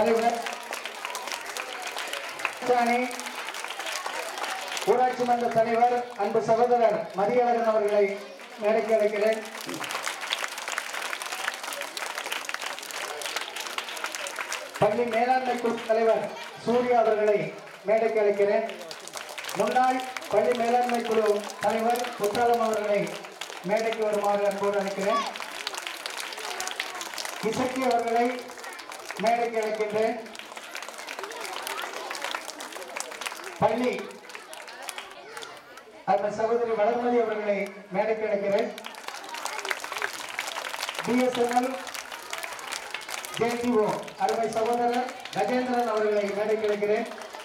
தலைவர் அணி ஊராட்சி மன்ற தலைவர் அன்பு சகோதரர் மதியழகன் அவர்களை மேடைக்கு அழைக்கிறேன் பள்ளி மேலாண்மை குழு தலைவர் சூர்யா அவர்களை மேடைக்கு அழைக்கிறேன் முன்னாள் பள்ளி மேலாண்மை குழு தலைவர் குற்றாலம் அவர்களை மேடைக்கு வருமாறு அன்போடு அழைக்கிறேன் இசக்கி அவர்களை மேடைக்கு அழைக்கின்றேன் பள்ளி அந்த சகோதரி வளர்மதி அவர்களை மேடைக்கு அழைக்கிறேன் பிஎஸ்என்எல் ஜேடிஓ அருமை சகோதரர் கஜேந்திரன் அவர்களை மேடைக்கு அழைக்கிறேன்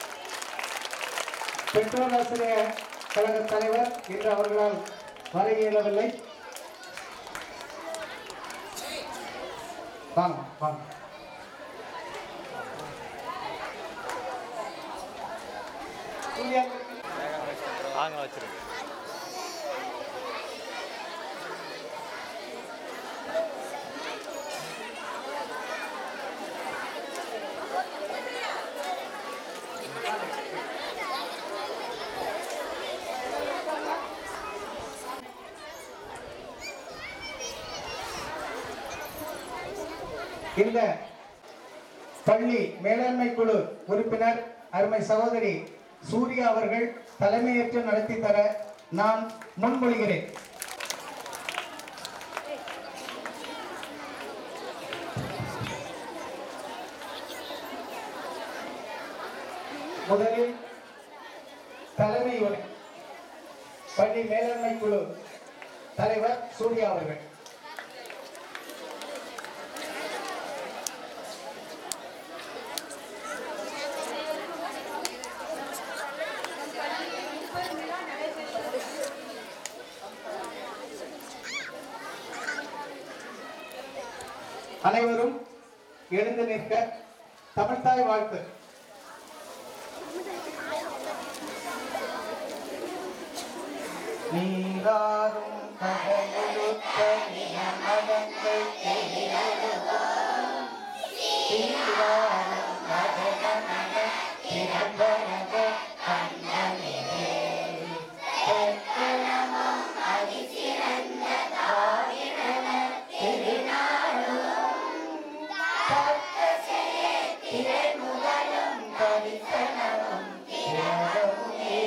பெட்ரோல் ஆசிரியர் கழக தலைவர் இன்று அவர்களால் வர இயலவில்லை வாங்க வாங்க சூர்யா வாங்க வச்சிருக்கேன் இந்த பள்ளி மேலாண்மை குழு உறுப்பினர் அருமை சகோதரி சூர்யா அவர்கள் தலைமையேற்று நடத்தி தர நான் முன்மொழிகிறேன் முதலில் தலைமை உரை பள்ளி மேலாண்மை குழு தலைவர் சூர்யா அவர்கள் அனைவரும் எழுந்து நிற்க தமிழ்தாய் வாழ்த்து நீராறும் கடலுத்த நிலமடங்கள் தெரியுதுவான். சீராறும் நடனமன சிறந்தனக கண்ணனிலே. தெற்கிழமும் அதிசிறந்த தாயிரன திருநாளும் தக்கசே திரைமுகலும் தரிசனமும் திரளுமே.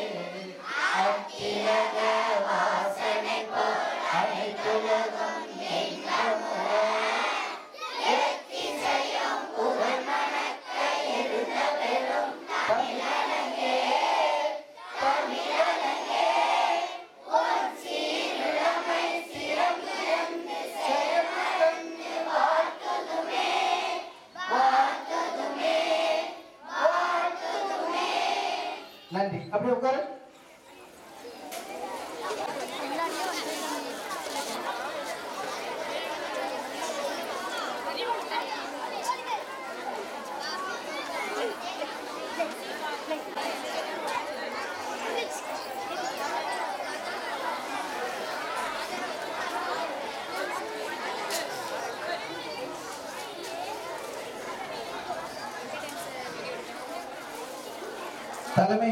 அத்திலக வாசனை போல் அனைத்துலகம் எங்கமுற. எத்திசையும் புகழ் மணக்க இருந்த பெரும் தமிழனங்கே, தமிழனங்கே, உன் சீருளமை சிறந்திருந்து செயல்மறந்து வாழ்த்துதுமே, வாழ்த்துதுமே, வாழ்த்துதுமே. நன்றி அப்படி உட்காரு தலைமை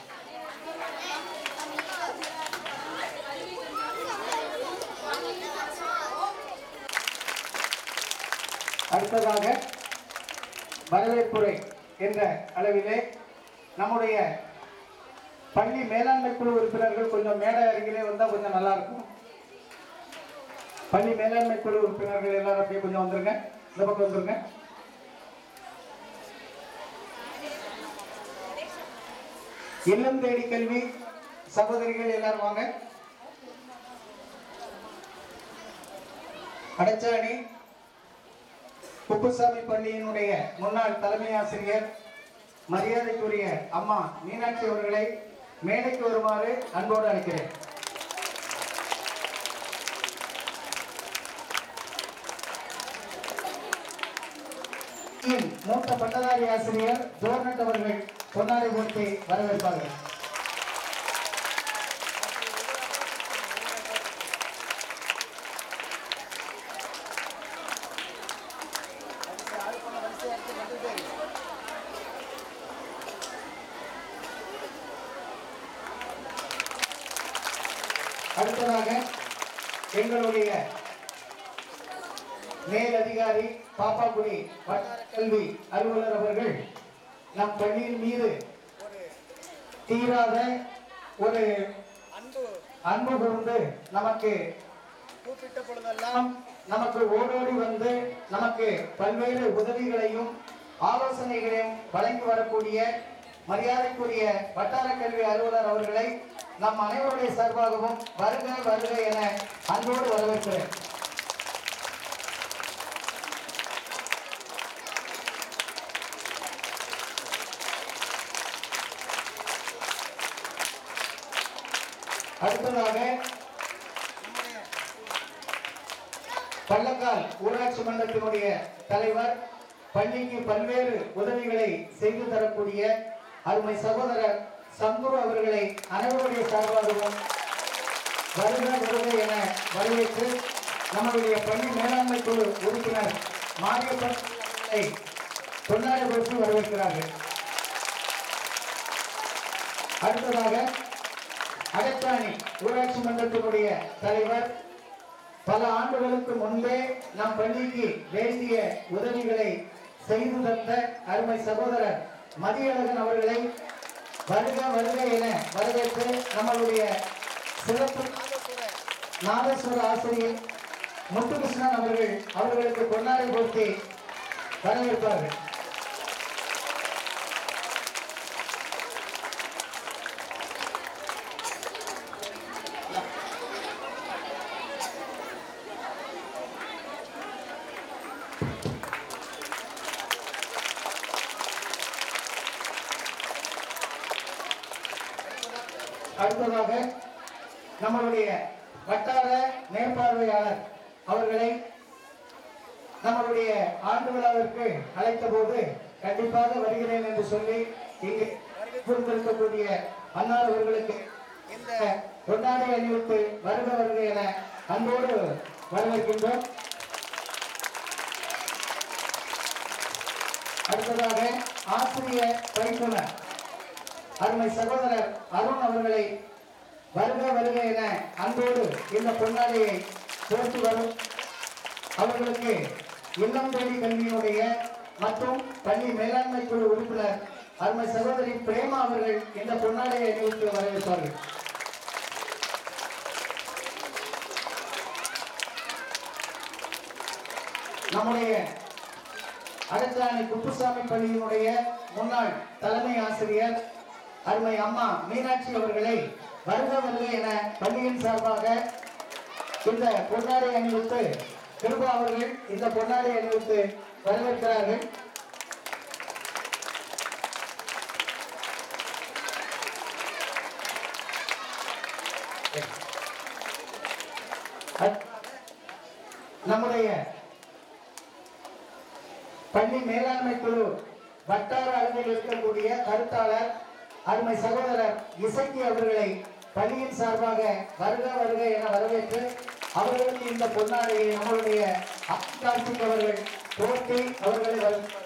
அடுத்ததாக வரவேற்புரை என்ற அளவிலே நம்முடைய பள்ளி மேலாண்மை குழு உறுப்பினர்கள் கொஞ்சம் மேடை அருகிலே வந்தால் கொஞ்சம் நல்லா இருக்கும் பள்ளி மேலாண்மை குழு உறுப்பினர்கள் எல்லாரும் அப்படியே கொஞ்சம் வந்துருங்க இந்த பக்கம் வந்துருங்க இல்லம் தேடி கல்வி சகோதரிகள் எல்லாரும் வாங்க அடைச்சாணி குப்புசாமி பள்ளியினுடைய முன்னாள் தலைமை ஆசிரியர் மரியாதைக்குரிய அம்மா மீனாட்சி அவர்களை மேடைக்கு வருமாறு அன்போடு அழைக்கிறேன் மூத்த பட்டதாரி ஆசிரியர் ஜோர்னட் அவர்கள் பொன்னாடை போர்த்தி வரவேற்பார்கள் வரிசை அடுத்ததாக எங்களுடைய மேல் அதிகாரி பாப்பாக்குடி வட்டார கல்வி அலுவலர் அவர்கள் நம் பள்ளியின் மீது தீராத ஒரு அன்பு கூர்ந்து நமக்கு கூப்பிட்ட பொழுதெல்லாம் நமக்கு ஓடோடி வந்து நமக்கு பல்வேறு உதவிகளையும் ஆலோசனைகளையும் வழங்கி வரக்கூடிய மரியாதைக்குரிய வட்டார கல்வி அலுவலர் அவர்களை நம் அனைவருடைய சார்பாகவும் வருக வருக என அன்போடு வரவேற்கிறேன் அடுத்ததாக பள்ளக்கால் ஊராட்சி மன்றத்தினுடைய தலைவர் பள்ளிக்கு பல்வேறு உதவிகளை செய்து தரக்கூடிய அருமை சகோதரர் சந்துரு அவர்களை அனைவருடைய சார்பாகவும் வருக வருக என வரவேற்று நம்முடைய பள்ளி மேலாண்மை குழு உறுப்பினர் மாரியப்பன் அவர்களை கொண்டாட கொடுத்து வரவேற்கிறார்கள் அடுத்ததாக அகத்தாணி ஊராட்சி மன்றத்தினுடைய தலைவர் பல ஆண்டுகளுக்கு முன்பே நம் பள்ளிக்கு வேண்டிய உதவிகளை செய்து தந்த அருமை சகோதரர் மதியழகன் அவர்களை வருக வருக என வரவேற்று நம்மளுடைய சிறப்பு நாதஸ்வர ஆசிரியர் முத்துகிருஷ்ணன் அவர்கள் அவர்களுக்கு பொன்னாடை போர்த்தி வரவேற்பார்கள் அடுத்ததாக நம்மளுடைய வட்டார மேற்பார்வையாளர் அவர்களை நம்மளுடைய ஆண்டு விழாவிற்கு அழைத்த போது கண்டிப்பாக வருகிறேன் என்று சொல்லி இங்கு புரிந்திருக்கக்கூடிய அன்னார் அவர்களுக்கு இந்த கொண்டாடி அணிவித்து வருக வருக என அன்போடு வரவேற்கின்றோம் அடுத்ததாக ஆசிரியர் பயிற்றுனர் அருமை சகோதரர் அருண் அவர்களை வருக வருக என அன்போடு இந்த பொன்னாடியை சேர்த்து வரும் அவர்களுக்கு இல்லம் தேடி கல்வியினுடைய மற்றும் பள்ளி மேலாண்மை குழு உறுப்பினர் அருமை சகோதரி பிரேமா அவர்கள் இந்த பொன்னாடையை அணிவித்து வரவேற்பார்கள் நம்முடைய அகத்தாணி குப்புசாமி பள்ளியினுடைய முன்னாள் தலைமை ஆசிரியர் அருமை அம்மா மீனாட்சி அவர்களை வருக வருக என பள்ளியின் சார்பாக இந்த பொன்னாடை அணிவித்து கிருபா அவர்கள் இந்த பொன்னாடை அணிவித்து வரவேற்கிறார்கள் நம்முடைய பள்ளி மேலாண்மை குழு வட்டார அளவில் இருக்கக்கூடிய கருத்தாளர் அருமை சகோதரர் இசக்கி அவர்களை பள்ளியின் சார்பாக வருக வருக என வரவேற்று அவர்களுக்கு இந்த பொன்னாடையை நம்மளுடைய கார்த்திக் அவர்கள் போட்டி அவர்களை வரவேற்பார்கள்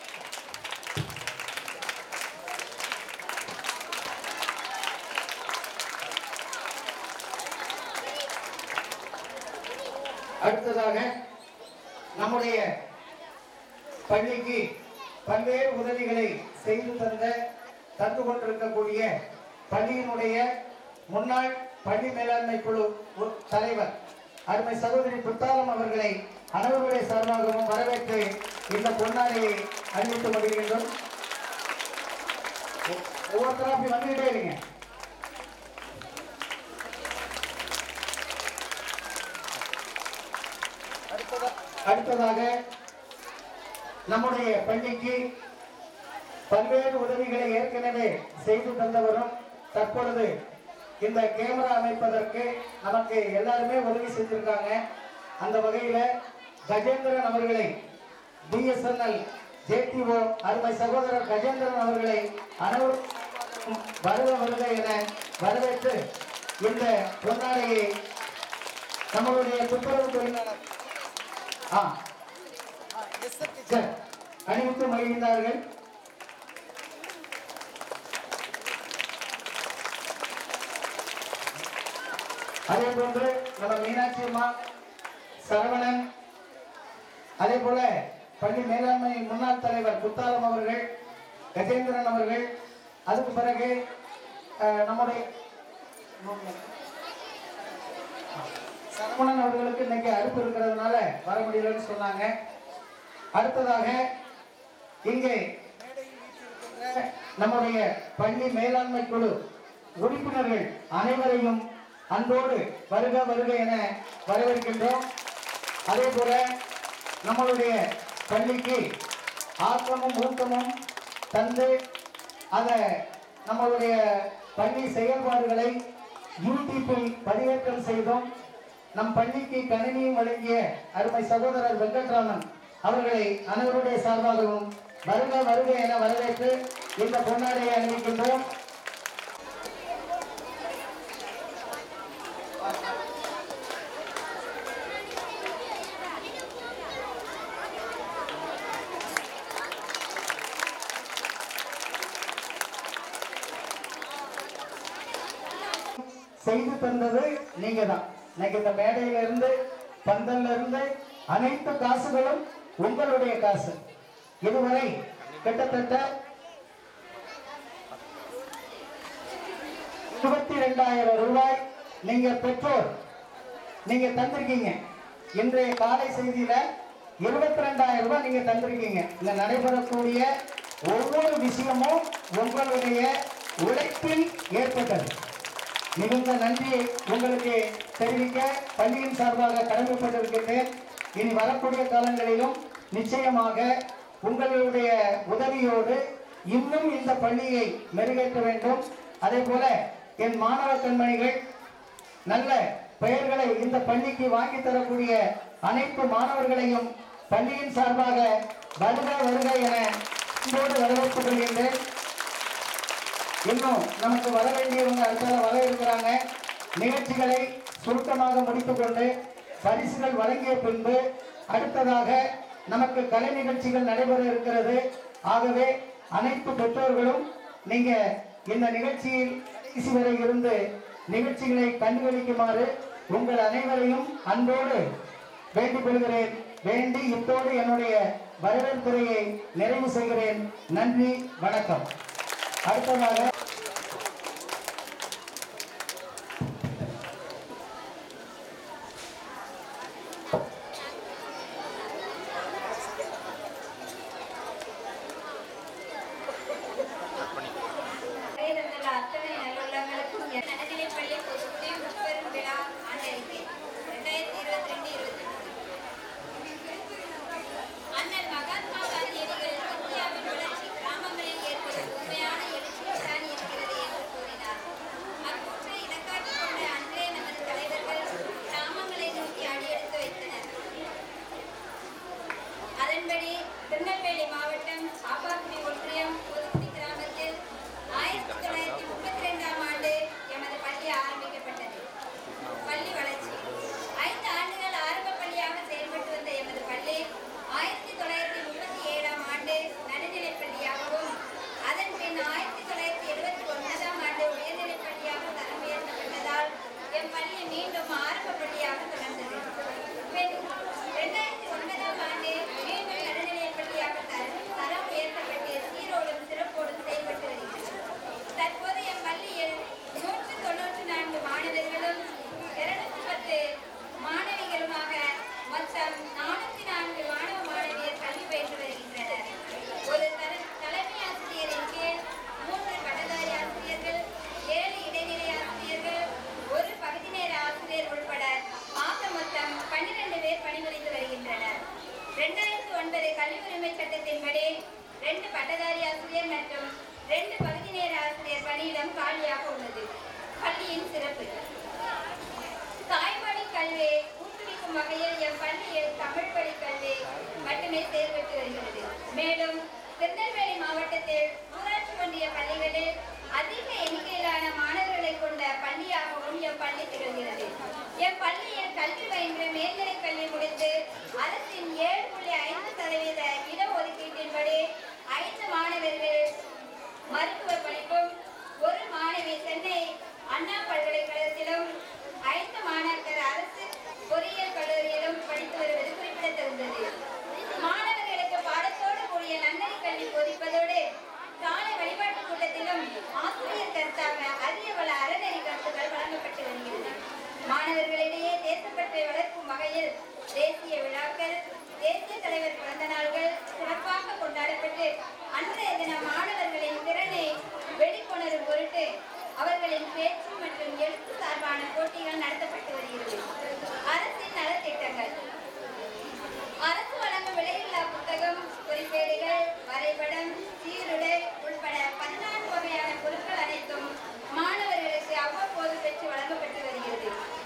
அடுத்ததாக நம்முடைய பள்ளிக்கு பல்வேறு உதவிகளை செய்து தந்த தந்து கொண்டிருக்கக்கூடிய பள்ளியினுடைய முன்னாள் பள்ளி மேலாண்மை குழு உ- தலைவர் அருமை சகோதரி புத்தாலம் அவர்களை அனைவருடைய சார்பாகவும் வரவேற்று இந்த பொன்னாடையை அறிவித்து வருகின்றோம் ஒ- ஒவ்வொருத்தரா அப்படி வந்துகிட்டே இருங்க அடுத்ததாக நம்முடைய பள்ளிக்கு பல்வேறு உதவிகளை ஏற்கனவே செய்து தந்தவரும் தற்பொழுது இந்த கேமரா அமைப்பதற்கு நமக்கு எல்லாருமே உதவி செஞ்சிருக்காங்க அந்த வகையில கஜேந்திரன் அவர்களை பிஎஸ்என்எல் ஜேடிஓ அருமை சகோதரர் கஜேந்திரன் அவர்களை அனைவரும் வருக வருக என வரவேற்று இந்த பொன்னாடையை நம்மளுடைய துப்புரவு தொழிலாளர் ஆ சரி, அணிவித்து மகிழ்ந்தார்கள் அதே போன்று நம்ம மீனாட்சி அம்மா சரவணன் அதே போல பள்ளி மேலாண்மை முன்னாள் தலைவர் குத்தாலம் அவர்கள் கஜேந்திரன் அவர்கள் அதுக்கு பிறகு அஹ், நம்முடைய சரவணன் அவர்களுக்கு இன்னைக்கு அறுப்பு இருக்கிறதுனால வர முடியலன்னு சொன்னாங்க அடுத்ததாக இங்கே நம்முடைய பள்ளி மேலாண்மை குழு உறுப்பினர்கள் அனைவரையும் அன்போடு வருக வருக என வரவேற்கின்றோம் அதே போல நம்மளுடைய பள்ளிக்கு ஆக்கமும் ஊக்கமும் தந்து அதை நம்மளுடைய பள்ளி செயல்பாடுகளை யூடியூப்பில் பதிவேற்றம் செய்தோம் நம் பள்ளிக்கு கணினியும் வழங்கிய அருமை சகோதரர் வெங்கட்ராமன் அவர்களை அனைவருடைய சார்பாகவும் வருக வருக என வரவேற்று இந்த பொன்னாடையை அணிவிக்கின்றோம் செய்து தந்தது நீங்க தான் இன்னைக்கு இந்த மேடையில இருந்து பந்தல்ல இருந்து அனைத்து காசுகளும் உங்களுடைய காசு இதுவரை கிட்டத்தட்ட இருபத்தி ரெண்டாயிரம் ரூபாய் நீங்க பெற்றோர் நீங்க தந்திருக்கீங்க இன்றைய காலை செய்தியில இருபத்தி ரெண்டாயிரம் ரூபாய் நீங்க தந்திருக்கீங்க இங்க நடைபெறக்கூடிய ஒவ்வொரு விஷயமும் உங்களுடைய உழைப்பில் ஏற்பட்டது மிகுந்த நன்றி உங்களுக்கு தெரிவிக்க பள்ளியின் சார்பாக கடமைப்பட்டிருக்கின்றேன் இனி வரக்கூடிய காலங்களிலும் நிச்சயமாக உங்களுடைய உதவியோடு இன்னும் இந்த பள்ளியை மெருகேற்ற வேண்டும் அதே போல என் மாணவ கண்மணிகள் நல்ல பெயர்களை இந்த பள்ளிக்கு வாங்கி தரக்கூடிய அனைத்து மாணவர்களையும் பள்ளியின் சார்பாக வருக வருக என அன்போடு வரவேற்றுக் கொள்கின்றேன் இன்னும் நமக்கு வர வேண்டியவங்க அடுத்தால வர இருக்கிறாங்க நிகழ்ச்சிகளை சுருக்கமாக முடித்துக்கொண்டு பரிசுகள் வழங்கிய பின்பு அடுத்ததாக நமக்கு கலை நிகழ்ச்சிகள் நடைபெற இருக்கிறது ஆகவே அனைத்து பெற்றோர்களும் நீங்க இந்த நிகழ்ச்சியில் கடைசி வரை இருந்து நிகழ்ச்சிகளை கண்டுகளிக்குமாறு உங்கள் அனைவரையும் அன்போடு வேண்டிக் கொள்கிறேன் வேண்டி இத்தோடு என்னுடைய வரவேற்புரையை நிறைவு செய்கிறேன் நன்றி வணக்கம் அடுத்ததாக வேதங்கள் அத்தனை நல்லுள்ளங்களுக்கும் என் நடுநிலைப் பள்ளி பொதுக்குடி முப்பெரும் விழா ஆண்டறிக்கை ரெண்டாயிரத்தி இருபத்தி ரெண்டு இருபத்தி அண்ணல் மகாத்மா காந்தியடிகள் இந்தியாவின் வளர்ச்சி கிராமங்களில் ஏற்படும் உண்மையான எழுச்சியில் தான் இருக்கிறது என்று கூறினார் அக்கூற்றை இலக்காட்டிக் கொண்ட அன்றே நமது தலைவர்கள் கிராமங்களை நோக்கி அடியெடுத்து வைத்தனர் அதன்படி திருநெல்வேலி மாவட்டம் சாப்பாக்குடி ஒன்றியம் பொதுக்குடி கிராமத்தில் ஆயிரத்தி தொள்ளாயிரத்தி முப்பத்தி ரெண்டாம் ஆண்டு எமது பள்ளி ஆரம்பிக்கப்பட்டது பள்ளி வளர்ச்சி ஐந்து ஆண்டுகள் ஆரம்ப பள்ளியாக செயல்பட்டு வந்த எமது பள்ளி ஆயிரத்தி தொள்ளாயிரத்தி முப்பத்தி ஏழாம் ஆண்டு நடுநிலைப் பள்ளியாகவும் அதன் பின் ஆயிரத்தி தொள்ளாயிரத்தி எழுபத்தி ஒன்பதாம் ஆண்டு உயர்நிலைப் பள்ளியாக தரம் உயர்த்தப்பட்டதால் எம் பள்ளி மீண்டும் ஆரம்ப பள்ளியாக தொடர்ந்தது பின் இரண்டாயிரத்தி ஒன்பதாம் ஆண்டு மீண்டும் நடுநிலைப் பள்ளியாக தரம் தரம் உயர்த்தப்பட்டு சீரோடும் சிறப்போடும் செயல்பட்டு வருகிறது தற்போது எம் பள்ளியில் நூற்று தொண்ணூற்று நான்கு மாணவர்களும் இருநூற்றி பத்து மாணவிகளுமாக மொத்தம் நானூற்றி நான்கு மாணவ மாணவியர் கல்வி பயின்று வருகின்றனர் ஒரு தல தலைமை ஆசிரியரின் கீழ் மூன்று பட்டதாரி ஆசிரியர்கள் ஏழு இடைநிலை ஆசிரியர்கள் ஒரு பகுதி நேர ஆசிரியர் உட்பட ஆக மொத்தம் பன்னிரண்டு பேர் பணிபுரிந்து வருகின்றனர் ரெண்டாயிரத்தி ஒன்பது கல்வி உரிமை சட்டத்தின்படி ரெண்டு பட்டதாரி ஆசிரியர் மற்றும் ரெண்டு பகுதி நேர ஆசிரியர் பணியிடம் காலியாக உள்ளது பள்ளியின் சிறப்பு தாய்மொழி கல்வியை ஊக்குவிக்கும் வகையில் எம் பள்ளியில் தமிழ் வழி கல்வி மட்டுமே செயல்பட்டு வருகிறது மேலும் திருநெல்வேலி மாவட்டத்தில் ஊராட்சி ஒன்றிய பள்ளிகளில் அதிக எண்ணிக்கையிலான மாணவர்களை கொண்ட பள்ளியாகவும் எம் பள்ளி திகழ்கிறது எம் பள்ளியில் கல்வி பயின்று மேல்நிலை கல்வி முடித்து அரசின் ஏழு புள்ளி ஐந்து சதவீத இடஒதுக்கீட்டின்படி ஐந்து மாணவர்கள் மருத்துவ படிப்பும் ஒரு மாணவி சென்னை அண்ணா பல்கலைக்கழகத்திலும் ஐந்து வகையில் தேசிய விழாக்கள் தேசிய தலைவர் பிறந்த நாள்கள் சிறப்பாக கொண்டாடப்பட்டு அன்றைய தினம் மாணவர்களின் திறனை வெளிக்கொணரும் பொருட்டு அவர்களின் பேச்சு மற்றும் எழுத்து சார்பான போட்டிகள் நடத்தப்பட்டு வருகிறது அரசின் நலத்திட்டங்கள் அரசு வழங்கும் விலையில்லா புத்தகம் குறிப்பேடுகள் வரைபடம் சீருடை உட்பட பதினான்கு வகையான பொருட்கள் அனைத்தும் மாணவர்களுக்கு அவ்வப்போது பெற்று வழங்கப்பட்டு வருகிறது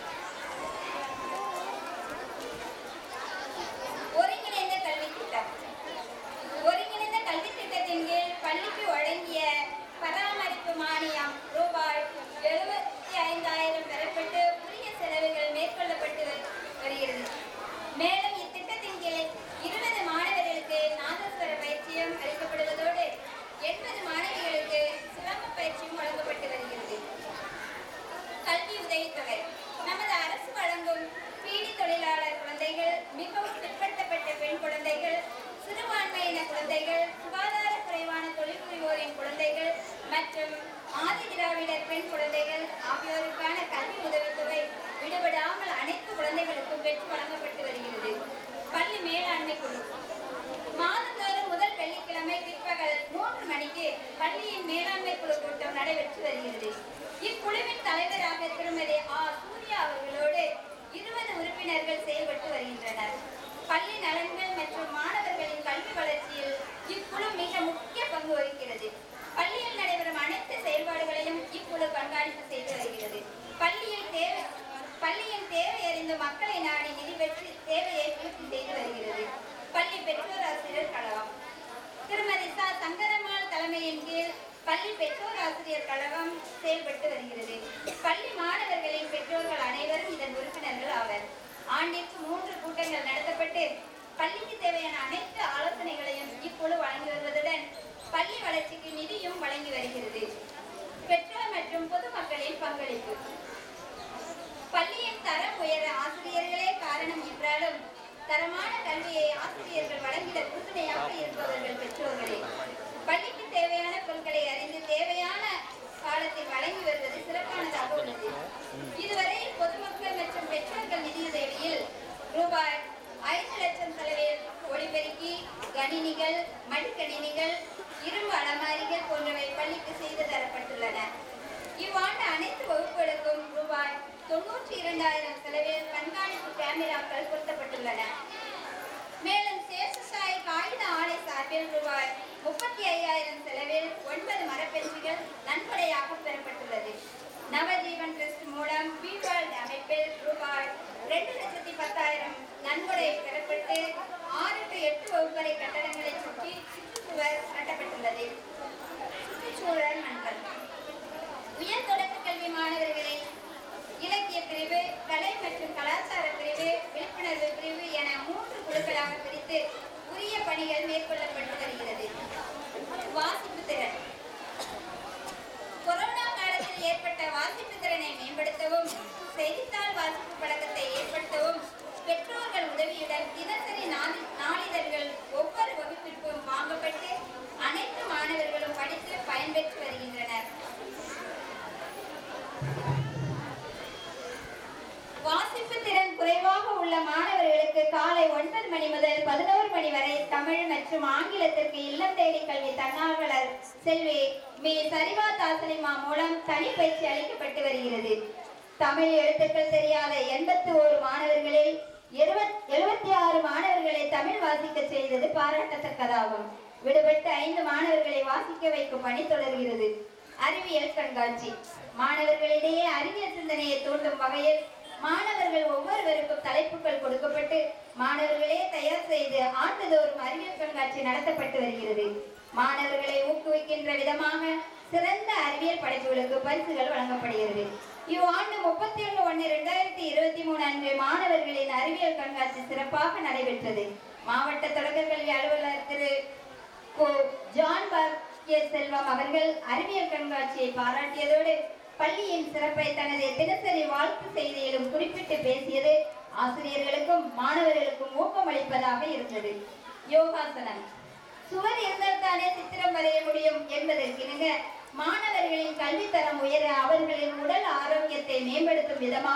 ஒருங்கிணைந்த கல்வி திட்டம் ஒருங்கிணைந்த கல்வி திட்டத்தின் கீழ் பள்ளிக்கு வழங்கிய பராமரிப்பு மானியம் ரூபாய் எழுபத்தி ஐந்தாயிரம் பெறப்பட்டு உரிய செலவுகள் மேற்கொள்ளப்பட்டு வரு- வருகிறது மேலும் இத்திட்டத்தின் கீழ் இருபது மாணவர்களுக்கு நாதஸ்வர பயிற்சியும் அளிக்கப்படுவதோடு எண்பது மாணவிகளுக்கு சிலம்ப பயிற்சியும் வழங்கப்பட்டு வருகிறது கல்வி உதவித்தொகை நமது அரசு வழங்கும் பீடி தொழிலாளர் குழந்தைகள் மிகவும் பிற்படுத்தப்பட்ட பெண் குழந்தைகள் சிறுபான்மையின குழந்தைகள் சுகாதார குறைவான தொழில் புரிவோரின் குழந்தைகள் மற்றும் ஆதி திராவிடர் பெண் குழந்தைகள் ஆகியோருக்கான கல்வி உதவித்தொகை விடுபடாமல் அனைத்து குழந்தைகளுக்கும் பெற்று வழங்கப்பட்டு வருகிறது பள்ளி மேலாண்மை குழு மாதந்தோறும் முதல் வெள்ளிக்கிழமை பிற்பகல் மூன்று மணிக்கு பள்ளியின் மேலாண்மை குழு கூட்டம் நடைபெற்று வருகிறது இக்குழுவின் தலைவராக திருமதி ஆ சூர்யா அவர்களோடு இருபது உறுப்பினர்கள் செயல்பட்டு வருகின்றனர் பள்ளி நலன்கள் மற்றும் மாணவர்களின் கல்வி வளர்ச்சியில் இக்குழு மிக முக்கிய பங்கு வகிக்கிறது பள்ளியில் நடைபெறும் அனைத்து செயல்பாடுகளையும் இக்குழு கண்காணிப்பு செய்து வருகிறது பள்ளியில் தேவை பள்ளியின் தேவை அறிந்து மக்களை நாடி நிதி பெற்று தேவையை பூர்த்தி செய்து வருகிறது பள்ளி பெற்றோர் ஆசிரியர் கழகம் திருமதி ச சங்கரம்மாள் தலைமையின் கீழ் பள்ளி பெற்றோர் ஆசிரியர் கழகம் செயல்பட்டு வருகிறது பள்ளி மாணவர்களின் பெற்றோர்கள் அனைவரும் இதன் உறுப்பினர்கள் ஆவர் ஆண்டிற்கு மூன்று கூட்டங்கள் நடத்தப்பட்டு பள்ளிக்கு தேவையான அனைத்து ஆலோசனைகளையும் இக்குழு வழங்கி வருவதுடன் பள்ளி வளர்ச்சிக்கு நிதியும் வழங்கி வருகிறது பெற்றோர் மற்றும் பொதுமக்களின் பங்களிப்பு பள்ளியின் தரம் உயர ஆசிரியர்களே காரணம் என்றாலும் தரமான கல்வியை ஆசிரியர்கள் வழங்கிட உறுதுணையாக இருப்பவர்கள் பெற்றோர்களே பள்ளிக்கு தேவையான பொருட்களை அறிந்து தேவையான காலத்தில் வழங்கி வருவது சிறப்பானதாக உள்ளது இதுவரை பொதுமக்கள் மற்றும் பெற்றோர்கள் நிதியுதவியில் ரூபாய் ஐந்து லட்சம் செலவில் ஒளிபெருக்கி கணினிகள் மடிக்கணினிகள் இரும்பு அலமாரிகள் போன்றவை பள்ளிக்கு செய்து தரப்பட்டுள்ளன இவ்வாண்டு அனைத்து வகுப்புகளுக்கும் ரூபாய் தொண்ணூற்றி இரண்டாயிரம் செலவில் கண்காணிப்பு கேமராக்கள் பொருத்தப்பட்டுள்ளன மேலும் சேஷசாய் காகித ஆலை சார்பில் ரூபாய் முப்பத்தி ஐயாயிரம் செலவில் ஒன்பது மரப்பெஞ்சுகள் நன்கொடையாக பெறப்பட்டுள்ளது நவஜீவன் ட்ரஸ்ட் மூலம் பீவால்ட் அமைப்பில் ரூபாய் ரெண்டு லட்சத்தி பத்தாயிரம் நன்கொடை பெறப்பட்டு ஆறு டு எட்டு வகுப்பறை கட்டடங்களை சுற்றி சுற்றுச்சுவர் கட்டப்பட்டுள்ளது சுற்றுச்சூழல் மன்றம் உயர் தொடக்க கல்வி மாணவர்களை இலக்கிய பிரிவு கலை மற்றும் கலாச்சார பிரிவு விழிப்புணர்வு பிரிவு என மூன்று குழுக்களாக பிரித்து உரிய பணிகள் மேற்கொள்ளப்பட்டு வருகிறது வாசிப்பு திறன் கொரோனா காலத்தில் ஏற்பட்ட வாசிப்பு திறனை மேம்படுத்தவும் செய்தித்தாள் வாசிப்பு பழக்கத்தை ஏற்படுத்தவும் பெற்றோர்கள் உதவியுடன் தினசரி நாளி- நாளிதழ்கள் ஒவ்வொரு வகுப்பிற்கும் வாங்கப்பட்டு அனைத்து மாணவர்களும் படித்து பயன்பெற்று வருகின்றனர் வாசிப்பு திறன் குறைவாக உள்ள மாணவர்களுக்கு காலை ஒன்பது மணி முதல் பதினோரு மணி வரை தமிழ் மற்றும் ஆங்கிலத்திற்கு இல்லம் தேடி கல்வி தன்னார்வலர் செல்வி மே சரிவா தாசனிமா மூலம் தனி பயிற்சி அளிக்கப்பட்டு வருகிறது தமிழ் எழுத்துக்கள் தெரியாத எண்பத்தி ஓரு மாணவர்களில் எழுபத்தி ஆறு மாணவர்களை தமிழ் வாசிக்க செய்தது பாராட்டத்தக்கதாகும் விடுபட்ட ஐந்து மாணவர்களை வாசிக்க வைக்கும் பணி தொடர்கிறது அறிவியல் கண்காட்சி மாணவர்களிடையே அறிவியல் சிந்தனையை தூண்டும் வகையில் மாணவர்கள் ஒவ்வொருவருக்கும் தலைப்புகள் கொடுக்கப்பட்டு மாணவர்களே தயார் செய்து ஆண்டுதோறும் அறிவியல் கண்காட்சி நடத்தப்பட்டு வருகிறது மாணவர்களை ஊக்குவிக்கின்ற விதமாக சிறந்த அறிவியல் படைப்புகளுக்கு பரிசுகள் வழங்கப்படுகிறது இவ்வாண்டு முப்பத்தி ஒன்று ஒன்று இரண்டாயிரத்தி இருபத்தி மூணு அன்று மாணவர்களின் அறிவியல் கண்காட்சி சிறப்பாக நடைபெற்றது மாவட்ட தொடக்க கல்வி அலுவலர் திரு கோ ஜான் பாக்கிய செல்வம் அவர்கள் அறிவியல் கண்காட்சியை பாராட்டியதோடு பள்ளியின் சிறப்பை தனது தினசரி வாழ்த்து செய்தியிலும் குறிப்பிட்டு பேசியது ஆசிரியர்களுக்கும் மாணவர்களுக்கும் ஊக்கமளிப்பதாக இருந்தது யோகாசனம் சுவர் இருந்தால் தானே சித்திரம் வரைய முடியும் என்பதற்கிணங்க மாணவர்களின் கல்வித்தரம் உயர அவர்களின் உடல் ஆரோக்கியத்தை மேம்படுத்தும் விதமாக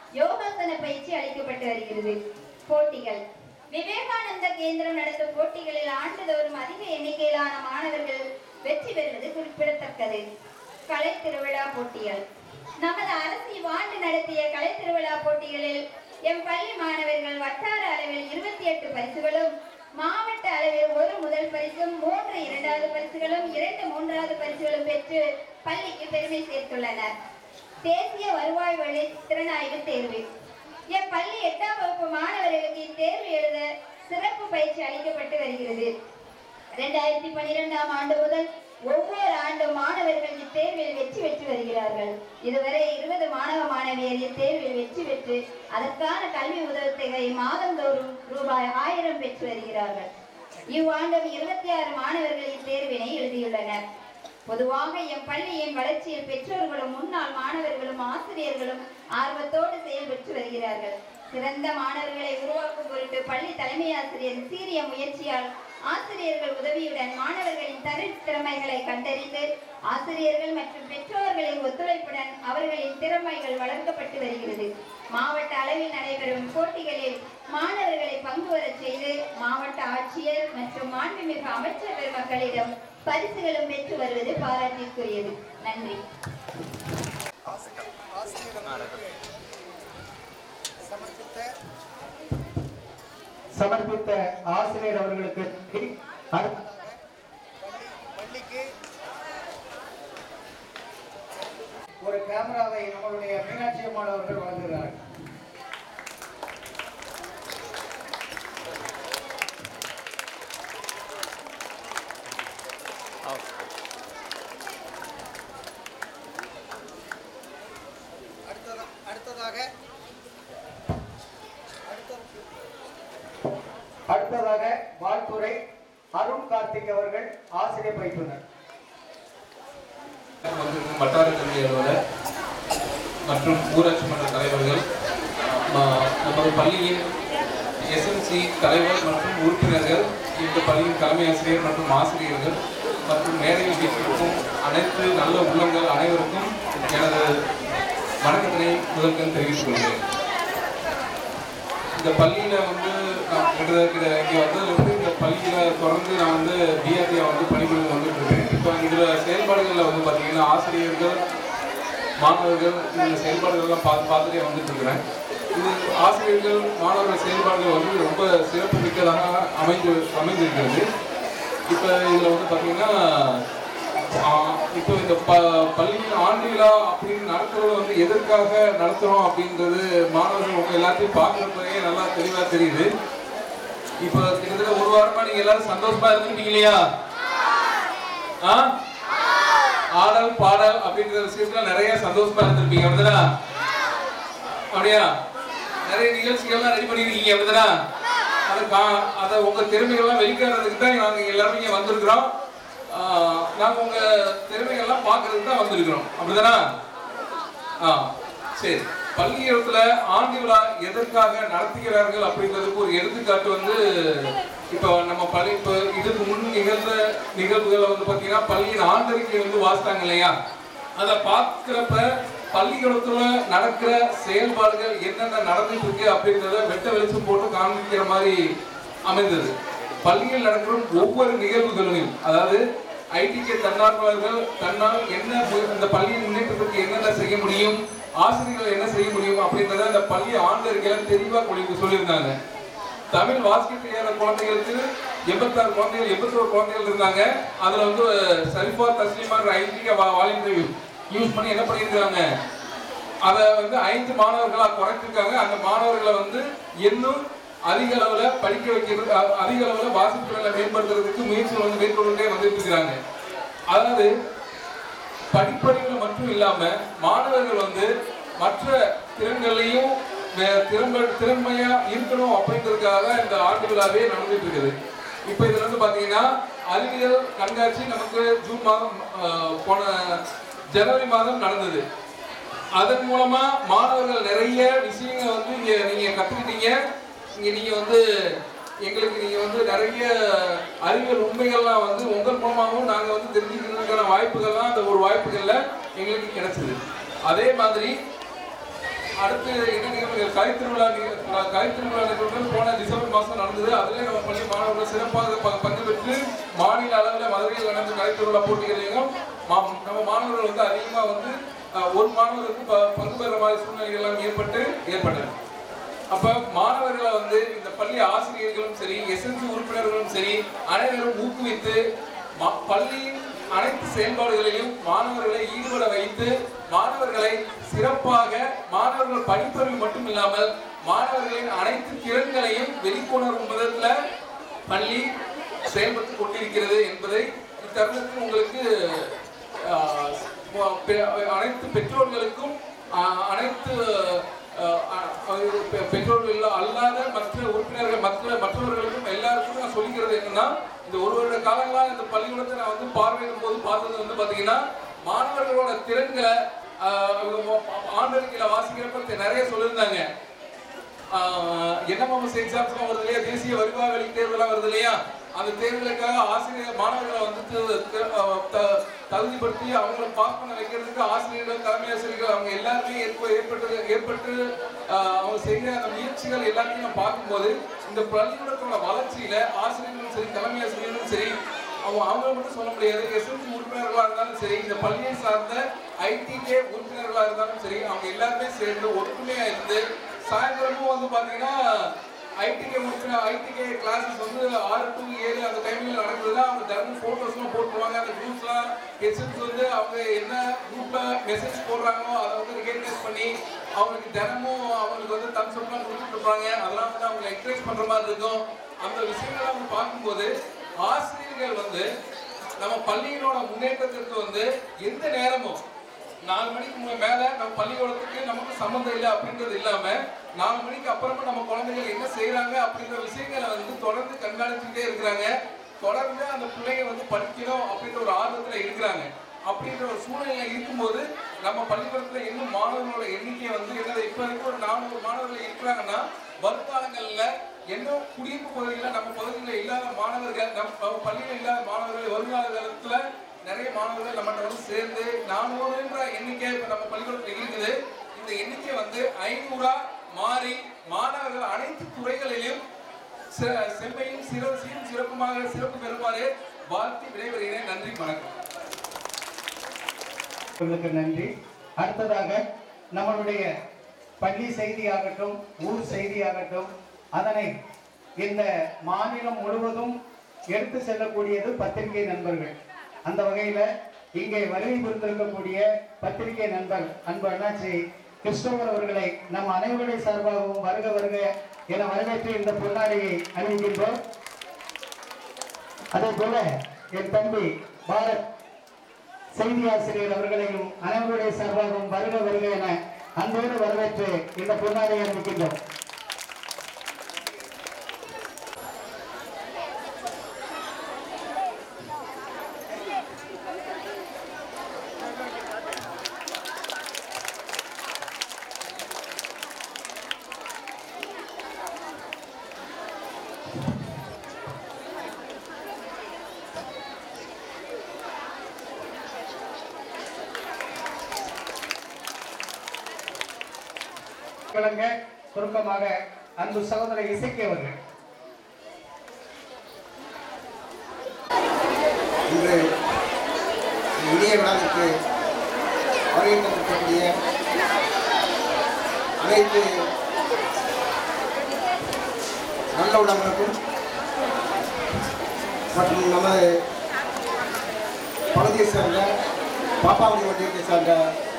யோகாசன பயிற்சி அளிக்கப்பட்டு வருகிறது போட்டிகள் விவேகானந்த கேந்திரம் நடத்தும் போட்டிகளில் ஆண்டுதோறும் அதிக எண்ணிக்கையிலான மாணவர்கள் வெற்றி பெறுவது குறிப்பிடத்தக்கது கலை திருவிழா போட்டிகள் நமது அரசு இவ்வாண்டு நடத்திய கலை திருவிழா போட்டிகளில் எம் பள்ளி மாணவர்கள் வட்டார அளவில் இருபத்தி எட்டு பரிசுகளும் மாவட்ட அளவில் ஒரு முதல் பரிசும் மூன்று இரண்டாவது பரிசுகளும் இரண்டு மூன்றாவது பரிசுகளும் பெற்று பள்ளிக்கு பெருமை சேர்த்துள்ளனர் தேசிய வருவாய் வழி திறனாய்வு தேர்வு என் பள்ளி எட்டாம் வகுப்பு மாணவர்களுக்கு இத்தேர்வு எழுத சிறப்பு பயிற்சி அளிக்கப்பட்டு வருகிறது இரண்டாயிரத்தி பன்னிரெண்டாம் ஆண்டு முதல் ஒவ்வொரு ஆண்டும் மாணவர்கள் இத்தேர்வில் வெற்றி பெற்று வருகிறார்கள் இதுவரை இருபது மாணவ மாணவியர் இத்தேர்வில் வெற்றி பெற்று அதற்கான கல்வி உதவித்தொகை மாதந்தோறும் ரூபாய் ஆயிரம் பெற்று வருகிறார்கள் இவ்வாண்டும் இருபத்தி ஆறு மாணவர்கள் இத்தேர்வினை எழுதியுள்ளனர் பொதுவாக எம் பள்ளியின் வளர்ச்சியில் பெற்றோர்களும் முன்னாள் மாணவர்களும் ஆசிரியர்களும் ஆர்வத்தோடு செயல்பட்டு வருகிறார்கள் சிறந்த மாணவர்களை உருவாக்கும் பொருட்டு பள்ளி தலைமை ஆசிரியர் சீரிய முயற்சியால் ஆசிரியர்கள் உதவியுடன் மாணவர்களின் தனித்திறமைகளை கண்டறிந்து ஆசிரியர்கள் மற்றும் பெற்றோர்களின் ஒத்துழைப்புடன் அவர்களின் திறமைகள் வளர்க்கப்பட்டு வருகிறது மாவட்ட அளவில் நடைபெறும் போட்டிகளில் மாணவர்களை பங்கு வரச் செய்து மாவட்ட ஆட்சியர் மற்றும் மாண்புமிகு அமைச்சர் பெருமக்களிடம் பரிசுகளும் பெற்று வருவது பாராட்டிற்குரியது நன்றி சமர்ப்பித்த ஆசிரியர் அவர்களுக்கு அடுத்த பள்ளிக்கு ஒரு கேமராவை நம்மளுடைய மீனாட்சி அம்மாள் அவர்கள் வழங்குகிறார்கள் அடுத்ததா- அடுத்ததாக அடுத்த அடுத்ததாக வாழ்த்துறை அருண் கார்த்திக் அவர்கள் ஆசிரியர் பயிற்றுனர் வந்திருக்கும் வட்டார கல்வி அலுவலர் மற்றும் ஊராட்சி மன்ற தலைவர்கள் ம- நமது பள்ளியின் எஸ்எம்சி தலைவர் மற்றும் உறுப்பினர்கள் இந்த பள்ளியின் தலைமை ஆசிரியர் மற்றும் ஆசிரியர்கள் மற்றும் மேடையில் வீட்டிற்கும் அனைத்து நல்ல உள்ளங்கள் அனைவருக்கும் எனது வணக்கத்தினை முதல்கண் தெரிவித்துக் கொள்கிறேன் இந்த பள்ளியில வந்து நான் கிட்டத்தட்ட இங்கே வந்ததுலேருந்து இந்த பள்ளியில தொடர்ந்து நான் வந்து பிஆர்டியா வந்து பணிபுரிந்து வந்துட்டு இருக்கேன் இப்போ இதுல செயல்பாடுகளில் வந்து பார்த்தீங்கன்னா ஆசிரியர்கள் மாணவர்கள் இந்த செயல்பாடுகள்லாம் பார்த்து பார்த்துட்டே வந்துட்டு இருக்கிறேன் இது ஆசிரியர்கள் மாணவர்கள் செயல்பாடுகள் வந்து ரொம்ப சிறப்பு மிக்கதாக அமைந்து அமைந்திருக்கிறது இப்போ இதில் வந்து பார்த்தீங்கன்னா ஆஹ் இப்போ இந்த ப பள்ளியின் ஆண்டு விழா அப்படின்னு நடத்துறது வந்து எதற்காக நடத்துறோம் அப்படின்றது மாணவர்கள் உங்க எல்லாத்தையும் பார்க்குறப்பவே நல்லா தெளிவா தெரியுது இப்போ கிட்டத்தட்ட ஒரு வாரமா நீங்க எல்லாரும் சந்தோஷமா இருந்துட்டீங்க இல்லையா ஆ ஆடல் பாடல் அப்படிங்கிற விஷயத்துல நிறைய சந்தோஷமா இருந்திருப்பீங்க அப்படிதானா அப்படியா நிறைய நிகழ்ச்சிகள்லாம் ரெடி பண்ணிருக்கீங்க அப்படிதானா அதை கா- அதை உங்க திறமைகள்லாம் வெளிக்காடுறதுக்கு தான் நாங்க எல்லாரும் இங்க வந்திருக்கிறோம் ஆஹ் நாங்க உங்க திறமைகள்லாம் பார்க்கறதுக்கு தான் வந்திருக்கிறோம் அப்படிதானா ஆ சரி பள்ளியிடத்துல ஆண்டு விழா எதற்காக நடத்துகிறார்கள் அப்படிங்கிறதுக்கு ஒரு எடுத்துக்காட்டு வந்து இப்போ நம்ம பள்ளி இப்போ இதுக்கு முன் நிகழ்ந்த நிகழ்வுகளை வந்து பார்த்தீங்கன்னா பள்ளியின் ஆண்டறிக்கை வந்து வாசித்தாங்க இல்லையா அதை பார்க்குறப்ப பள்ளிக்கூடத்துல நடக்கிற செயல்பாடுகள் என்னென்ன நடந்துட்டு இருக்கு அப்படிங்கிறத வெட்ட வெளிச்சம் போட்டு காண்பிக்கிற மாதிரி அமைந்தது பள்ளியில் நடக்கிற ஒவ்வொரு நிகழ்வுகளிலும் அதாவது ஐடிகே தன்னார்வலர்கள் தன்னால் என்ன மு- இந்த பள்ளியின் முன்னேற்றத்துக்கு என்னென்ன செய்ய முடியும் ஆசிரியர்கள் என்ன செய்ய முடியும் அப்படின்றத அந்த பள்ளி ஆண்டறிக்கையில தெளிவா உங்களுக்கு சொல்லியிருந்தாங்க தமிழ் வாசிக்க தெரியாத குழந்தைகளுக்கு எண்பத்தாறு குழந்தைகள் எண்பத்தோரு குழந்தைகள் இருந்தாங்க அதுல வந்து சரிஃபா தஸ்லீமான்ற ஐடிகே வாலியன்டரி யூஸ் பண்ணி என்ன பண்ணியிருக்காங்க அதை வந்து ஐந்து மாணவர்களா குறைச்சிருக்காங்க அந்த மாணவர்களை வந்து இன்னும் அதிக அளவுல படிக்க வைக்கிறது அ- அதிக அளவுல வாசிப்பு திறனை மேம்படுத்துறதுக்கு முயற்சிகள் வந்து மேற்கொண்டுட்டே வந்துட்டு இருக்கிறாங்க அதாவது படிப்பறிவுல மட்டும் இல்லாம மாணவர்கள் வந்து மற்ற திறன்களையும் வே- திறம்ப திறமையா இருக்கணும் அப்படின்றதுக்காக தான் இந்த ஆண்டு விழாவே நடந்துட்டு இருக்குது இப்போ இதுல வந்து பாத்தீங்கன்னா அறிவியல் கண்காட்சி நமக்கு ஜூன் மாதம் அஹ், போன ஜனவரி மாதம் நடந்தது அதன் மூலமா மாணவர்கள் நிறைய விஷயங்களை வந்து இங்க நீங்க கத்துக்கிட்டீங்க இங்க நீங்க வந்து எங்களுக்கு நீங்க வந்து நிறைய அறிவியல் உண்மைகள்லாம் வந்து உங்கள் மூலமாகவும் நாங்க வந்து தெரிஞ்சுக்கிறதுக்கான வாய்ப்புகள்லாம் அந்த ஒரு வாய்ப்புகள்ல எங்களுக்கு கிடைச்சது அதே மாதிரி அடுத்து என்ன நிகழ்வுகள் கலைத்திருவிழா நிக- அஹ் கலைத்திருவிழா நிகழ்வுகள் போன டிசம்பர் மாதம் நடந்தது அதிலே நம்ம பள்ளி மாணவர்கள் சிறப்பாக ப- பங்கு பெற்று மாநில அளவில் மதுரையில் நடந்த கலைத்திருவிழா போட்டிகளையும் மா- நம்ம மாணவர்கள் வந்து அதிகமாக வந்து அஹ், ஒரு மாணவருக்கு ப- பங்கு பெறுற மாதிரி சூழ்நிலைகள் எல்லாம் ஏற்பட்டு ஏற்பட்டது அப்ப மாணவர்களை வந்து இந்த பள்ளி ஆசிரியர்களும் சரி எஸ்என்சி உறுப்பினர்களும் சரி அனைவரும் ஊக்குவித்து ம- பள்ளியின் அனைத்து செயல்பாடுகளிலும் மாணவர்களை ஈடுபட வைத்து மாணவர்களை சிறப்பாக மாணவர்கள் படிப்பறிவு மட்டும் இல்லாமல் மாணவர்களின் அனைத்து திறன்களையும் வெளிக்கொணரும் விதத்துல பள்ளி செயல்பட்டு கொண்டிருக்கிறது என்பதை இத்தருணத்தில் உங்களுக்கு ஆஹ், பெ- அனைத்து பெற்றோர்களுக்கும் ஆஹ், அனைத்து ஆஹ், ஆஹ், பெ- பெற்றோர்கள் அல்லாத மற்ற உறுப்பினர்கள் மற்ற மற்றவர்களுக்கும் எல்லாருக்கும் நான் சொல்லிக்கிறது என்னன்னா இந்த ஒரு வருட காலங்களாக இந்த பள்ளிக்கூடத்தை நான் வந்து பார்வையிடும் போது பார்த்தது வந்து பாத்தீங்கன்னா மாணவர்களோட திறன்களை ஆண்டறிக்கையில வாசிக்கிறப்ப தெ- நிறைய சொல்லியிருந்தாங்க என்எம்எஸ் எக்ஸாம்ஸ்லாம் வருது இல்லையா தேசிய வருவாய் வழி தேர்வுலாம் வருது இல்லையா அந்த தேர்வுகளுக்காக ஆசிரியர் மாணவர்களை வந்து த- த- அஹ் த- தகுதிப்படுத்தி அவங்கள பாஸ் பண்ண வைக்கிறதுக்கு ஆசிரியர்கள் தலைமை ஆசிரியர்கள் அவங்க எல்லாருமே ஏற்ப ஏற்பட்டு ஏற்பட்டு அஹ், அவங்க செய்கிற அந்த முயற்சிகள் எல்லாத்தையும் நான் பார்க்கும்போது இந்த பள்ளிக்கூடத்தோட வளர்ச்சியில ஆசிரியர்களும் சரி தலைமை ஆசிரியர்களும் சரி அவங்க அவங்கள மட்டும் சொல்ல முடியாது எஸ்என்சி உறுப்பினர்களா இருந்தாலும் சரி இந்த பள்ளியை சார்ந்த ஐடிகே உறுப்பினர்களா இருந்தாலும் சரி அவங்க எல்லாருமே சேர்ந்து ஒற்றுமையா இருந்து சாயந்தரமும் வந்து பாத்தீங்கன்னா ஐடிகே முடிச்சுனா ஐடிகே கிளாஸஸ் வந்து ஆறு டு ஏழு அந்த டைமில் நடக்குதுன்னா அவங்க தினமும் ஃபோட்டோஸ்லாம் போட்டுருவாங்க அந்த குரூப்ஸ்லாம் எஸ்என்ஸ் வந்து அவங்க என்ன குரூப்பில் மெசேஜ் போடுறாங்களோ அதை வந்து ரிகனைஸ் பண்ணி அவங்களுக்கு தினமும் அவங்களுக்கு வந்து தம்ஸ் அப்லாம் கொடுத்துட்டு இருப்பாங்க அதெல்லாம் வந்து அவங்களை என்கரேஜ் பண்ணுற மாதிரி இருக்கும் அந்த விஷயங்களை அவங்க பார்க்கும்போது ஆசிரியர்கள் வந்து நம்ம பள்ளியினோட முன்னேற்றத்திற்கு வந்து எந்த நேரமும் நாலு மணிக்கு மு- மேல நம்ம பள்ளிக்கூடத்துக்கு நமக்கு சம்மந்தம் இல்லை அப்படின்றது இல்லாம நாலு மணிக்கு அப்புறமா நம்ம குழந்தைகள் என்ன செய்யறாங்க அப்படின்ற விஷயங்களை வந்து தொடர்ந்து கண்காணிச்சுட்டே இருக்கிறாங்க தொடர்ந்து அந்த பிள்ளைங்க வந்து படிக்கணும் அப்படின்ற ஒரு ஆர்வத்துல இருக்கிறாங்க அப்படின்ற ஒரு சூழ்நிலை இருக்கும்போது நம்ம பள்ளிக்கூடத்துல இன்னும் மாணவர்களோட எண்ணிக்கை வந்து என்னது இப்ப வரைக்கும் ஒரு நானூறு மாணவர்கள் இருக்கிறாங்கன்னா வருங்காலங்கள்ல இன்னும் குடியிருப்பு பகுதிகளில் நம்ம பகுதியில் இல்லாத மாணவர்கள் நம்ம பள்ளியில் இல்லாத மாணவர்கள் வருங்கால காலத்துல நிறைய மாணவர்கள் நம்மகிட்ட வந்து சேர்ந்து நானூறுன்ற எண்ணிக்கை இப்ப நம்ம பள்ளிக்கூடத்தில் இருக்குது இந்த எண்ணிக்கை வந்து ஐநூறா மாறி மாணவர்கள் அனைத்து துறைகளிலும் செ- செம்மையும் சிற சீரும் சிறப்புமாக சிறப்பு பெறுமாறு வாழ்த்தி விடைபெறுகிறேன் நன்றி வணக்கம் உங்களுக்கு நன்றி அடுத்ததாக நம்மளுடைய பள்ளி செய்தியாகட்டும் ஊர் செய்தியாகட்டும் அதனை இந்த மாநிலம் முழுவதும் எடுத்து செல்லக்கூடியது பத்திரிகை நண்பர்கள் அந்த வகையில இங்கே வருகை புரிந்திருக்கக்கூடிய பத்திரிகை நண்பர் அன்பு அண்ணாச்சி கிறிஸ்டோபர் அவர்களை நம் அனைவருடைய சார்பாகவும் வருக வருக என வரவேற்று இந்த பொன்னாடியை அணிவிக்கின்றோம் அதே போல என் தம்பி பாரத் செய்தி ஆசிரியர் அவர்களையும் அனைவருடைய சார்பாகவும் வருக வருக என அன்போடு வரவேற்று இந்த பொன்னாடை அறிவிக்கின்றோம் கிழங்க சுருக்கமாக அன்பு சகோதரர் இசைக்கு அவர்கள் இன்று இனிய விழாவிற்கு வருகை தந்திருக்கக்கூடிய அனைத்து நல்ல உள்ளவர்களுக்கும் மற்றும் நமது பகுதியை சேர்ந்த பாப்பாவடி ஒன்றியத்தை சேர்ந்த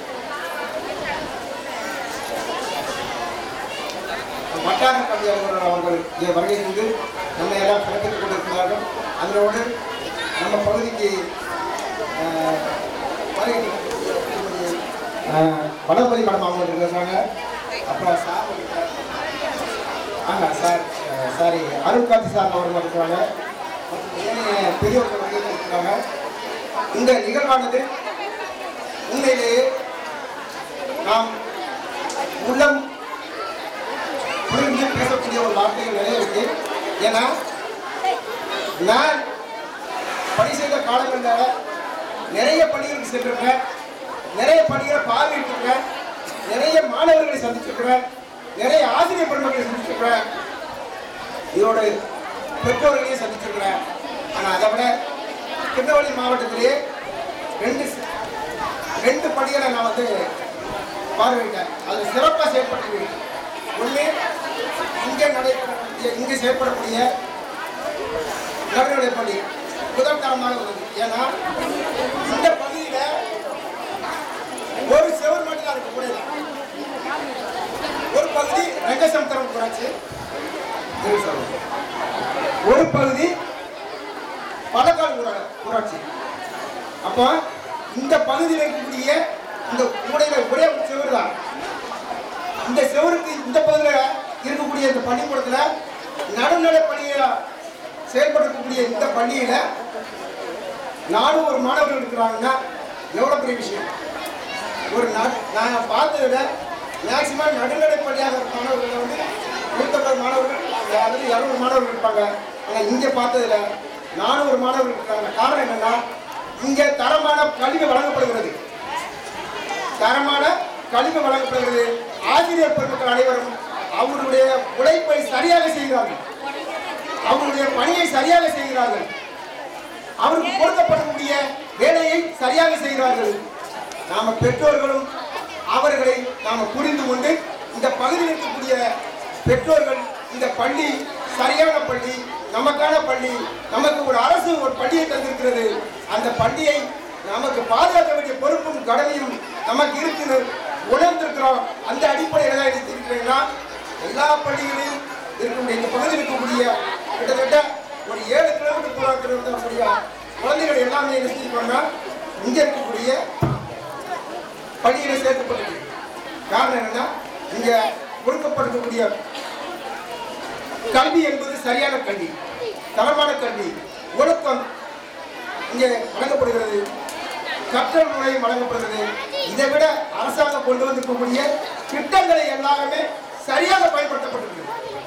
வட்டார கல்வி அலுவலர் அவர்கள் இங்கே வருகை இருந்து நம்மை எல்லாம் சிறப்பித்துக் கொண்டிருக்கிறார்கள் அதனோடு நம்ம பகுதிக்கு ஆஹ், வருகை திருமதி, ஆஹ், வளர்மதி மேடம் அவங்க இருக்காங்க அப்புறம் சார் இருக்கார். ஆமாம் சார் ஆஹ், சாரி அருள் காந்தி சார் அவர்கள் இருக்கிறாங்க மற்றும் ஏனைய பெரியவர்கள் வருகை இருக்கிறாங்க இந்த நிகழ்வானது உண்மையிலேயே நாம் உள்ளம் புரிஞ்சு பேசக்கூடிய ஒரு வார்த்தைகள் நிறைய இருக்கு ஏன்னா நான் பணி செய்த காலங்களில் நிறைய பணிகளுக்கு சென்றிருக்கேன் நிறைய பணிகளை பார்வையிட்டிருக்கேன் நிறைய மாணவர்களை சந்திச்சிருக்கிறேன் நிறைய ஆசிரியர் பெருமக்களை சந்திச்சிருக்கிறேன் இதோட பெற்றோர்களையும் சந்திச்சிருக்கிறேன் ஆனால் அதை விட திருநெல்வேலி மாவட்டத்திலேயே ரெண்டு சி- ரெண்டு பணிகளை நான் வந்து பார்வையிட்டேன் அது சிறப்பாக செயல்பட்டு ஒன்று இங்கே நடைபெறக்கூடிய இங்கே செயல்படக்கூடிய நடுநிலைப் பள்ளி முதல் தரமாக உள்ளது ஏன்னா இந்த பள்ளியில் ஒரு செவர் மட்டும் தான் இருக்கு கூட ஒரு பகுதி ரங்கசமுத்திரம் ஊராட்சி இரு சார். ஒரு பகுதி பழக்கால் ஊரா ஊராட்சி அப்போ இந்த பகுதியில் இருக்கக்கூடிய இந்த கூடையில ஒரே ஒரு செவரு தான் இந்த செவருக்கு இந்த பகுதியில் இருக்கக்கூடிய இந்த பள்ளிக்கூடத்தில் நடுநிலை பள்ளியை செயல்படுத்தக்கூடிய இந்த பள்ளியில் நானூறு மாணவர்கள் இருக்கிறாங்கன்னா எவ்வளோ பெரிய விஷயம் ஒரு நா- நான் பார்த்ததை விட மேக்சிமம் நடுநிலை பள்ளியாக இருக்க மாணவர்கள் வந்து நூற்றம்பது மாணவர்கள் அதாவது இரநூறு மாணவர்கள் இருப்பாங்க ஆனால் இங்கே பார்த்ததுல நானூறு மாணவர்கள் இருக்காங்க காரணம் என்னன்னா இங்கே தரமான கல்வி வழங்கப்படுகிறது தரமான கல்வி வழங்கப்படுகிறது ஆசிரியர் பெருமக்கள் அனைவரும் அவர்களுடைய உழைப்பை சரியாக செய்கிறார்கள் அவர்களுடைய பணியை சரியாக செய்கிறார்கள் அவருக்கு கொடுக்கப்படக்கூடிய வேலையை சரியாக செய்கிறார்கள் நாம பெற்றோர்களும் அவர்களை நாம புரிந்து கொண்டு இந்த பகுதியில் இருக்கக்கூடிய பெற்றோர்கள் இந்த பள்ளி சரியான பள்ளி நமக்கான பள்ளி நமக்கு ஒரு அரசு ஒரு பள்ளியை தந்திருக்கிறது அந்த பள்ளியை நமக்கு பாதுகாக்க வேண்டிய பொறுப்பும் கடமையும் நமக்கு இருக்குது உணர்ந்திருக்கிறோம் அந்த அடிப்படையில் தான் எடுத்திருக்கிறீங்கன்னா எல்லா பள்ளிகளையும் இருக்கக்கூடிய இந்த பகுதியில் இருக்கக்கூடிய கிட்டத்தட்ட ஒரு ஏழு கிலோமீட்டர் தூரம் இருக்கக்கூடிய குழந்தைகள் எல்லாமே என்ன செஞ்சுக்கோங்கன்னா இங்கே இருக்கக்கூடிய பள்ளியில் சேர்க்கப்பட்டிருக்கு காரணம் என்னன்னா இங்க கொடுக்கப்பட்டிருக்கக்கூடிய கல்வி என்பது சரியான கல்வி தரமான கல்வி ஒழுக்கம் இங்கே வழங்கப்படுகிறது கற்றல் முறையும் வழங்கப்படுகிறது இதை விட அரசாங்கம் கொண்டு வந்திருக்கக்கூடிய திட்டங்களை எல்லாமே சரியாக பயன்படுத்தப்பட்டிருக்கு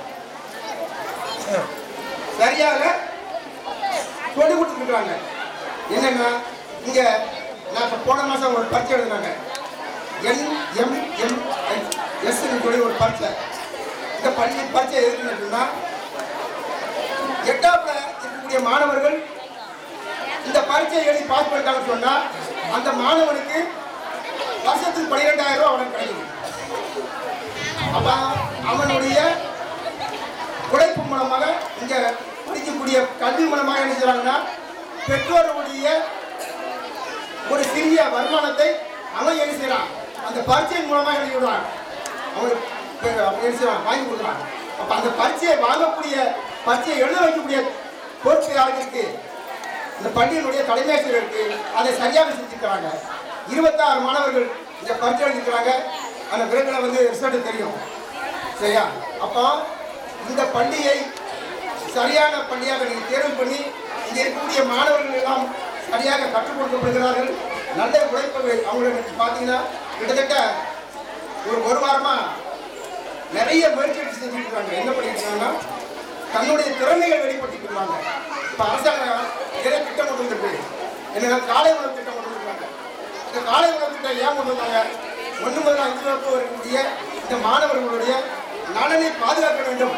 சரியாக சொல்லி கொடுத்துருக்காங்க என்னன்னா இங்க நான் இப்ப போன மாசம் ஒரு பரீட்சை எழுதினாங்க என் எம் எம் எஸ் சொல்லி ஒரு பரீட்சை இந்த பள்ளி பரீட்சை எதுக்குன்னு அப்படின்னா எட்டாப்புல இருக்கக்கூடிய மாணவர்கள் இந்த பரீட்சை எழுதி பாஸ் பண்ணிட்டாங்கன்னு சொன்னா அந்த மாணவனுக்கு வருஷத்துக்கு பன்னிரெண்டாயிரம் ரூபாய் அவனுக்கு கிடைக்குது அப்ப அவனுடைய உழைப்பு மூலமாக இங்க படிக்கக்கூடிய கல்வி மூலமாக என்ன செய்றாங்கன்னா பெற்றோர்களுடைய ஒரு சிறிய வருமானத்தை அவன் என்ன செய்யறான் அந்த பரீட்சையின் மூலமாக என்ன செய்வான் அவனுக்கு பெ- அவன் என்ன செய்வான் வாங்கி கொடுக்குறான் அப்ப அந்த பரீட்சையை வாங்கக்கூடிய பரீட்சையை எழுத வைக்கக்கூடிய பொறுப்பு யாருக்கு இருக்கு இந்த பள்ளியினுடைய தலைமை ஆசிரியருக்கு அதை சரியாக செஞ்சுக்கிறாங்க இருபத்தாறு மாணவர்கள் இந்த பரீட்சை எழுதிக்கிறாங்க அந்த விரைவில் வந்து ரிசல்ட் தெரியும் சரியா அப்போ இந்த பள்ளியை சரியான பள்ளியாக நீங்கள் தேர்வு பண்ணி இங்கே இருக்கக்கூடிய மாணவர்கள் எல்லாம் சரியாக கற்றுக் கொடுக்கப்படுகிறார்கள் நல்ல உழைப்பு அவங்களுக்கு பார்த்தீங்கன்னா கிட்டத்தட்ட ஒரு ஒரு வாரமாக நிறைய முயற்சி எடுத்து செஞ்சுட்டு இருக்காங்க என்ன பண்ணிட்டு இருக்காங்கன்னா தன்னுடைய திறமைகள் வெளிப்படுத்திட்டு இருக்காங்க இப்போ அரசாங்கம் நிறைய திட்டம் கொண்டு வந்திருக்கு என்னன்னா காலை உணவு திட்டம் கொண்டு வந்திருக்காங்க இந்த காலை உணவு திட்டம் ஏன் கொண்டு வந்தாங்க ஒன்று முதல் அஞ்சு வகுப்பு வரக்கூடிய இந்த மாணவர்களுடைய நலனை பாதுகாக்க வேண்டும்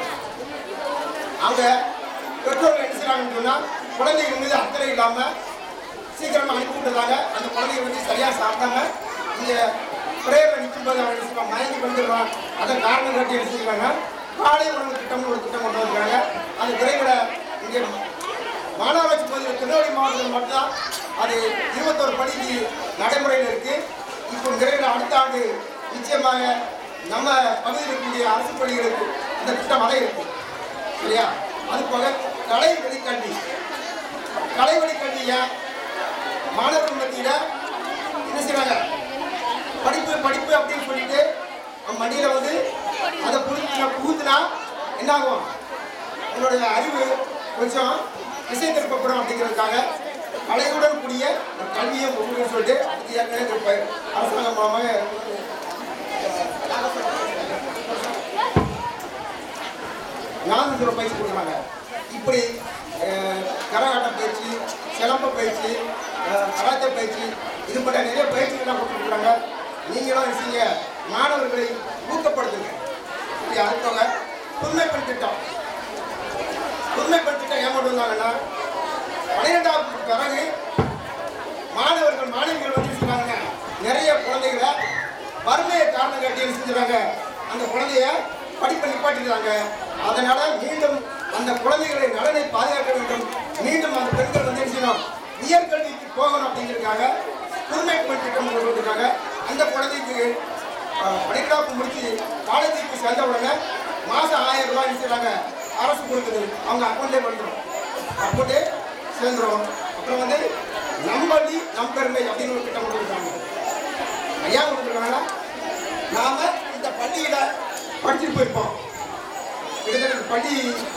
அவங்க பெற்றோர்கள் என்ன செய்றாங்கன்னு சொன்னா குழந்தைகள் மீது அக்கறை இல்லாம சீக்கிரமா அனுப்பி விட்டுறாங்க அந்த குழந்தைகள் வந்து சரியா சாப்பிட்டாங்க இங்க பிரேயர்ல நிற்கும்போது அவங்க என்ன செய்வாங்க மயங்கி வந்துடுறான் அதை காரணம் காட்டி என்ன செய்வாங்க காலை உணவு திட்டம்னு ஒரு திட்டம் கொண்டு வந்திருக்காங்க அது விரைவில் இங்கே மாநகராட்சி பகுதியில் திருநெல்வேலி மாவட்டத்தில் மட்டும்தான் அது இருபத்தோரு பள்ளிக்கு நடைமுறையில் இருக்கு இப்போ விரைவில் அடுத்த ஆண்டு நிச்சயமாக நம்ம பகுதியில் இருக்கக்கூடிய அரசு பள்ளிகளுக்கு இந்த திட்டம் வர இருக்கு சரியா அது போக கலை வெளிக்கல்வி கலை வெளிக்கல்வியை மாணவர்கள் மத்தியில் என்ன செய்வாங்க படிப்பு படிப்பு அப்படின்னு சொல்லிட்டு நம்ம மடியில் வந்து அதை புரிஞ்சுனா புகுத்துனா என்ன ஆகும் உங்களுடைய அறிவு கொஞ்சம் திசை திருப்பப்படும் அப்படிங்கிறதுக்காக கலையுடன் கூடிய ஒரு கல்வியை கொடுக்கணும்னு சொல்லிட்டு அதுக்கு ஏற்கனவே இந்த ப- அரசாங்கம் மூலமாக ஞானசுர பயிற்சி கொடுக்குறாங்க இப்படி அஹ், கரகாட்ட பயிற்சி சிலம்ப பயிற்சி அஹ், கராத்தே பயிற்சி இது போன்ற நிறைய பயிற்சிகள்லாம் கொடுத்துருக்குறாங்க நீங்களும் என்ன செய்யுங்க மாணவர்களை ஊக்கப்படுத்துங்க இப்படி அடுத்தவங்க புதுமைப்பெண் திட்டம் புதுமைப்பெண் திட்டம் ஏன் கொண்டு வந்தாங்கன்னா பன்னிரெண்டாம் பிறகு மாணவர்கள் மாணவிகள் வந்து சொல்றாங்க நிறைய குழந்தைகளை வறுமையை காரணம் காட்டி என்ன செஞ்சுறாங்க அந்த குழந்தைய படிப்பை நிப்பாட்டிடுறாங்க அதனால மீண்டும் அந்த குழந்தைகளை நலனை பாதுகாக்க வேண்டும் மீண்டும் அந்த பெண்கள் வந்து என்ன செய்யணும் உயர்கல்விக்கு போகணும் அப்படிங்கிறதுக்காக புதுமை பெண் திட்டம் கொண்டு வந்திருக்காங்க அந்த குழந்தைக்கு பனிரெண்டாப்பு முடிச்சு காலேஜுக்கு சேர்ந்த உடனே மாதம் ஆயிரம் ரூபாய் என்ன செய்றாங்க அரசு கொடுக்குது அவங்க அக்கௌண்ட்டே வந்துடும் அக்கௌண்ட்டே சேர்ந்துரும் அப்புறம் வந்து நம்பள்ளி நம்பெருமை அப்படின்னு ஒரு திட்டம் கொடுத்துருக்காங்க ஐயா கொடுத்துருக்காங்க நாம இந்த பள்ளியில படிச்சுட்டு போயிருப்போம் கிட்டத்தட்ட இந்த பள்ளி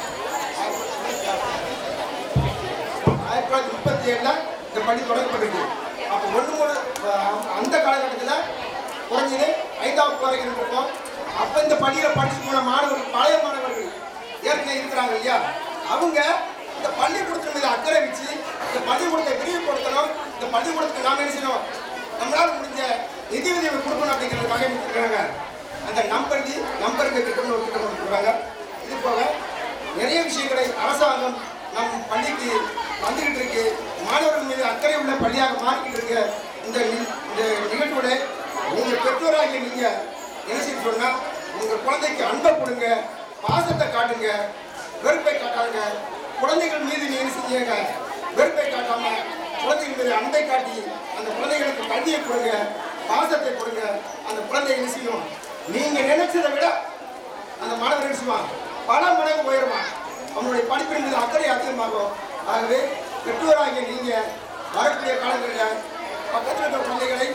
ஆயிரத்தி தொள்ளாயிரத்தி முப்பத்தி ஏழுல இந்த பள்ளி தொடங்கப்பட்டிருக்கு அப்போ ஒன்று மூணு அஹ், அந்த காலகட்டத்தில் குறைஞ்சது ஐந்தாவது வரைக்கும் இருந்திருக்கோம் அப்போ இந்த பள்ளியில் படிச்சு போன மாணவர்கள் பழைய மாணவர்கள் ஏற்கனவே இருக்கிறாங்க இல்லையா அவங்க இந்த பள்ளிக்கூடத்தின் மீது அக்கறை வச்சு இந்த பள்ளிக்கூடத்தை விரிவுபடுத்தணும் இந்த பள்ளிக்கூடத்துக்கு நாம என்ன செய்யணும் நம்மளால முடிஞ்ச நிதி உதவி கொடுக்கணும் அப்படிங்கிறதுக்காக இருக்கிறாங்க அந்த நம்பர் நம்பருக்கு திட்டம்னு ஒரு திட்டம் கொடுக்குறாங்க இது போக நிறைய விஷயங்களை அரசாங்கம் நம் பள்ளிக்கு வந்துகிட்டு இருக்கு மாணவர்கள் மீது அக்கறை உள்ள பள்ளியாக மாறிக்கிட்டு இருக்கு இந்த நி- இந்த நிகழ்வோட நீங்க பெற்றோராகிய நீங்க என்ன செய்ய சொன்னா உங்க குழந்தைக்கு அன்பை கொடுங்க பாசத்தை காட்டுங்க வெறுப்பை காட்டாங்க குழந்தைகள் மீது நீ என்ன செஞ்சீங்க வெறுப்பை காட்டாம குழந்தைகள் மீது அன்பை காட்டி அந்த குழந்தைகளுக்கு கல்வியை கொடுங்க பாசத்தை கொடுங்க அந்த குழந்தை என்ன செய்யும் நீங்க நினைச்சதை விட அந்த மாணவர் என்ன செய்வான் பல மடங்கு உயருவான் அவனுடைய படிப்பின் மீது அக்கறை அதிகமாகும் ஆகவே பெற்றோராகிய நீங்க வரக்கூடிய காலங்களில் பக்கத்தில் இருக்கிற குழந்தைகளை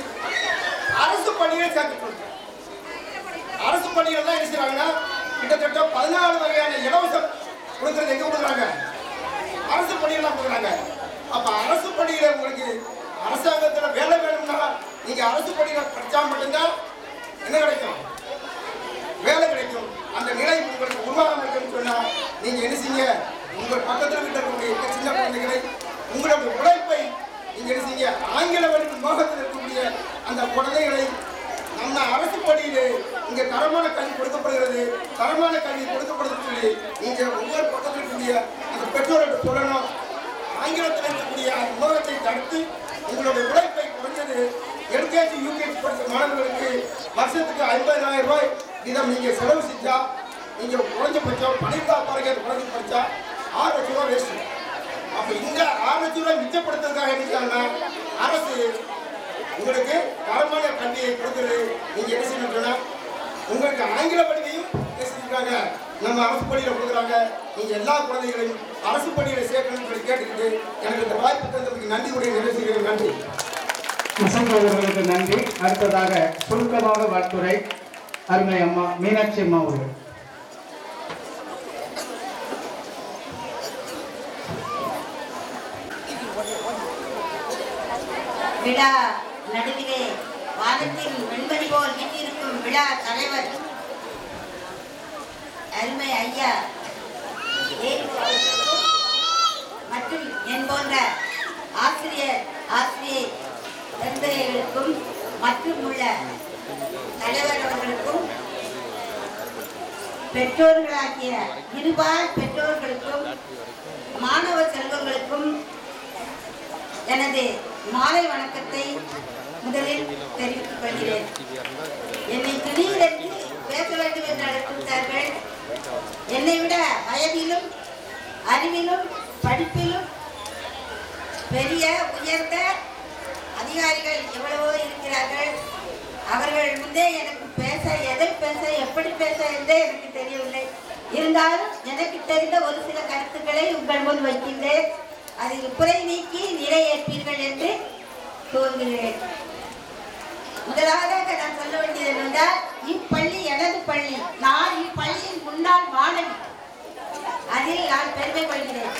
அரசு பள்ளியில் சேர்த்துக் கொள்ளுங்க அரசு பள்ளிகள் தான் என்ன செய்றாங்கன்னா கிட்டத்தட்ட பதினாலு வகையான இலவசம் கொடுக்கறது எங்க கொடுக்குறாங்க அரசு பள்ளிகள் தான் கொடுக்குறாங்க அப்ப அரசு பள்ளியில உங்களுக்கு அரசாங்கத்துல வேலை வேணும்னா நீங்க அரசு பள்ளியில படிச்சா மட்டும்தான் என்ன கிடைக்கும் வேலை கிடைக்கும் அந்த நிலை உங்களுக்கு உருவாகாம இருக்குன்னு சொன்னா நீங்க என்ன செய்யுங்க உங்கள் பக்கத்துல வீட்டில் இருக்கக்கூடிய இந்த சின்ன குழந்தைகளை உங்களுடைய உழைப்பை நீங்க என்ன செய்யுங்க ஆங்கில வழி மோகத்தில் இருக்கக்கூடிய அந்த குழந்தைகளை நம்ம அரசு பள்ளியிலே இங்க தரமான கல்வி கொடுக்கப்படுகிறது தரமான கல்வி கொடுக்கப்படுதுன்னு சொல்லி நீங்க ஒவ்வொரு பக்கத்தில் இருக்கக்கூடிய அந்த பெற்றோர்கிட்ட சொல்லணும் ஆங்கிலத்தில் இருக்கக்கூடிய அந்த மோகத்தை தடுத்து உங்களுடைய உழைப்பை குறைஞ்சது எல்கேஜி யூகேஜி படித்த மாணவர்களுக்கு வருஷத்துக்கு ஐம்பதாயிரம் ரூபாய் வீதம் நீங்க செலவு செஞ்சா நீங்க குறைஞ்சபட்சம் பன்னிரெண்டாம் பாருங்க குறைஞ்சு படிச்சா ஆறு லட்சம் ரூபாய் வேஸ்ட் அப்ப இந்த ஆறு லட்சம் ரூபாய் மிச்சப்படுத்துறதுக்காக என்ன செய்யறாங்கன்னா அரசு உங்களுக்கு தரமான கல்வியை கொடுக்குறது நீங்க என்ன செய்யணும் சொன்னா உங்களுக்கு ஆங்கில பள்ளியையும் என்ன செஞ்சிருக்காங்க நம்ம அரசு பள்ளியில கொடுக்குறாங்க நீங்க எல்லா குழந்தைகளையும் அரசு பள்ளியில சேர்க்கணும்னு சொல்லி கேட்டுக்கிட்டு எனக்கு இந்த வாய்ப்பு தந்ததுக்கு நன்றி உடைய நிறைவு செய்கிறேன் நன்றி வசந்த் அவர்களுக்கு நன்றி அடுத்ததாக சுருக்கமாக வாழ்த்துறை அருமை அம்மா மீனாட்சி அம்மா அவர்கள் விழா நடுவிலே வானத்தில் வெண்மணி போல் வீட்டிருக்கும் விழா தலைவர் அருமை ஐயா ஏ- மற்றும் என் போன்ற ஆசிரியர் ஆசிரியை பெருந்தரைகளுக்கும் மற்றும் உள்ள தலைவர் அவர்களுக்கும் பெற்றோர்களாகிய இருபால் பெற்றோர்களுக்கும் மாணவ செல்வங்களுக்கும் எனது மாலை வணக்கத்தை முதலில் தெரிவித்துக் கொள்கிறேன் என்னை திடீரென்று பேச வேண்டும் என்று அழைத்துவிட்டார்கள் என்னை விட வயதிலும் அறிவிலும் படிப்பிலும் பெரிய உயர்ந்த அதிகாரிகள் எவ்வளவோ இருக்கிறார்கள் அவர்கள் முன்னே எனக்கு பேச எதை பேச எப்படி பேச என்றே எனக்கு தெரியவில்லை இருந்தாலும் எனக்கு தெரிந்த ஒரு சில கருத்துக்களை உங்கள் முன் வைக்கின்றேன் அதில் குறை நீக்கி நிறைவேற்பீர்கள் என்று துவங்குகிறேன் முதலாவதாக நான் சொல்ல வேண்டியது என்னவென்றால் இப்பள்ளி எனது பள்ளி நான் இப்பள்ளியின் முன்னாள் மாணவி அதில் நான் பெருமை கொள்கிறேன்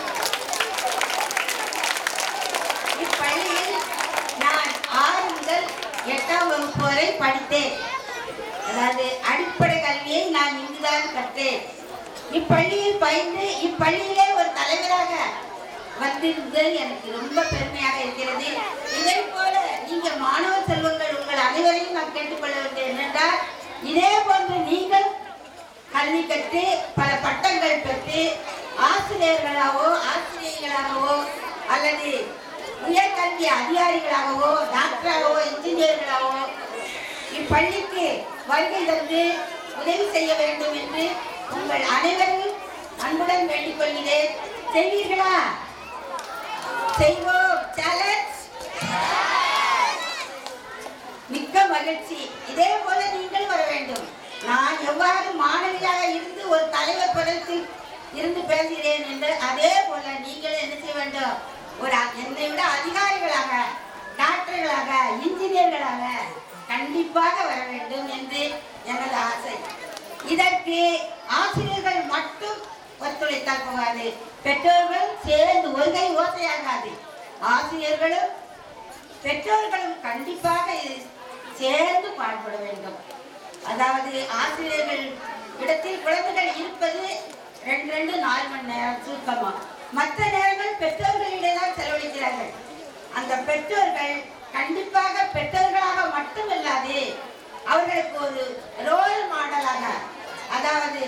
இப்பள்ளியில் நான் ஆறு முதல் எட்டாம் வகுப்பு வரை படித்தேன் அதாவது அடிப்படை கல்வியை நான் இங்குதான் கற்றேன் இப்பள்ளியில் பயின்று இப்பள்ளியிலே ஒரு தலைவராக வந்திருந்தது எனக்கு ரொம்ப பெருமையாக இருக்கிறது இதை போல நீங்க மாணவ செல்வங்கள் உங்கள் அனைவரையும் நான் கேட்டுக்கொள்ள வேண்டியது என்னென்றால் இதே போன்று நீங்கள் கல்வி கற்று பல பட்டங்கள் பெற்று ஆசிரியர்களாகவோ ஆசிரியர்களாகவோ அல்லது உயர்கல்வி அதிகாரிகளாகவோ டாக்டராகவோ இன்ஜினியர்களாகவோ இப்பள்ளிக்கு வருகை தந்து உதவி செய்ய வேண்டும் என்று உங்கள் அனைவரையும் அன்புடன் வேண்டிக் கொள்கிறேன் செய்வீர்களா செய்வோம் சேலஞ்ச் மிக்க மகிழ்ச்சி இதே போல நீங்கள் வர வேண்டும் நான் எவ்வாறு மாணவியாக இருந்து ஒரு தலைவர் பதத்தில் இருந்து பேசுகிறேன் என்று அதே போல நீங்கள் என்ன செய்ய வேண்டும் ஒரு அ- என்னை விட அதிகாரிகளாக டாக்டர்களாக இன்ஜினியர்களாக கண்டிப்பாக வர வேண்டும் என்று எனது ஆசை இதற்கு ஆசிரியர்கள் மட்டும் ஒத்துழைத்தால் போகாது பெற்றோர்கள் சேர்ந்து ஒருகை ஓசையாகாது ஆசிரியர்களும் பெற்றோர்களும் கண்டிப்பாக இது சேர்ந்து பாடுபட வேண்டும் அதாவது ஆசிரியர்கள் இடத்தில் குழந்தைகள் இருப்பது ரெண்டு ரெண்டு நாலு மணி நேரம் சுருக்கமா மற்ற நேரங்கள் பெற்றோர்களிடையே தான் செலவழிக்கிறார்கள் அந்த பெற்றோர்கள் கண்டிப்பாக பெற்றோர்களாக மட்டுமல்லாது அவர்களுக்கு ஒரு ரோல் மாடலாக அதாவது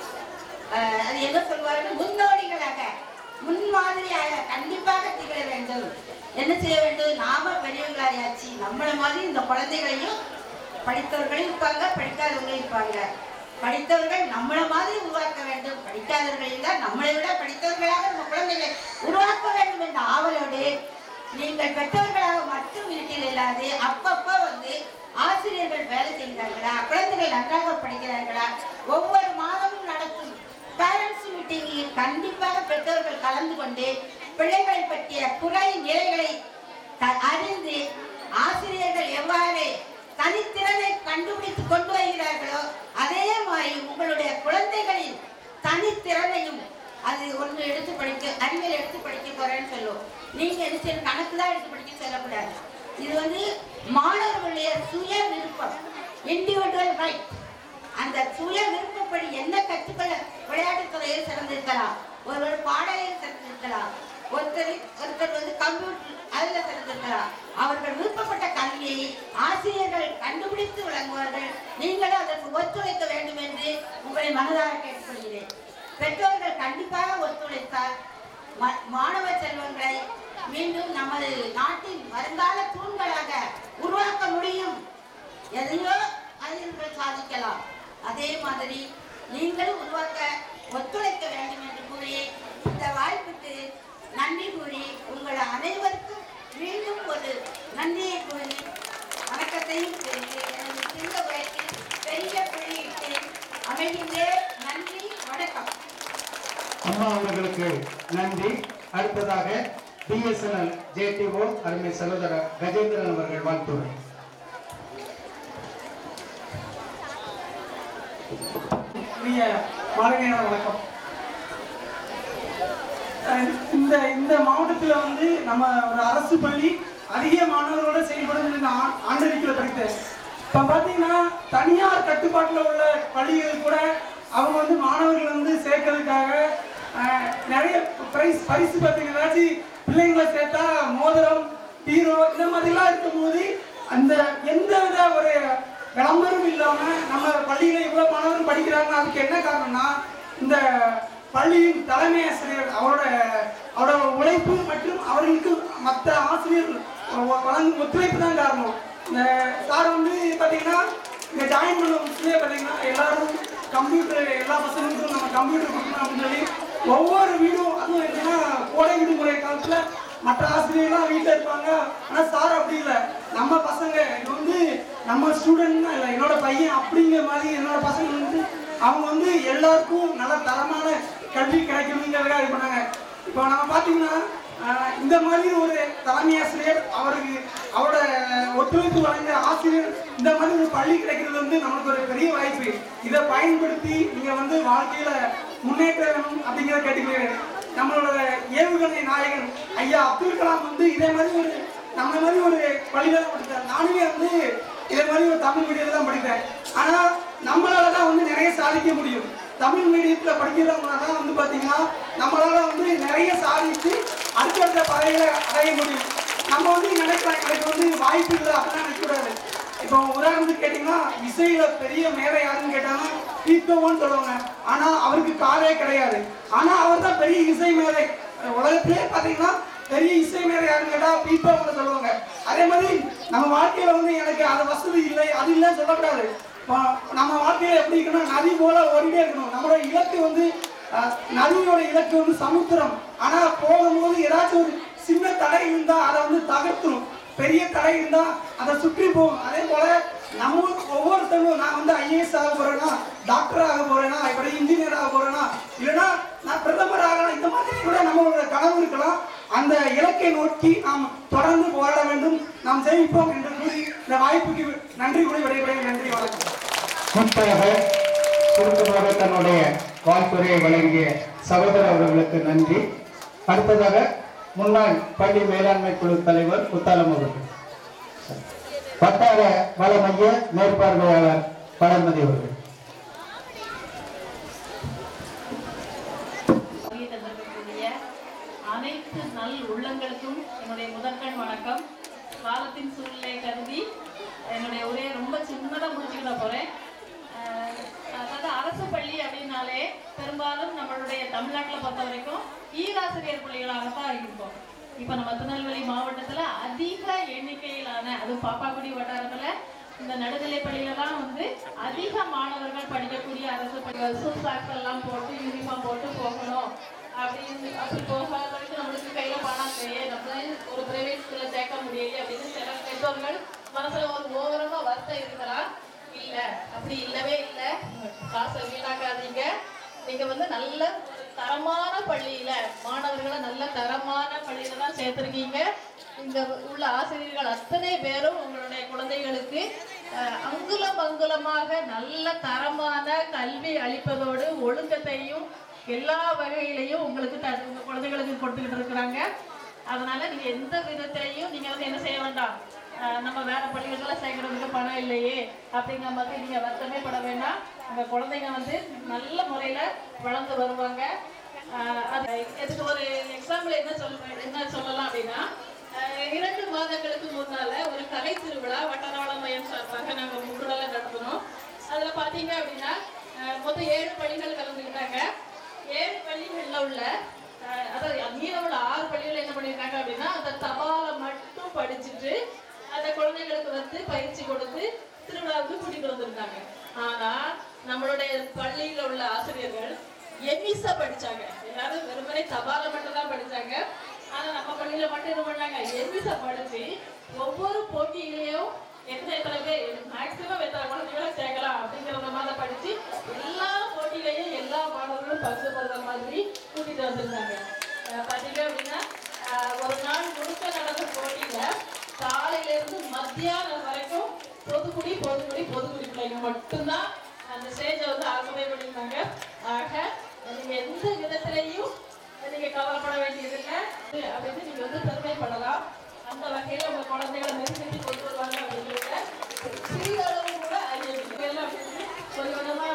அஹ், அது என்ன சொல்வார்கள் முன்னோடிகளாக முன்மாதிரியாக கண்டிப்பாக திகழ வேண்டும் என்ன செய்ய வேண்டும் நாம பெரியவங்களாயாச்சு நம்மள மாதிரி இந்த குழந்தைகளையும் படித்தவர்களும் இருப்பாங்க படிக்காதவங்களும் இருப்பாங்க படித்தவர்கள் நம்மள மாதிரி உருவாக்க வேண்டும் படிக்காதவர்கள் இருந்தால் நம்மளை விட படித்தவர்களாக நம்ம குழந்தைகளை உருவாக்க வேண்டும் என்ற ஆவலோடு நீங்கள் பெற்றவர்களாக மட்டும் வீட்டில் இல்லாது அப்பப்போ வந்து ஆசிரியர்கள் வேலை செய்கிறார்களா குழந்தைகள் நன்றாக படிக்கிறார்களா ஒவ்வொரு மாதமும் நடக்கும் பேரண்ட்ஸ் மீட்டிங்கில் கண்டிப்பாக பெற்றோர்கள் கலந்து கொண்டு பிள்ளைகளை பற்றிய குறை நிலைகளை த- அறிந்து ஆசிரியர்கள் எவ்வாறு தனித்திறனை கண்டுபிடித்து கொண்டு வருகிறார்களோ அதே மாதிரி உங்களுடைய குழந்தைகளின் தனித்திறனையும் அது ஒன்று எடுத்து படிக்க அறிவியல் எடுத்து படிக்க போறேன்னு சொல்லுவோம் நீங்க என்ன செய்யணும் கணக்கு தான் எடுத்து படிக்க சொல்லக்கூடாது இது வந்து மாணவர்களுடைய சுய விருப்பம் இண்டிவிஜுவல் ரைட் அந்த சுய விருப்பப்படி என்ன கற்றுக்கொள்ள விளையாட்டுத் துறையில் சிறந்திருக்கலாம் ஒருவர் பாடலில் சிறந்திருக்கலாம் ஒருத்தர் ஒருத்தர் வந்து கம்ப்யூட்டர் அதில் சிறந்திருக்கலாம் அவர்கள் விருப்பப்பட்ட கல்வியை ஆசிரியர்கள் கண்டுபிடித்து வழங்குவார்கள் நீங்களும் அதற்கு ஒத்துழைக்க வேண்டும் என்று உங்களை மனதார கேட்டுக்கொள்கிறேன் பெற்றோர்கள் கண்டிப்பாக ஒத்துழைத்தால் ம- மாணவ செல்வங்களை மீண்டும் நமது நாட்டின் வருங்கால தூண்களாக உருவாக்க முடியும் எதையோ அறிஞர்கள் சாதிக்கலாம் அதே மாதிரி நீங்களும் உருவாக்க ஒத்துழைக்க வேண்டும் என்று கூறி இந்த வாய்ப்புக்கு நன்றி கூறி உங்கள் அனைவருக்கும் மீண்டும் ஒரு நன்றியை கூறி வணக்கத்தையும் கூறி எனது சின்ன உரைக்கு பெரிய புள்ளியிட்டு அமைகின்றேன் நன்றி வணக்கம் அம்மா அவர்களுக்கு நன்றி அடுத்ததாக பிஎஸ்என்எல் ஜேடிஓ அருமை சகோதரர் கஜேந்திரன் அவர்கள் வாழ்த்துறை இனிய மாலை நேர வணக்கம் அஹ் இந்த இந்த மாவட்டத்தில் வந்து நம்ம ஒரு அரசு பள்ளி அதிக மாணவர்களோட செயல்படும் இந்த ஆ- ஆண்டறிக்கையில் படித்தேன் இப்போ பார்த்தீங்கன்னா தனியார் கட்டுப்பாட்டில் உள்ள பள்ளிகள் கூட அவங்க வந்து மாணவர்கள் வந்து சேர்க்கறதுக்காக அஹ், நிறைய பிரைஸ் பரிசு பார்த்தீங்கன்னா ஏதாச்சும் பிள்ளைங்களை சேர்த்தா மோதிரம் ஹீரோ இந்த மாதிரிலாம் இருக்கும்போது அந்த எந்த வித ஒரு விளம்பரம் இல்லாம நம்ம பள்ளியில இவ்வளவு மாணவர்கள் படிக்கிறாங்கன்னா அதுக்கு என்ன காரணம்னா இந்த பள்ளியின் தலைமை ஆசிரியர் அவரோட அவரோட உழைப்பு மற்றும் அவர்களுக்கு மற்ற ஆசிரியர் வ- வழங்கும் ஒத்துழைப்பு தான் காரணம் இந்த சார் வந்து பார்த்தீங்கன்னா இங்க ஜாயின் பண்ண முஸ்லேயே பார்த்தீங்கன்னா எல்லாரும் கம்ப்யூட்டர் எல்லா பசங்களுக்கும் நம்ம கம்ப்யூட்டர் கொடுக்கணும் அப்படின்னு சொல்லி ஒவ்வொரு வீடும் அதுவும் எப்படின்னா கோடை விடுமுறை காலத்துல மற்ற ஆசிரியர்லாம் வீட்டில் இருப்பாங்க ஆனால் சார் அப்படி இல்லை நம்ம பசங்க இது வந்து நம்ம ஸ்டூடெண்ட்னா இல்லை என்னோட பையன் அப்படிங்கிற மாதிரி என்னோட பசங்க வந்து அவங்க வந்து எல்லாருக்கும் நல்ல தரமான கல்வி கிடைக்கணுங்கிறதுக்காக இது பண்ணாங்க இப்போ நம்ம பார்த்தீங்கன்னா ஆஹ், இந்த மாதிரி ஒரு தலைமை ஆசிரியர் அவருக்கு அவரோட ஒத்துழைப்பு வழங்க ஆசிரியர் இந்த மாதிரி ஒரு பள்ளி கிடைக்கிறது வந்து நமக்கு ஒரு பெரிய வாய்ப்பு இதை பயன்படுத்தி நீங்கள் வந்து வாழ்க்கையில முன்னேற்ற வேணும் அப்படிங்கிறத கேட்டுக்கிறேன் நம்மளோட ஏவுகணை நாயகன் ஐயா அப்துல் கலாம் வந்து இதே மாதிரி ஒரு நம்ம மாதிரி ஒரு பள்ளியில தான் படித்தார் நானுமே வந்து இதே மாதிரி ஒரு தமிழ் மீடியத்தில் தான் படித்தேன் ஆனால் நம்மளால தான் வந்து நிறைய சாதிக்க முடியும் தமிழ் மீடியத்தில் படிக்கிறவங்களால தான் வந்து பார்த்தீங்கன்னா நம்மளால வந்து நிறைய சாதித்து அடுத்தடுத்த பதவிகளை அடைய முடியும் நம்ம வந்து நினைக்கலாம் எனக்கு வந்து வாய்ப்பு இல்லை அப்படிலாம் நினைக்கக்கூடாது இப்போ உதாரணத்துக்கு கேட்டிங்கன்னா இசையில பெரிய மேடை யாருன்னு கேட்டாங்கன்னா பீத்தோன்னு சொல்லுவாங்க ஆனா அவருக்கு காலே கிடையாது ஆனா அவர் தான் பெரிய இசை மேடை உலகத்திலே பார்த்தீங்கன்னா பெரிய இசை மேடை யாருன்னு கேட்டா பீத்தோன்னு சொல்லுவாங்க அதே மாதிரி நம்ம வாழ்க்கையில வந்து எனக்கு அது வசதி இல்லை அது இல்லைன்னு சொல்லக்கூடாது இப்போ நம்ம வாழ்க்கையில எப்படி இருக்கணும் நதி போல ஓடிட்டே இருக்கணும் நம்மளோட இலக்கு வந்து அஹ், நதியோட இலக்கு வந்து சமுத்திரம் ஆனா போகும்போது ஏதாச்சும் ஒரு சின்ன தடை இருந்தா அதை வந்து தகர்த்துரும் பெரிய தடை இருந்தா அதை சுற்றி போகும் அதே போல நம்ம ஒவ்வொருத்தரும் நான் வந்து ஐஏஎஸ் ஆக போறேனா டாக்டர் ஆக போறேனா இப்படி இன்ஜினியர் ஆக போறேனா இல்லைன்னா நான் பிரதமர் ஆகலாம் இந்த மாதிரி கூட நம்மளோட கனவு இருக்கலாம் அந்த இலக்கை நோக்கி நாம் தொடர்ந்து போராட வேண்டும் நாம் ஜெயிப்போம் என்று கூறி இந்த வாய்ப்புக்கு நன்றி கூறி விடைபெறுகிறேன் நன்றி வணக்கம் முற்பதாக சுருக்கமாக தன்னுடைய வாழ்த்துறையை வழங்கிய சகோதரர் அவர்களுக்கு நன்றி அடுத்ததாக முன்னாள் பள்ளி மேலாண்மை குழு தலைவர் புத்தாலம் அவர்கள் வட்டார வள மைய மேற்பார்வையாளர் வளர்மதி அவர்கள் வருகை தந்திருக்கக்கூடிய அனைத்து நல் உள்ளங்களுக்கும் என்னுடைய முதற்கண் வணக்கம் காலத்தின் சூழ்நிலை கருதி என்னுடைய உரையை ரொம்ப சின்னதாக முடிச்சுக்கிட போகிறேன் அதாவது அரசு பள்ளி அப்படின்னாலே பெரும்பாலும் நம்மளுடைய தமிழ்நாட்டில் பொறுத்த வரைக்கும் ஈராசிரியர் பள்ளிகளாகத்தான் இருக்கும் இப்போ நம்ம திருநெல்வேலி மாவட்டத்தில் அதிக எண்ணிக்கையிலான அதுவும் பாப்பாக்குடி வட்டாரத்தில் இந்த நடுநிலை பள்ளியிலலாம் வந்து அதிக மாணவர்கள் படிக்கக்கூடிய அரசு பள்ளிகள் ஷூ சாக்ஸ் எல்லாம் போட்டு யூனிஃபார்ம் போட்டு போகணும் அப்படின்னு அப்படி போகாத வரைக்கும் நம்மளுக்கு கையில பணம் இல்லையே நம்ம ஒரு பிரைவேட் ஸ்கூல்ல சேர்க்க முடியலையே அப்படின்னு சில பெற்றோர்கள் மனசுல ஒரு ஓவரமா வருத்தம் இருக்கலாம் இல்ல அப்படி இல்லவே இல்ல காசை வீணாக்காதீங்க நீங்க வந்து நல்ல ஒரு தரமான பள்ளியில மாணவர்களை நல்ல தரமான பள்ளியில தான் சேர்த்திருக்கீங்க இங்க உள்ள ஆசிரியர்கள் அத்தனை பேரும் உங்களுடைய குழந்தைகளுக்கு அஹ், அங்குலம் அங்குலமாக நல்ல தரமான கல்வி அளிப்பதோடு ஒழுக்கத்தையும் எல்லா வகையிலையும் உங்களுக்கு த- உங்க குழந்தைகளுக்கு கொடுத்துக்கிட்டு இருக்கிறாங்க அதனால நீங்க எந்த விதத்திலையும் நீங்க வந்து என்ன செய்ய வேண்டாம் அஹ், நம்ம வேற பள்ளிகளில் சேர்க்கறதுக்கு பணம் இல்லையே அப்படிங்கிற மாதிரி நீங்க வருத்தமே பட வேண்டாம் உங்க குழந்தைங்க வந்து நல்ல முறையில வளர்ந்து வருவாங்க அஹ், அது இதுக்கு ஒரு எக்ஸாம்பிள் என்ன சொல்ல என்ன சொல்லலாம் அப்படின்னா அஹ், இரண்டு மாதங்களுக்கு முன்னால ஒரு கலை திருவிழா வட்டாரவள மையம் சார்பாக நாங்க முன்னுடல நடத்தினோம் அதுல பாத்தீங்க அப்படின்னா அஹ், மொத்தம் ஏழு பள்ளிகள் கலந்துக்கிட்டாங்க ஏழு பள்ளிகள்ல உள்ள அஹ், அதாவது மீத உள்ள ஆறு பள்ளிகள் என்ன பண்ணிருக்காங்க அப்படின்னா அந்த தபாலை மட்டும் படிச்சுட்டு அந்த குழந்தைகளுக்கு வந்து பயிற்சி கொடுத்து திருவிழாவுக்கு கூட்டிட்டு வந்திருக்காங்க ஆனா நம்மளுடைய பள்ளியில உள்ள ஆசிரியர்கள் எமிசா படிச்சாங்க எல்லாரும் வெறுமனே தபாலை மட்டும் தான் படிச்சாங்க ஆனா நம்ம பள்ளியில மட்டும் என்ன பண்ணாங்க எமிசா படிச்சு ஒவ்வொரு போட்டியிலையும் எத்தனை எத்தனை பேர் மேக்சிமம் எத்தனை குழந்தைகளை சேர்க்கலாம் அப்படிங்கிறத மாதிரி படிச்சு எல்லா போட்டியிலையும் எல்லா மாணவர்களும் பங்கு பெறுற மாதிரி கூட்டிட்டு வந்திருந்தாங்க அஹ் பாத்தீங்க அப்படின்னா அஹ் ஒரு நாள் முழுக்க நடந்த போட்டியில காலையில இருந்து மத்தியானம் வரைக்கும் பொதுக்குடி பொதுக்குடி பொதுக்குடி பிள்ளைங்க மட்டும்தான் அந்த ஸ்டேஜை வந்து ஆக்குமே பண்ணியிருந்தாங்க ஆக நீங்க எந்த விதத்திலையும் நீங்க கவலைப்பட வேண்டியதில்லை அப்படின்னு நீங்க வந்து பெருமைப்படலாம் அந்த வகையில உங்க குழந்தைகளை மெருகேற்றி கொண்டு வருவாங்க அப்படிங்கிறத சிறிதளவு கூட ஐயெல்லாம் அப்படின்னு கொஞ்சம் கொஞ்சமா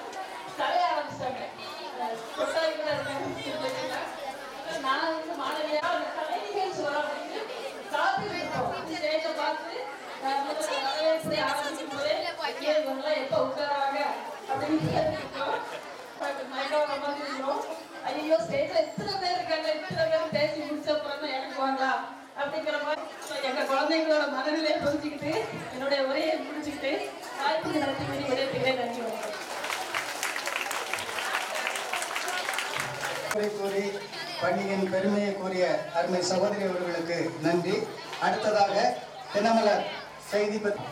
கலைய ஆரம்பிச்சிட்டாங்க கொட்டாய் கூட இருக்காங்க நான் வந்து மாணவியா அந்த கலை நிகழ்ச்சி வரும் அப்படின்னு காத்திருக்கோம் ஸ்டேஜை பார்த்து அஹ், முதல்ல வரவேற்பு ஆரம்பிக்கும் போதே ஐயோ, இவங்கெல்லாம் எப்போ உட்காராங்க அப்படின்னு கேட்டுருக்கோம் மயக்கம் மாதிரி இருந்தோம் ஐயோ ஸ்டேஜ்ல இத்தனை பேர் இருக்காங்க இத்தனை பேர் பேசி முடிச்ச அப்புறம் தான் எனக்கு வாங்களா அப்படிங்கிற மாதிரி எங்க குழந்தைங்களோட மனநிலையை புரிஞ்சுக்கிட்டு என்னுடைய உரையை முடிச்சுக்கிட்டு வாய்ப்புக்கு நடத்தி பண்ணி விடைபெறுகிறேன் நன்றி வணக்கம் பெருமை கூறி பள்ளியின் பெருமையை கூறிய அருமை சகோதரி அவர்களுக்கு நன்றி அடுத்ததாக தினமலர் செய்தி பற்றி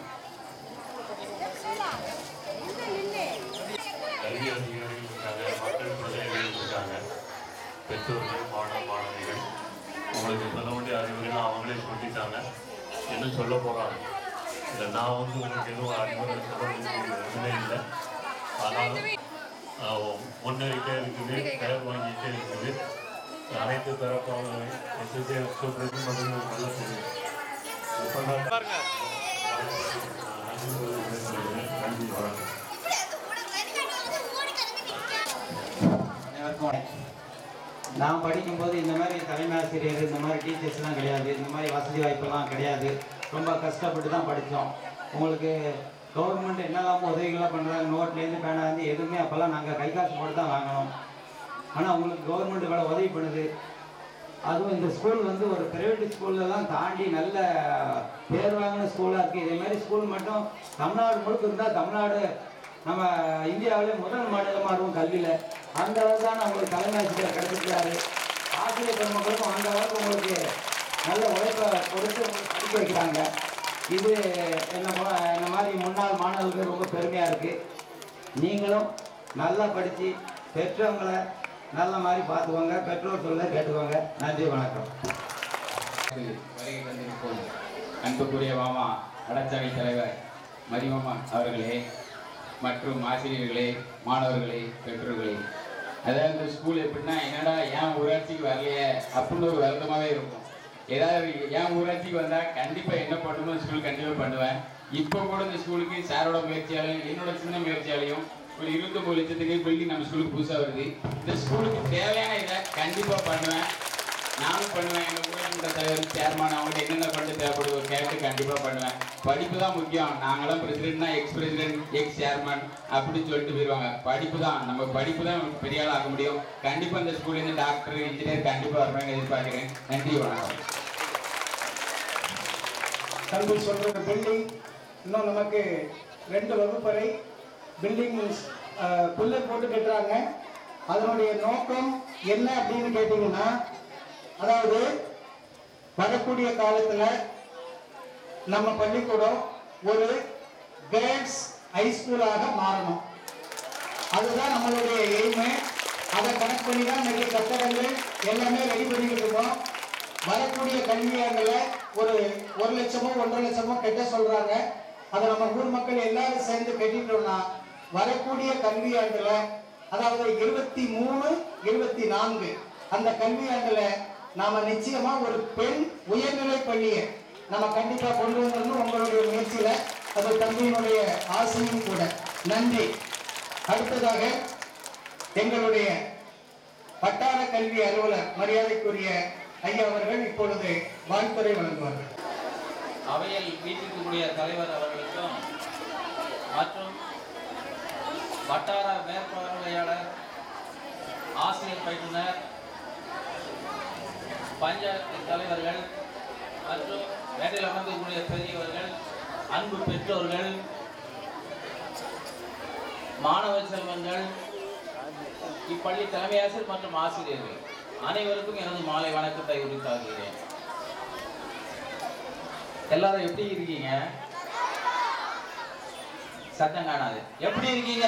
கல்வி அதிகாரிகள் இருக்காங்க மக்கள் பிரதிநிதிகள் இருக்காங்க பெற்றோர்கள் மாணவ மாணவிகள் உங்களுக்கு சொல்ல வேண்டிய அறிவுரைலாம் அவங்களே சொல்லிட்டாங்க என்ன சொல்ல போகிறாங்க இல்லை நான் வந்து உங்களுக்கு எதுவும் அறிவுரை சொல்ல வேண்டியது எதுவுமே இல்லை ஆனாலும் ஆஹ், முன்னேறிட்டே இருக்குது பெயர் வாங்கிட்டே இருக்குது அனைத்து தரப்பான எஸ்எஸ்ஏ சொல்றது மட்டும் நல்லா தெரியும் இப்போ நான் பாருங்க நன்றி வணக்கம் அனைவருக்கும் வணக்கம். நான் படிக்கும்போது இந்த மாதிரி தலைமை ஆசிரியர் இந்த மாதிரி டீச்சர்ஸ்லாம் கிடையாது இந்த மாதிரி வசதி வாய்ப்பெல்லாம் கிடையாது ரொம்ப கஷ்டப்பட்டு தான் படித்தோம் உங்களுக்கு கவர்மெண்ட் என்னெல்லாம் உதவிகளாக பண்ணுறாங்க நோட்லேருந்து பேனாலேருந்து எதுவுமே அப்போல்லாம் நாங்கள் கை காசு போட்டு தான் வாங்கினோம் ஆனால் உங்களுக்கு கவர்மெண்ட் இவ்வளோ உதவி பண்ணுது அதுவும் இந்த ஸ்கூல் வந்து ஒரு பிரைவேட் ஸ்கூல்லலாம் தாண்டி நல்ல பேர் வாங்கின ஸ்கூலாக இருக்குது இதே மாதிரி ஸ்கூல் மட்டும் தமிழ்நாடு முழுக்க இருந்தால் தமிழ்நாடு நம்ம இந்தியாவிலே முதல் மாநிலமாக இருக்கும் கல்வியில் அந்த அளவுக்கு உங்களுக்கு தலைமை ஆசிரியர் கிடைச்சிருக்காரு ஆசிரியர் பெருமக்களுக்கும் அந்த அளவுக்கு உங்களுக்கு நல்ல உழைப்பை கொடுத்து உங்களுக்கு படிக்க வைக்கிறாங்க இது என்ன போ- என்ன மாதிரி முன்னாள் மாணவர்களுக்கு ரொம்ப பெருமையாக இருக்குது நீங்களும் நல்லா படித்து பெற்றவங்களை நல்ல மாதிரி பார்த்துக்கோங்க பெற்றோர் சொல்ல கேட்டுக்கோங்க நன்றி வணக்கம் வருகை தந்திருக்கும் அன்புக்குரிய மாமா வடச்சாலை தலைவர் மதிமாமா அவர்களே மற்றும் ஆசிரியர்களே மாணவர்களே பெற்றோர்களே அதாவது இந்த ஸ்கூல் எப்படின்னா என்னடா ஏன் ஊராட்சிக்கு வரலையே அப்படின்னு ஒரு வருத்தமாகவே இருக்கும் ஏதாவது என் ஊராட்சிக்கு வந்தால் கண்டிப்பாக என்ன பண்ணணும் ஸ்கூல் கண்டிப்பாக பண்ணுவேன் இப்போ கூட இந்த ஸ்கூலுக்கு சாரோட முயற்சியாலையும் என்னோட சின்ன முயற்சியாலையும் ஒரு இருபத்தொம்பது லட்சத்துக்கு பில்டிங் நம்ம ஸ்கூலுக்கு புதுசாக வருது இந்த ஸ்கூலுக்கு தேவையான இதை கண்டிப்பாக பண்ணுவேன் நானும் பண்ணுவேன் எங்கள் ஊராட்சி தலைவர் சேர்மான் அவங்கள்ட்ட என்னென்ன ஃபண்டு தேவைப்படுதோ கேட்டு கண்டிப்பாக பண்ணுவேன் படிப்பு தான் முக்கியம் நாங்களாம் பிரசிடென்ட்னா எக்ஸ் பிரசிடென்ட் எக்ஸ் சேர்மன் அப்படின்னு சொல்லிட்டு போயிடுவாங்க படிப்பு தான் நம்ம படிப்பு தான் பெரிய ஆள் ஆக முடியும் கண்டிப்பாக இந்த ஸ்கூல்லேருந்து டாக்டர் இன்ஜினியர் கண்டிப்பாக வரணும்னு எதிர்பார்க்குறேன் நன்றி வணக்கம் தம்பி சொல்ற பில்டிங் இன்னும் நமக்கு ரெண்டு வகுப்பறை பில்டிங் புல்லை போட்டு கட்டுறாங்க அதனுடைய நோக்கம் என்ன அப்படின்னு கேட்டீங்கன்னா அதாவது வரக்கூடிய காலத்துல நம்ம பள்ளிக்கூடம் ஒரு கேர்ள்ஸ் ஹைஸ்கூலாக மாறணும் அதுதான் நம்மளுடைய எய்மு அதை கணக்கு பண்ணி தான் நிறைய கட்டடங்கள் எல்லாமே ரெடி பண்ணிக்கிட்டு இருக்கோம் வரக்கூடிய கல்வியாண்டில் ஒரு ஒரு லட்சமோ ஒன்றரை லட்சமோ கட்ட சொல்றாங்க அதை நம்ம ஊர் மக்கள் எல்லாரும் சேர்ந்து கட்டிட்டோம்னா வரக்கூடிய கல்வியாண்டுல அதாவது இருபத்தி மூணு இருபத்தி நான்கு அந்த கல்வியாண்டுல நாம நிச்சயமா ஒரு பெண் உயர்நிலை பள்ளியை நம்ம கண்டிப்பா கொண்டு வந்துடணும் உங்களுடைய முயற்சியில அது தம்பியினுடைய ஆசையும் கூட நன்றி அடுத்ததாக எங்களுடைய வட்டார கல்வி அலுவலர் மரியாதைக்குரிய ஐயா அவர்கள் இப்பொழுது வாழ்த்துறை வழங்குவார்கள் அவையில் வீட்டிற்குரிய தலைவர் அவர்களுக்கும் மற்றும் வட்டார மேற்பார்வையாளர் ஆசிரியர் பயிற்றுனர் பஞ்சாயத்து தலைவர்கள் மற்றும் மேடையில் அமர்ந்திருக்கக்கூடிய பெரியவர்கள் அன்பு பெற்றோர்கள் மாணவ செல்வங்கள் இப்பள்ளி தலைமை ஆசிரியர் மற்றும் ஆசிரியர்கள் அனைவருக்கும் எனது மாலை வணக்கத்தை உரித்தாகிறேன் எல்லாரும் எப்படி இருக்கீங்க சத்தம் காணாது எப்படி இருக்கீங்க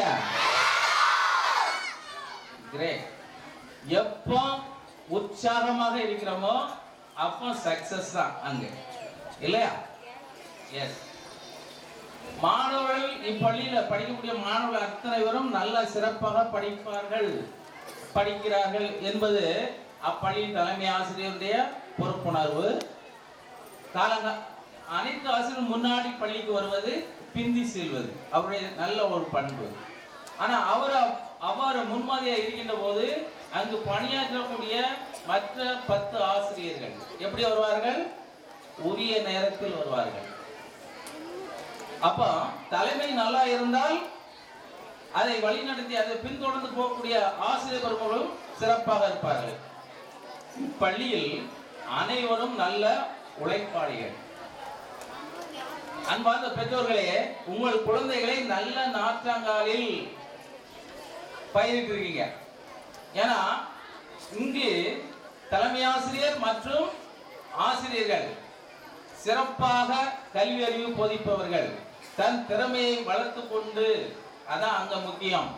கிரேட் எப்போ உற்சாகமாக இருக்கிறோமோ அப்போ சக்சஸ் தான் அங்க இல்லையா எஸ் மாணவர்கள் இப்பள்ளியில படிக்கக்கூடிய மாணவர்கள் அத்தனை பேரும் நல்ல சிறப்பாக படிப்பார்கள் படிக்கிறார்கள் என்பது அப்பள்ளியின் தலைமை ஆசிரியருடைய பொறுப்புணர்வு காலங்க அனைத்து ஆசிரியரும் முன்னாடி பள்ளிக்கு வருவது பிந்தி செல்வது அவருடைய நல்ல ஒரு பண்பு ஆனா அவர் அவ்- அவ்வாறு முன்மாதிரியா இருக்கின்ற போது அங்கு பணியாற்றக்கூடிய மற்ற பத்து ஆசிரியர்கள் எப்படி வருவார்கள் உரிய நேரத்தில் வருவார்கள் அப்ப தலைமை நல்லா இருந்தால் அதை வழிநடத்தி அதை பின்தொடர்ந்து போகக்கூடிய ஆசிரியர் பெருமகளும் சிறப்பாக இருப்பார்கள் பள்ளியில் அனைவரும் நல்ல உழைப்பாளிகள் அன்பார்ந்த பெற்றோர்களே உங்கள் குழந்தைகளை நல்ல நாற்றாங்காலில் பயிரிட்டிருக்கீங்க ஏன்னா இங்கு தலைமை ஆசிரியர் மற்றும் ஆசிரியர்கள் சிறப்பாக கல்வி அறிவு போதிப்பவர்கள் தன் திறமையை வளர்த்து கொண்டு அதான் அங்க முக்கியம்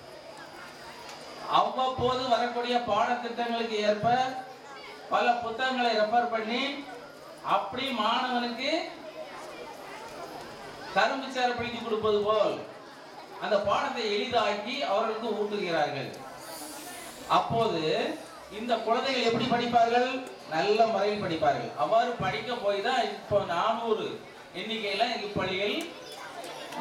அவ்வப்போது வரக்கூடிய பாடத்திட்டங்களுக்கு ஏற்ப பல புத்தகங்களை ரெஃபர் பண்ணி அப்படி மாணவனுக்கு கரும்பு சேர பிடித்து கொடுப்பது போல் அந்த பாடத்தை எளிதாக்கி அவர்களுக்கு ஊட்டுகிறார்கள் அப்போது இந்த குழந்தைகள் எப்படி படிப்பார்கள் நல்ல முறையில் படிப்பார்கள் அவ்வாறு படிக்க போய் தான் இப்போ நானூறு எண்ணிக்கையில இப்பள்ளியில்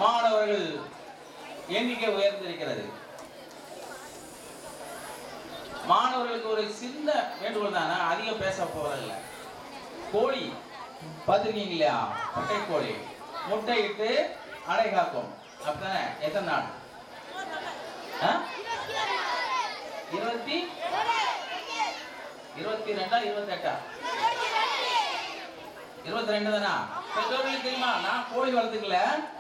மாணவர்கள் எண்ணிக்கை உயர்ந்திருக்கிறது மாணவர்களுக்கு ஒரு சின்ன வேண்டுகோள் தானே அதிகம் பேச போறதில்ல கோழி பார்த்துருக்கீங்க இல்லையா முட்டை கோழி முட்டையிட்டு அடை காக்கும் அப்படித்தானே எத்தனை நாள் ஆ? இருபத்தி இருபத்தி ரெண்டா இருபத்தி எட்டா இருபத்தி ரெண்டு தானா பெற்றோர்களுக்கு தெரியுமா நான் கோழி வளர்த்துக்கல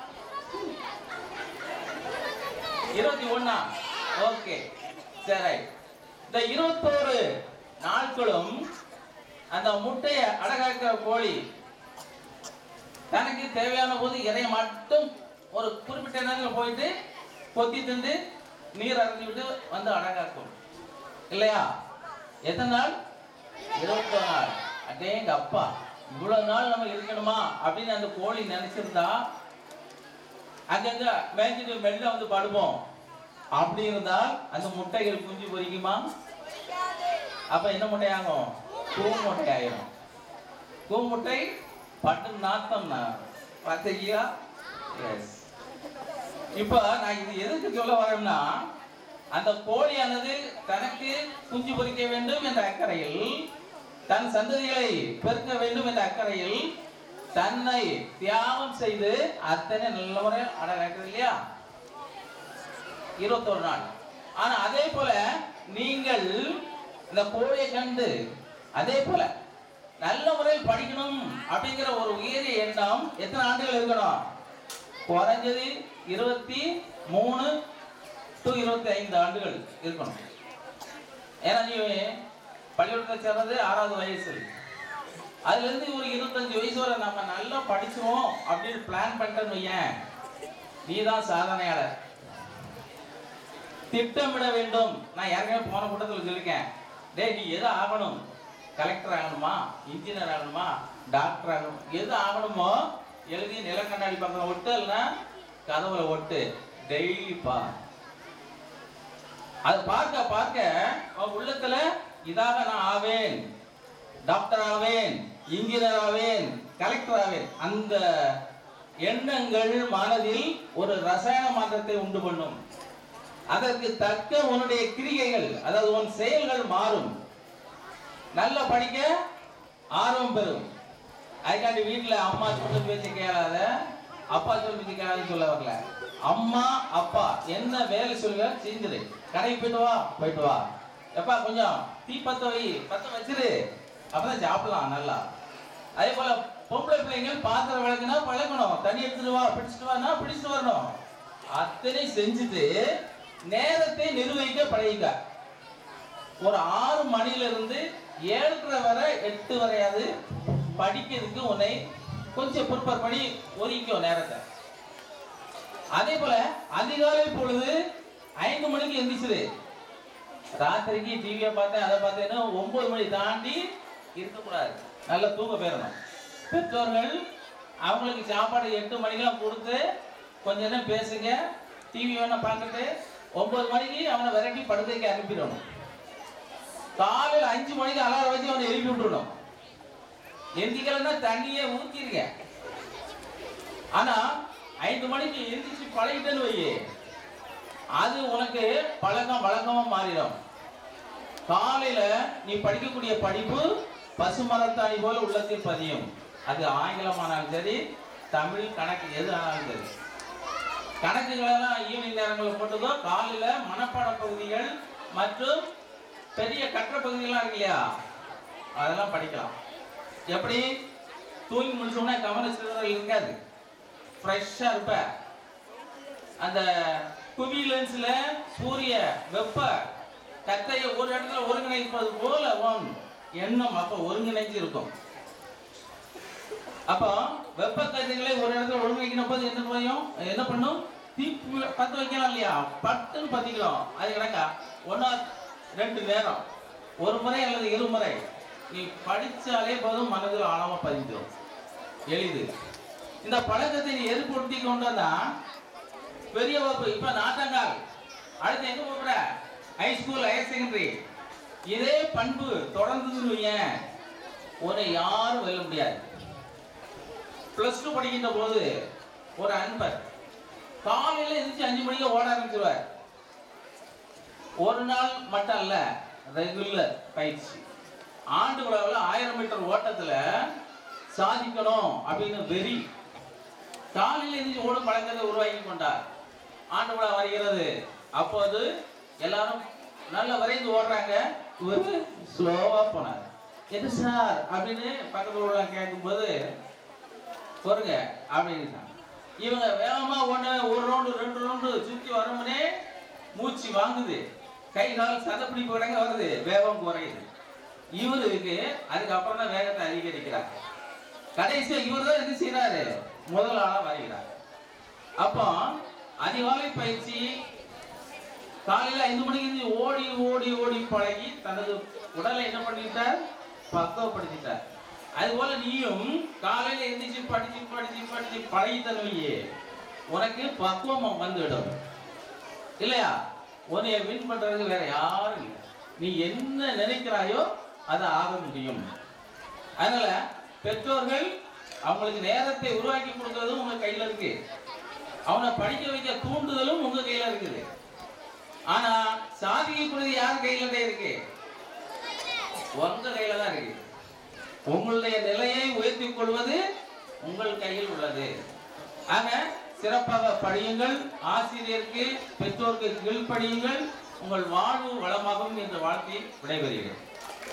இருபத்தி ஒண்ணா ஓகே சரி இந்த இருபத்தோரு நாட்களும் அந்த முட்டையை அடகாக்கிற கோழி தனக்கு தேவையான போது இறைய மட்டும் ஒரு குறிப்பிட்ட நேரத்தில் போயிட்டு கொத்தி திண்டு நீர் அரைஞ்சி விட்டு வந்து அடகாக்கும் இல்லையா எத்தனை நாள் இருபத்தொரு நாள் அடேங்க அப்பா இவ்வளவு நாள் நம்ம இருக்கணுமா அப்படின்னு அந்த கோழி நினைச்சிருந்தா அங்கங்க மேய்ஞ்சிட்டு மெல்ல வந்து படுப்போம் அப்படி இருந்தால் அந்த முட்டைகள் குஞ்சு பொரிக்குமா அப்ப என்ன முட்டையாகும் பூ முட்டை ஆயிரும் பூ முட்டை பட்டு நாத்தம்னா பார்த்தீங்களா எஸ் இப்ப நான் இது எதுக்கு சொல்ல வரேன்னா அந்த கோழியானது தனக்கு குஞ்சு பொரிக்க வேண்டும் என்ற அக்கறையில் தன் சந்ததிகளை பெருக்க வேண்டும் என்ற அக்கறையில் தன்னை தியாகம் செய்து அத்தனை நல்ல முறையில் அடகாக்குது இல்லையா இருபத்தொரு நாள் ஆனா அதே போல நீங்கள் இந்த கோழியை கண்டு அதே போல நல்ல முறையில் படிக்கணும் அப்படிங்கிற ஒரு உயரிய எண்ணம் எத்தனை ஆண்டுகள் இருக்கணும் குறைஞ்சது இருபத்தி மூணு டு இருபத்தி ஐந்து ஆண்டுகள் இருக்கணும் ஏன்னா நீ பள்ளிக்கூடத்தில் சேர்றது ஆறாவது வயசு அதுல இருந்து ஒரு இருபத்தஞ்சு வயசு வரை நம்ம நல்லா படிச்சுவோம் அப்படின்னு பிளான் பண்ணிட்டேன்னு வையேன் நீ தான் சாதனையாளர் திட்டமிட வேண்டும் நான் ஏற்கனவே போன கூட்டத்தில் சொல்லியிருக்கேன் டேய் நீ எது ஆகணும் கலெக்டர் ஆகணுமா இன்ஜினியர் ஆகணுமா டாக்டர் ஆகணும் எது ஆகணுமோ எழுதி நிலக்கண்ணாடி பக்கம் ஒட்டு இல்லைன்னா கதவுல ஒட்டு டெய்லி பா அது பார்க்க பார்க்க உன் உள்ளத்துல இதாக நான் ஆவேன் டாக்டர் ஆவேன் இன்ஜினியர் ஆவேன் கலெக்டர் ஆவேன் அந்த எண்ணங்கள் மனதில் ஒரு ரசாயன மாற்றத்தை உண்டு பண்ணும் அதற்கு தக்க உன்னுடைய கிரிகைகள் அதாவது உன் செயல்கள் மாறும் நல்லா படிக்க ஆர்வம் பெறும் அதுக்காண்டி வீட்டுல அம்மா சொல்ல பேச்சு கேளாத அப்பா சொல்ல பேச்சு கேளாதுன்னு சொல்ல வரல அம்மா அப்பா என்ன வேலை சொல்லுங்க செஞ்சிரு கடைக்கு போயிட்டு வா போயிட்டு வா எப்பா கொஞ்சம் தீ பத்த வை பத்த வச்சிரு அப்பதான் சாப்பிடலாம் நல்லா அதே போல பொம்பளை பிள்ளைங்கள் பாத்திரம் விளக்குனா பழக்கணும் தண்ணி எடுத்துட்டு வா பிடிச்சிட்டு வானா பிடிச்சிட்டு வரணும் அத்தனை செஞ்சுட்டு நேரத்தை நிர்வகிக்க பழகிக்க ஒரு ஆறு மணில இருந்து ஏழரை வரை எட்டு வரையாவது படிக்கிறதுக்கு உன்னை கொஞ்சம் ப்ரிப்பேர் பண்ணி ஒதுக்கிக்கோ நேரத்தை அதே போல அதிகாலை பொழுது ஐந்து மணிக்கு எந்திரிச்சிரு ராத்திரிக்கு டிவியை பார்த்தேன் அதை பார்த்தேன்னு ஒன்பது மணி தாண்டி இருக்கக்கூடாது நல்லா தூங்க போயிடணும் பெற்றோர்கள் அவங்களுக்கு சாப்பாடு எட்டு மணிக்கெல்லாம் கொடுத்து கொஞ்ச நேரம் பேசுங்க டிவி வேணா பார்த்துட்டு ஒன்பது மணிக்கு அவனை விரட்டி படுக்கைக்கு அனுப்பிடணும் காலையில் அஞ்சு மணிக்கு அலாரம் வச்சு அவனை எழுப்பி விட்டுறணும் எந்திக்கலன்னா தண்ணியே ஊத்திருங்க ஆனா ஐந்து மணிக்கு எந்திரிச்சு பழகிட்டேன்னு வையே அது உனக்கு பழக்கம் வழக்கமா மாறிடும் காலையில நீ படிக்கக்கூடிய படிப்பு பசுமரத்தாணி போல உள்ளத்தில் பதியும் அது ஆங்கிலமானாலும் சரி தமிழ் கணக்கு எது ஆனாலும் சரி கணக்குகளெல்லாம் ஈவினிங் நேரங்களில் போட்டுக்கோ காலையில மனப்பாட பகுதிகள் மற்றும் பெரிய கற்ற பகுதிகள்லாம் இருக்கு இல்லையா அதெல்லாம் படிக்கலாம் எப்படி தூங்கி முடிச்சோம்னா கவன சிறுவர்கள் இருக்காது ஃப்ரெஷ்ஷாக இருப்ப அந்த குவி லென்ஸ்ல சூரிய வெப்ப கத்தையை ஒரு இடத்துல ஒருங்கிணைப்பது போல உன் எண்ணம் அப்ப ஒருங்கிணைஞ்சு இருக்கும் அப்போ வெப்ப கதிர்களை ஒரு இடத்துல ஒருங்கிணைக்கணும் போது என்ன செய்யும் என்ன பண்ணும் தீ பத்து வைக்கலாம் இல்லையா பட்டுன்னு பத்திக்கலாம் அது கணக்கா ஒன்னா ரெண்டு நேரம் ஒரு முறை அல்லது இரு முறை நீ படிச்சாலே போதும் மனதில் ஆழமா பதிஞ்சிடும் எளிது இந்த பழக்கத்தை நீ ஏற்படுத்தி கொண்டு வந்தா பெரிய வகுப்பு இப்ப நாட்டங்கால் அடுத்து எங்க போகிற ஹை ஸ்கூல் ஹையர் செகண்டரி இதே பண்பு தொடர்ந்ததுன்னு வையேன் உன்னை யாரும் வெல்ல முடியாது பிளஸ் டூ படிக்கின்ற போது ஒரு அன்பர் காலையில எந்திரிச்சு அஞ்சு மணிக்கு ஓட ஆரம்பிச்சிருவார் ஒரு நாள் மட்டும் அல்ல ரெகுலர் பயிற்சி ஆண்டு விழாவில் ஆயிரம் மீட்டர் ஓட்டத்துல சாதிக்கணும் அப்படின்னு வெறி காலையில் எந்திரிச்சு ஓடும் பழக்கத்தை உருவாக்கி கொண்டார் ஆண்டு விழா வருகிறது அப்போது எல்லாரும் நல்ல விரைந்து ஓடுறாங்க இவரு ஸ்லோவா போனார் எது சார் அப்படின்னு பக்கத்துல உள்ள கேட்கும்போது பொறுங்க அப்படின்னு இவங்க வேகமா ஒண்ணு ஒரு ரவுண்டு ரெண்டு ரவுண்டு சுத்தி வரும்னே மூச்சு வாங்குது கை கால் சதப்பிடிப்பு கிடங்க வருது வேகம் குறையுது இவருக்கு அதுக்கப்புறம் தான் வேகத்தை அதிகரிக்கிறார் கடைசியா இவர் தான் என்ன செய்யறாரு முதல் ஆளா வருகிறார் அப்போ அதிகாலை பயிற்சி காலையில ஐந்து மணிக்கு இருந்து ஓடி ஓடி ஓடி பழகி தனது உடலை என்ன பண்ணிட்டார் பக்குவப்படுத்திட்டார் அதுபோல நீயும் காலையில எந்திரிச்சு படிச்சு படிச்சு படிச்சு பழகி தருவையே உனக்கு பக்குவம் வந்துவிடும் இல்லையா உன்னைய வின் பண்றதுக்கு வேற யாரும் இல்லை நீ என்ன நினைக்கிறாயோ அதை ஆக முடியும் அதனால பெற்றோர்கள் அவங்களுக்கு நேரத்தை உருவாக்கி கொடுக்கறதும் உங்க கையில இருக்கு அவனை படிக்க வைக்க தூண்டுதலும் உங்க கையில இருக்குது ஆனா சாதிக்கக்கூடியது யார் கையில தான் இருக்கு உங்க கையில தான் இருக்கு உங்களுடைய நிலையை உயர்த்திக் கொள்வது உங்கள் கையில் உள்ளது ஆக சிறப்பாக படியுங்கள் ஆசிரியருக்கு பெற்றோருக்கு கீழ்ப்படியுங்கள் உங்கள் வாழ்வு வளமாகும் என்ற வாழ்த்தை விடைபெறுகிறேன்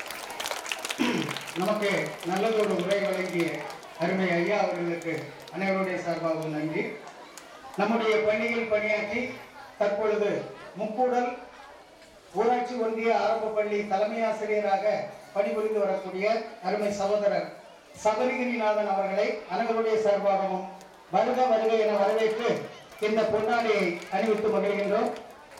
நமக்கு நல்லதொரு உரை வழங்கிய அருமை ஐயா அவர்களுக்கு அனைவருடைய சார்பாகவும் நன்றி நம்முடைய பள்ளியில் பணியாற்றி தற்பொழுது முக்கூடல் ஊராட்சி ஒன்றிய ஆரம்ப பள்ளி தலைமை ஆசிரியராக பணிபுரிந்து வரக்கூடிய அருமை சகோதரர் சபரிகிரிநாதன் அவர்களை அனைவருடைய சார்பாகவும் வருக வருக என வரவேற்று இந்த பொன்னாடியை அணிவித்து மகிழ்கின்றோம்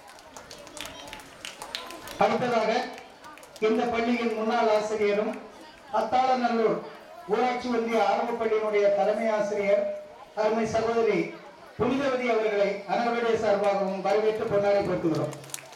அடுத்ததாக இந்த பள்ளியின் முன்னாள் ஆசிரியரும் அத்தாளநல்லூர் ஊராட்சி ஒன்றிய ஆரம்ப பள்ளியினுடைய தலைமை ஆசிரியர் அருமை சகோதரி புனிதவதி அவர்களை அனைவருடைய சார்பாகவும் வரவேற்று பொன்னாடை போட்டுகிறோம்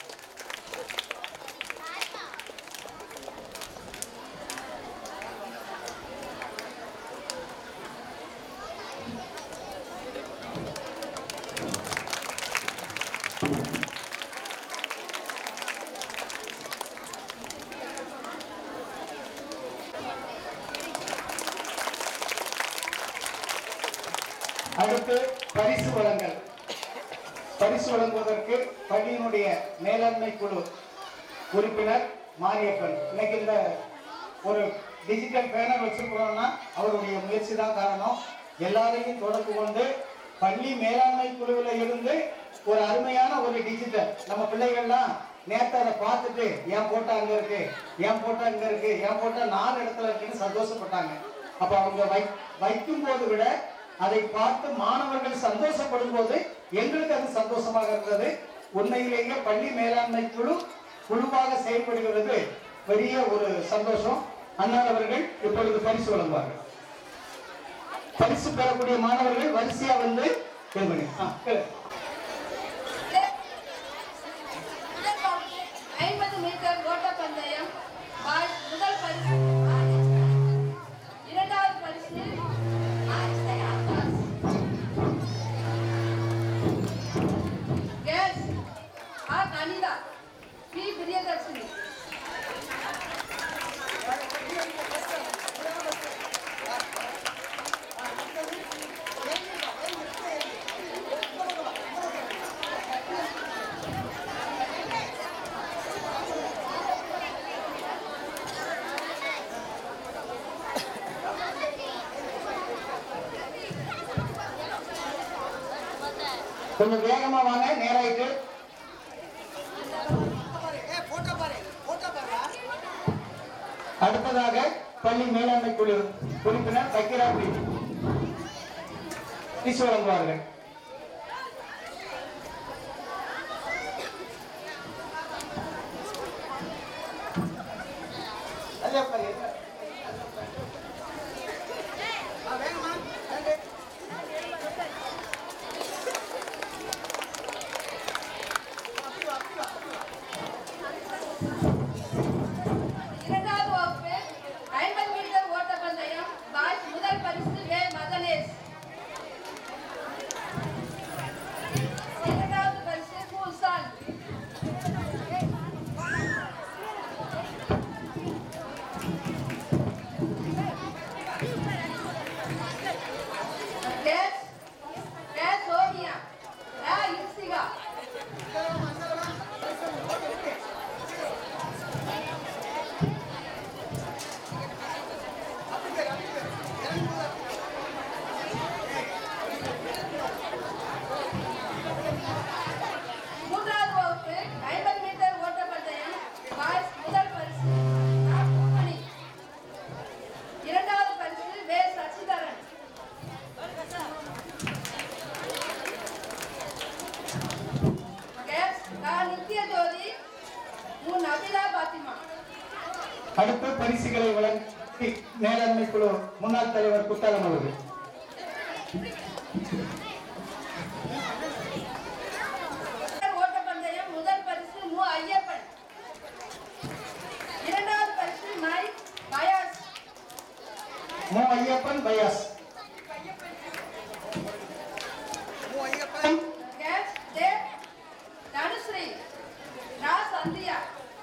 அடுத்து பரிசு வழங்கல் பரிசு வழங்குவதற்கு பள்ளியினுடைய மேலாண்மை குழு உறுப்பினர் மாரியப்பன் இன்னைக்கு இந்த ஒரு டிஜிட்டல் பேனர் வச்சிருக்கிறோம்னா அவருடைய முயற்சி தான் காரணம் எல்லாரையும் தொடர்பு கொண்டு பள்ளி மேலாண்மை குழுவில் இருந்து ஒரு அருமையான ஒரு டிஜிட்டல் நம்ம பிள்ளைகள்லாம் நேத்து அதை பார்த்துட்டு என் போட்டோ அங்க இருக்கு என் போட்டோ இங்க இருக்கு என் போட்டோ நாலு இடத்துல இருக்குன்னு சந்தோஷப்பட்டாங்க அப்ப அவங்க வை வைக்கும் போது விட அதை பார்த்து மாணவர்கள் சந்தோஷப்படும் போது எங்களுக்கு அது சந்தோஷமாக இருந்தது உண்மையிலேயே பள்ளி மேலாண்மை குழு குழுவாக செயல்படுகிறது பெரிய ஒரு சந்தோஷம் அண்ணார் அவர்கள் இப்பொழுது பரிசு வழங்குவார்கள் பரிசு பெறக்கூடிய மாணவர்கள் வரிசையா வந்து கேள்வி ஐம்பது மீட்டர் ஓட்டப்பந்தயம் பால் முதல் பரிசு இரண்டாவது பரிசு Einstein Abbas. Girls R Anitha P Priyadharshini கொஞ்சம் வேகமா வாங்க நேராயிட்டு அடுத்ததாக பள்ளி மேலாண்மை குழு உறுப்பினர் பக்கிராபி பரிசு வழங்குவார்கள் இரண்டாவது வகுப்பு ஐம்பது மீட்டர் ஓட்டப்பந்தயம் பாய்ஸ் முதல் பரிசு ஏ மகனேஷ் இரண்டாவது பரிசு பூசான் அடுத்து பரிசுகளை வழங்கி மேலாண்மை குழு முன்னாள் தலைவர் குத்தாலம் அவர்கள் ஓட்டப்பந்தயம் முதல் பரிசு மு ஐயப்பன் இரண்டாவது பரிசு மை பயாஸ் மு ஐயப்பன் பயாஸ் கேட்ச் டே தனுஸ்ரீ ரா சந்தியா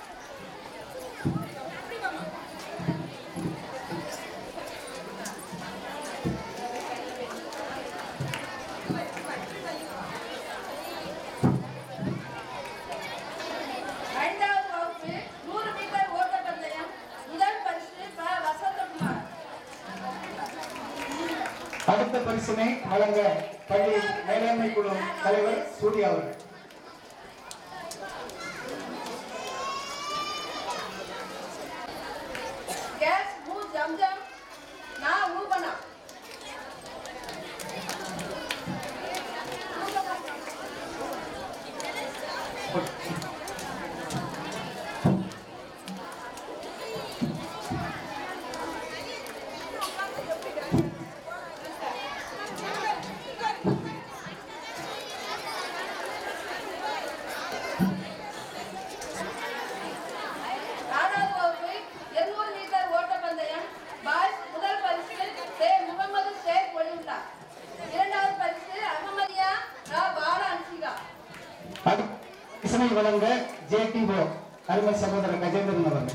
ஐந்தாவது வகுப்பு நூறு மீட்டர் ஓட்டப்பந்தயம் முதல் பரிசு ப வசந்தகுமார் அடுத்த பரிசினை வழங்க பள்ளி மேலாண்மை குழு தலைவர் சூர்யா அவர்கள் கேஸ் மு ஜம்ஜம் நா ஊபனா ஆறாவது வகுப்பு 200 மீட்டர் ஓட்டப்பந்தயம் பாய்ஸ் முதல் பரிசு சே முகமது ஷேக் ஒலிவுல்லா இரண்டாவது பரிசு அகமதியா ரா பால அன்சிகா அடுத்த பரிசினை வழங்க ஜே டி ஓ அருமை சகோதரர் கஜேந்திரன் அவர்கள்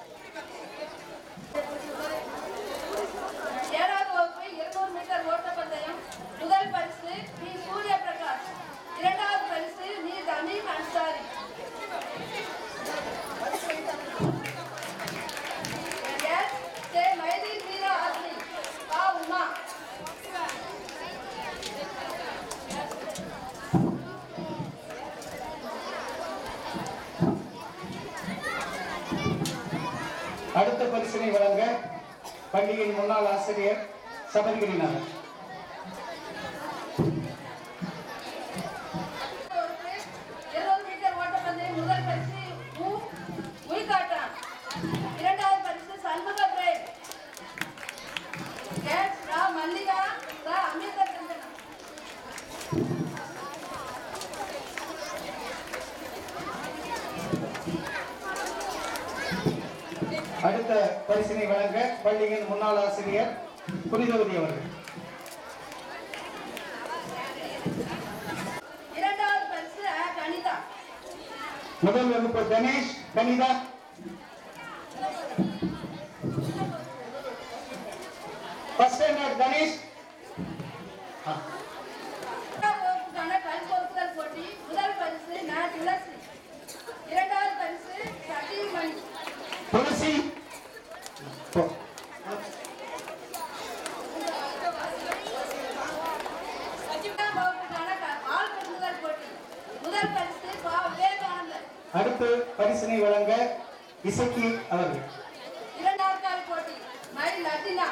ஏழாவது வகுப்பு 200 மீட்டர் ஓட்டப்பந்தயம் முதல் பரிசு பி சூர்ய பிரகாஷ் இரண்டாவது பரிசு நீ தமீம் அன்சாரி எஸ் சே மைதீன் மீரா ஆத்மி பா உமா அடுத்த பரிசினை வழங்க பள்ளியின் முன்னாள் ஆசிரியர் சபரிகிரிநாதன் இருநூறு மீட்டர் ஓட்டப்பந்தயம் முதல் பரிசு மு முய்காட்டான் இரண்டாவது பரிசு சண்முக பிரேம் கேட்ஸ் ரா மல்லிகா ரா அமிர்த சந்தனா அடுத்த பரிசினை வழங்க பள்ளியின் முன்னாள் ஆசிரியர் புனிதவதி அவர்கள் இரண்டாவது பரிசு அ கணிதா முதல் வகுப்பு கணேஷ் கனிதா ஃபர்ஸ்ட் ஸ்டாண்டர்ட் கணேஷ் இரண்டாவது வகுப்புக்கான கல் பொருட்கள் போட்டி முதல் பரிசு ந துளசி இரண்டாவது பரிசு சதீர் மணி துளசி போ. இரண்டாம் வகுப்புக்கான க- பால் பொருட்கள் போட்டி முதல் பரிசு பா விவேகானந்தர் அடுத்து பரிசினை வழங்க இசக்கி அவர்கள் இரண்டாவது கால் போட்டி மை லட்டினா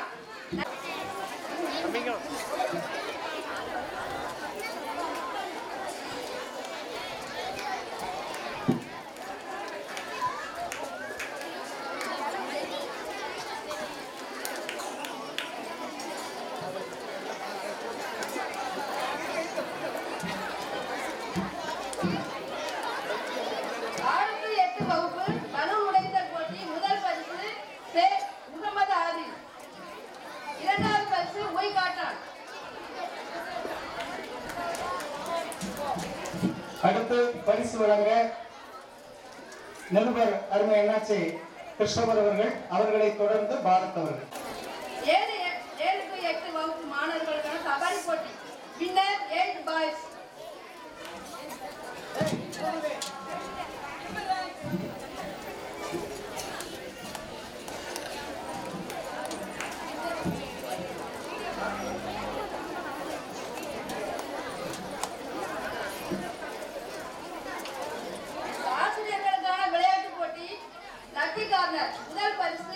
ஆறு to எட்டு வகுப்பு பலூன் உடைத்தல் போட்டி முதல் பரிசு சே முகமது ஆதில் இரண்டாவது பரிசு ஒய் காட்டான் அடுத்து பரிசு வழங்க நிருபர் அருமை என்னாச்சி கிருஷ்ணவர் அவர்கள் அவர்களை தொடர்ந்து பாரத் அவர்கள் ஏழு எ- ஏழு to எட்டு வகுப்பு மாணவர்களுக்கான கபடி போட்டி வின்னர் எயிட் பாய்ஸ் ஆசிரியர்களுக்கான விளையாட்டு போட்டி லக்கி கார்னர் முதல் பரிசு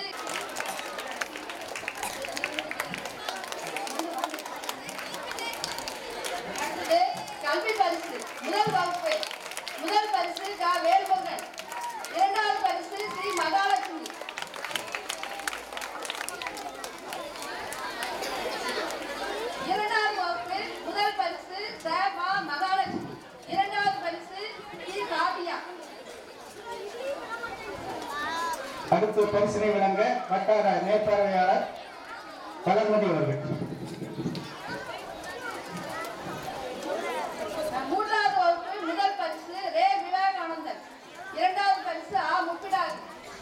அடுத்தது கல்வி பரிசு முதல் வகுப்பு முதல் பரிசு கா வேல்முருகன் இரண்டாவது பரிசு ஸ்ரீ மகாலட்சுமி அடுத்து பரிசினை வழங்க வட்டார மேற்பார்வையாளர் வளர்மதி அவர்கள் மூன்றாவது வகுப்பு முதல் பரிசு ரே விவேகானந்தன் இரண்டாவது பரிசு ஆ முப்பிடாது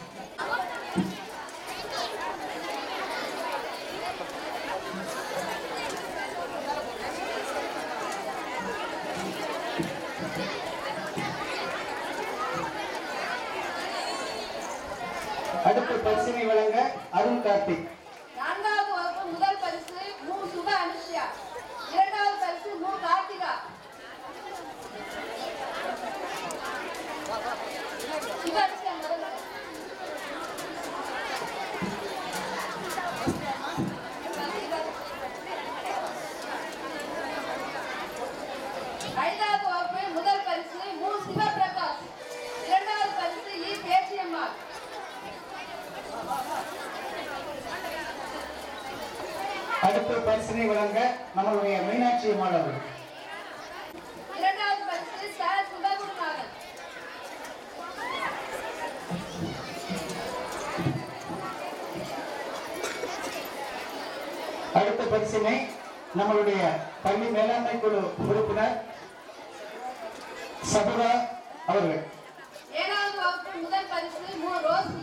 அடுத்து பரிசினை வழங்க அருண் கார்த்திக் நான்காவது வகுப்பு முதல் பரிசு மு சுப அனுஷ்யா இரண்டாவது பரிசு மு கார்த்திகா சுப அனுஷ்யா முதல்ல ஐந்தாவது வகுப்பு முதல் பரிசு மு சிவபிரகாஷ் இரண்டாவது பரிசு இ பேச்சியம்மாள் அடுத்து பரிசினை வழங்க நம்மளுடைய மீனாட்சி அம்மாள் அவர்கள் இரண்டாவது பரிசு ச சுபகுருநாதன் அடுத்த பரிசினை நம்மளுடைய பள்ளி மேலாண்மை குழு உறுப்பினர் சபுரா அவர்கள் ஏழாவது வகுப்பு முதல் பரிசு மு ரோசி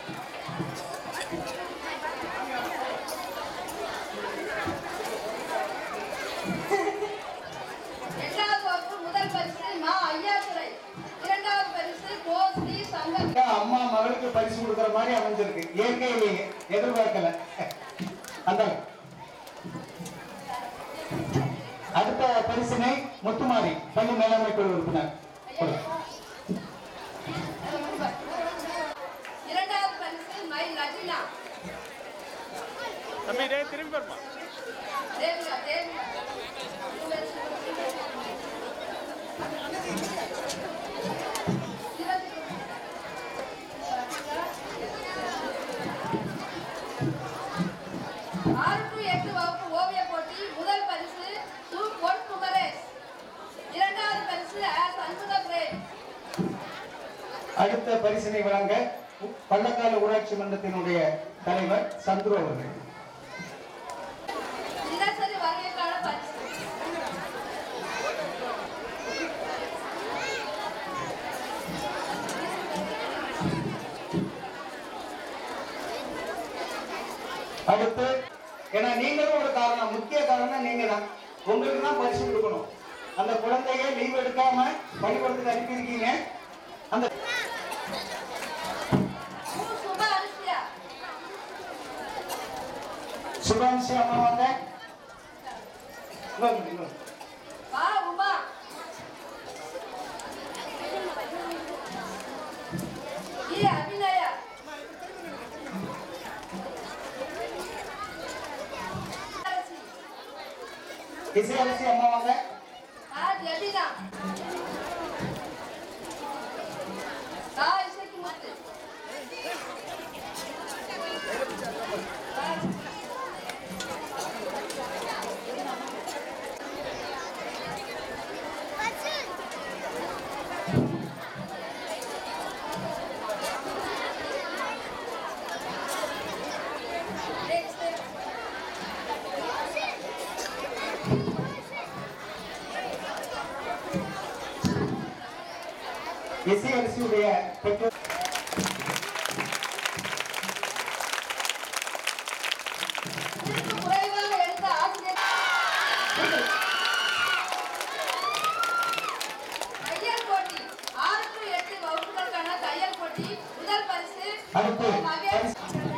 எட்டாவது வகுப்பு முதல் பரிசு மா ஐயாத்துறை இரண்டாவது பரிசு கோ ஸ்ரீ சங்கம் அம்மா மகளுக்கு பரிசு கொடுக்கிற மாதிரி அமைஞ்சிருக்கு இயற்கையிலேயே எதிர்பார்க்கல அந்த அடுத்த பரிசினை முத்துமாரி பள்ளி மேலாண்மை குழு உறுப்பினர் கொடு. இரண்டாவது பரிசு மை லஜினா தம்பி டேய் திரும்பி பாருமா தேவிகா தேவிகா ஆறு டு எட்டு வகுப்பு ஓவிய போட்டி முதல் பரிசு சு பொன் குமரேஷ் இரண்டாவது பரிசு அ சண்முக பிரேம் அடுத்த பரிசினை வழங்க பள்ளக்கால ஊராட்சி மன்றத்தினுடைய தலைவர் சந்துரு அவர்கள் தினசரி வருகைக்கான பரிசு அடுத்து ஏன்னா நீங்களும் ஒரு காரணம் முக்கிய காரணம் நீங்க தான் உங்களுக்கு தான் பரிசு கொடுக்கணும் அந்த குழந்தைய லீவ் எடுக்காம பள்ளிக்கூடத்துக்கு அனுப்பியிருக்கீங்க அந்த மு சுப அனுசியா சுபான்சி அம்மா வாங்க இன்னொரு, இன்னொரு. பா உமா இ அபிநயா இசை அலசி அம்மா வாங்க ஆ ஜெபினா ஆ இசைக்கு முத்து இசை அலசியுடைய பெற்றோர் குறைவாக எடுத்த ஆசிரியர் தையல் போட்டி ஆறு டு எட்டு வகுப்புகளுக்கான தையல் போட்டி முதல் பரிசு அடுத்து மகேஷ்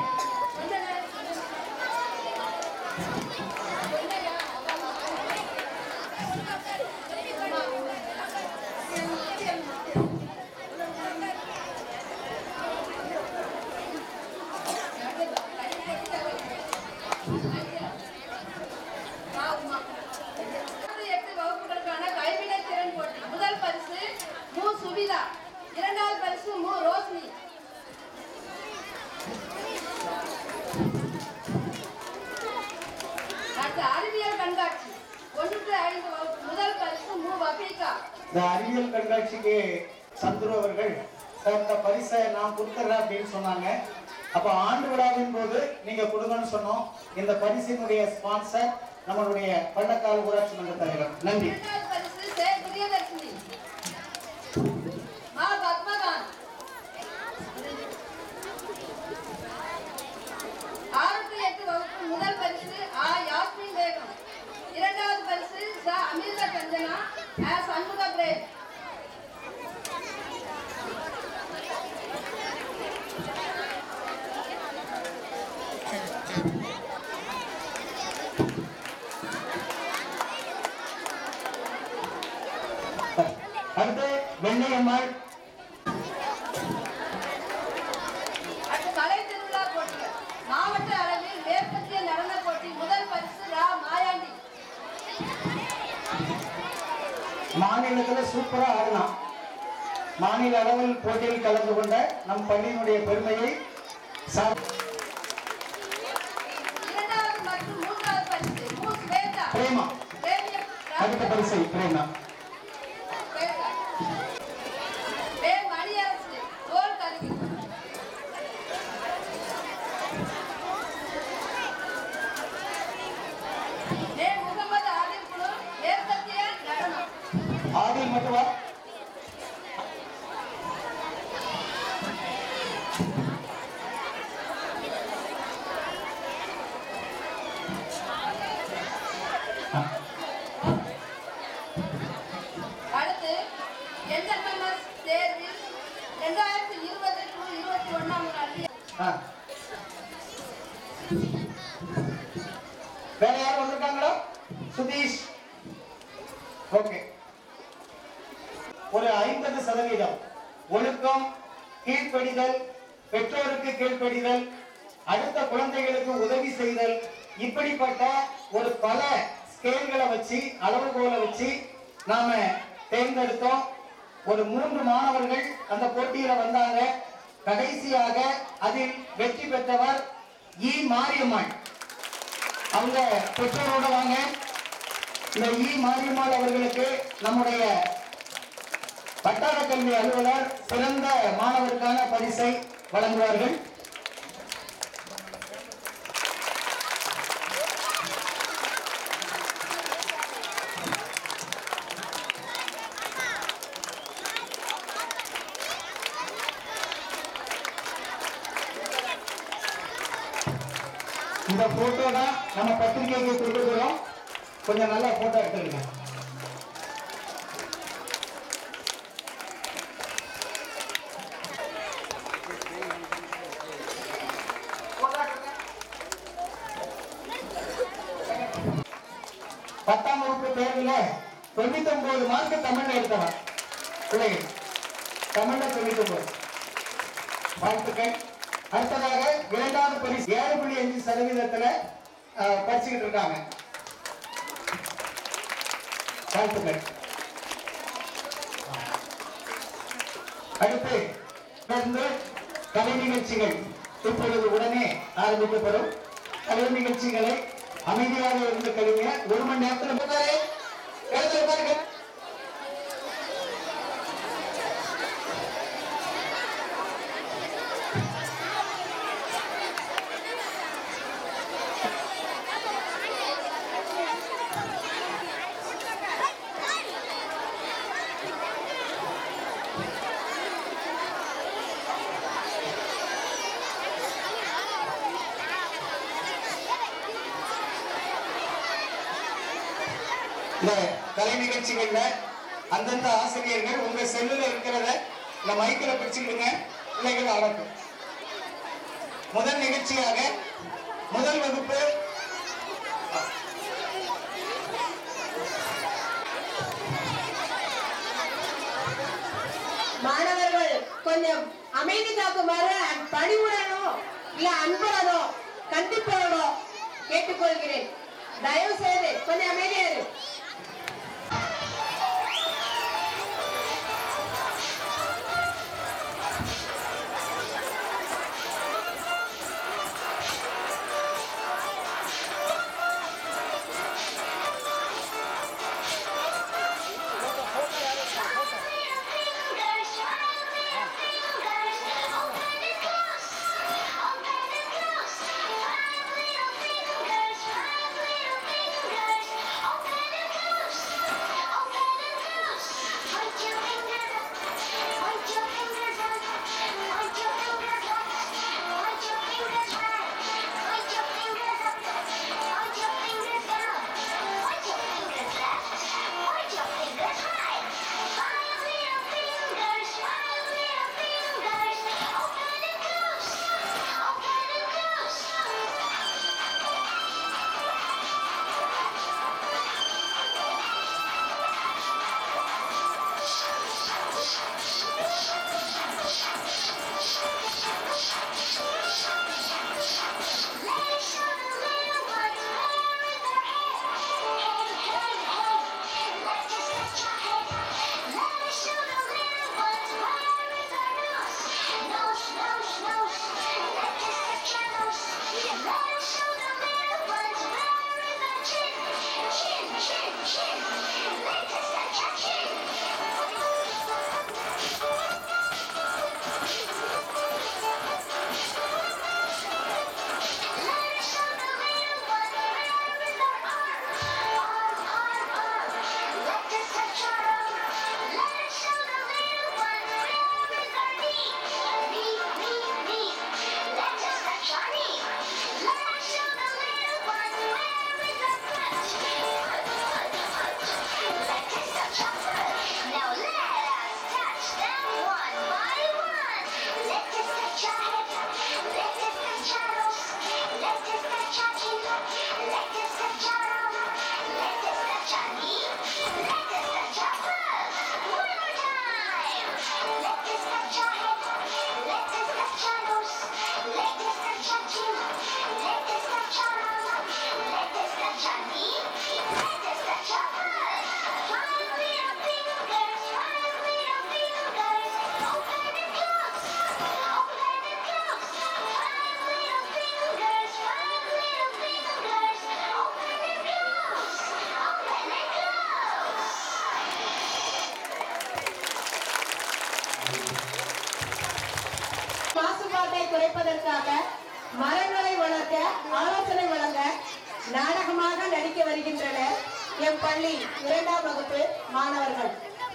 எட்டு வகுப்புகளுக்கான கைவினை திறன் போட்டி முதல் பரிசு மு சுபிதா இரண்டாவது பரிசு மு ரோஷினி அடுத்து அறிவியல் கண்காட்சி ஒன்று to ஐந்து வகுப்பு முதல் பரிசு மு வபீகா இந்த அறிவியல் கண்காட்சிக்கு சந்துரு அவர்கள் இந்த பரிசை நான் கொடுத்துறேன் அப்படின்னு சொன்னாங்க அப்ப ஆண்டு விழாவின் போது நீங்க கொடுங்கன்னு சொன்னோம் இந்த பரிசினுடைய ஸ்பான்சர் நம்மளுடைய பள்ளக்கால் ஊராட்சி மன்ற தலைவர் நன்றி இரண்டாவது பரிசு சே பிரியதர்ஷினி மா பத்மகாந்த் ஆறு to எட்டு வகுப்பு முதல் பரிசு ஆ யாஸ்மின் பேகம் இரண்டாவது பரிசு ச அமிர்த கஞ்சனா ஆ சண்முக பிரேம் அடுத்து வெண்ணையம்மாள் அடுத்து கலை திருவிழா போட்டிகள் மாவட்ட அளவில் மேற்கத்திய நடன போட்டி முதல் பரிசு ரா மாயாண்டி மாநிலத்துல சூப்பரா ஆடலாம் மாநில அளவில் போட்டியில் கலந்து கொண்ட நம் பள்ளியினுடைய பெருமையை சா- இரண்டாவது மற்றும் மூன்றாவது பரிசு மு ஸ்வேதா பிரேமா பிரேமிய அடுத்த பரிசை பிரேமா ஸ்வேதா வே மணியரசு தோல் கருவி வே முகமது ஆதில் குழு மேற்கத்திய நடனம் ஆதில் மட்டுவா அடுத்து என்எம்எஸ் தேர்வில் ரெண்டாயிரத்தி இருபது டு இருபத்தி ஒண்ணாம் கல்வி ஆ. வேற யாரும் வந்திருக்காங்களா சுதீஷ் ஓகே ஒரு ஐம்பது சதவீதம் ஒழுக்கம் கீழ்ப்படிதல் பெற்றோருக்கு கீழ்ப்படிதல் அடுத்த குழந்தைகளுக்கு உதவி செய்தல் இப்படிப்பட்ட ஒரு பல ஸ்கேல்களை வச்சு அளவுகோலை வச்சு நாம தேர்ந்தெடுத்தோம் ஒரு மூன்று மாணவர்கள் அந்த போட்டியில வந்தாங்க கடைசியாக அதில் வெற்றி பெற்றவர் இ மாரியம்மாள் அவங்க பெற்றோரோட வாங்க இந்த இ மாரியம்மாள் அவர்களுக்கு நம்முடைய வட்டார கல்வி அலுவலர் சிறந்த மாணவருக்கான பரிசை வழங்குவார்கள் இந்த போட்டோ தான் நம்ம பத்திரிகைக்கு கொடுக்க போறோம் கொஞ்சம் நல்லா போட்டோ எடுத்துருங்க பத்தாம் வகுப்பு தேர்வுல தொண்ணூத்தி ஒன்பது மார்க் தமிழ்ல எடுத்தவன் பிள்ளைகள் தமிழ்ல தொண்ணூத்தி ஒன்பது வாழ்த்துக்கள் அடுத்ததாக இரண்டாவது பரிசு ஏழு புள்ளி அஞ்சு சதவீதத்துல அஹ், படிச்சுக்கிட்டு இருக்காங்க வாழ்த்துக்கள் அடுத்து தொடர்ந்து கலை நிகழ்ச்சிகள் இப்பொழுது உடனே ஆரம்பிக்கப்படும் கலை நிகழ்ச்சிகளை அமைதியாக இருந்து கழிங்க ஒரு மணி நேரத்தில் உட்காரு. எழுந்து உட்காருங்க. இந்த கலை நிகழ்ச்சிகள்ல அந்தந்த ஆசிரியர்கள் உங்க செல்லுல இருக்கிறத இந்த மைக்கில் பிடிச்சுக்கிடுங்க பிள்ளைகள் ஆடட்டும் முதல் நிகழ்ச்சியாக முதல் வகுப்பு மாணவர்கள் கொஞ்சம் அமைதி காக்குமாறு பணிவுடனோ இல்ல அன்புடனோ கண்டிப்போடோ கேட்டுக்கொள்கிறேன் தயவு செய்து கொஞ்சம் அமைதியா இரு Thank you. மாசுபாட்டை குறைப்பதற்காக மரங்களை வளர்க்க ஆலோசனை வழங்க நாடகமாக நடிக்க வருகின்றனர் எம் பள்ளி இரண்டாம் வகுப்பு மாணவர்கள்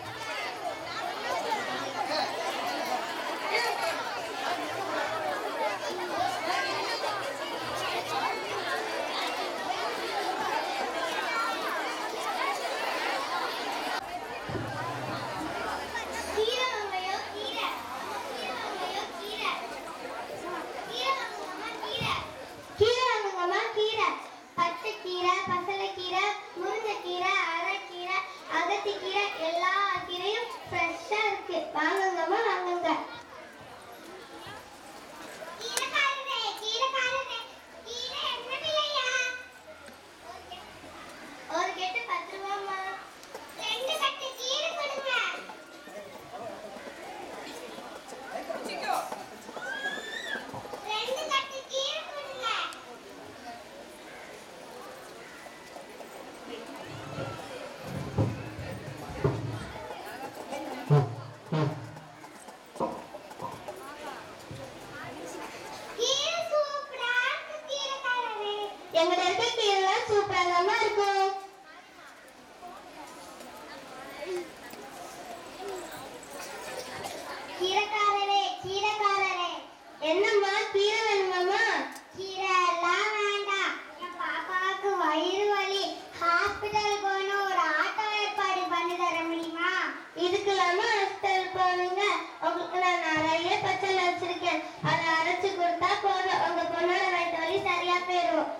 கீரை வெங்காயம் கீரை கீரை வெங்காயம் கீரை கீரை வாங்குங்கம்மா கீரை கீரை வாங்குங்கம்மா கீரை பச்சை கீரை பசலைக்கீரை முருங்கைக்கீரை அரைக்கீரை அகத்திக்கீரை எல்லா கீரையும் ஃப்ரெஷ்ஷாக இருக்கு வாங்குங்கம்மா வாங்குங்க கீரைக்காரரே கீரைக்காரரே கீரை என்ன விலையா ஒரு கெட்டு பத்து ரூபாம்மா ரெண்டு கட்டு கீரை கொடுங்க ரெண்டு கட்டு கீரை கொடுங்க கீரை சூப்பரா இருக்கு கீரைக்காரரே எங்க இருக்க கீரை சூப்பரா தான் இருக்கும் கீரைக்காரரே கீரைக்காரரே என்னம்மா கீரை வேணுமாம்மா கீரை எல்லாம் வேண்டாம் என் பாப்பாவுக்கு வயிறு வலி ஹாஸ்பிட்டல் போகணும் ஒரு ஆட்டோ ஏற்பாடு பண்ணி தர முடியுமா இதுக்கெல்லாமா ஹாஸ்பிட்டல் போவீங்க உங்களுக்கு நான் நிறைய பச்சை வச்சிருக்கேன் அதை அரைச்சு கொடுத்தா போதும் உங்க பொண்ணோட வயிற்று வலி சரியா போயிடும்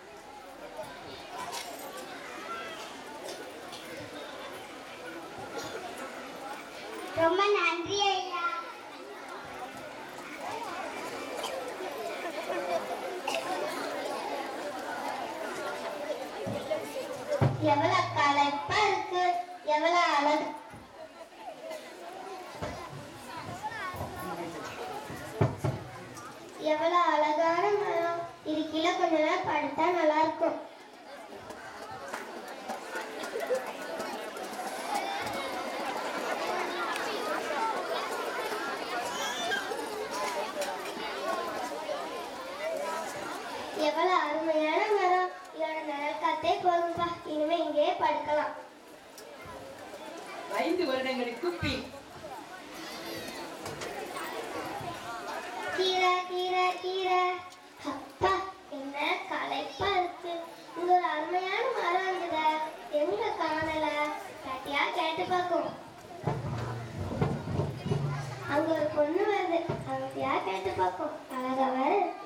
ரொம்ப நன்றி ஐயா எவ்வளவு களைப்பா இருக்கு எவ்வளவு அழகு எவ்வளவு அழகான மரம் இது கீழே கொஞ்ச நேரம் படுத்தா நல்லா இருக்கும் எவ்வளவு அருமையான மரம் இதோட நிழல் காத்தே போதும்பா இனிமே இங்கேயே படுக்கலாம் ஐந்து வருடங்களுக்கு பின் கீரை கீரை கீரை அப்பா என்ன களைப்பா இருக்கு இங்க ஒரு அருமையான மரம் இருந்தத எங்க காணல கட்டியா கேட்டு பார்க்கும் அங்க ஒரு பொண்ணு வருது அவங்கயா கேட்டு பார்க்கும் அழகா வேற இருக்கு.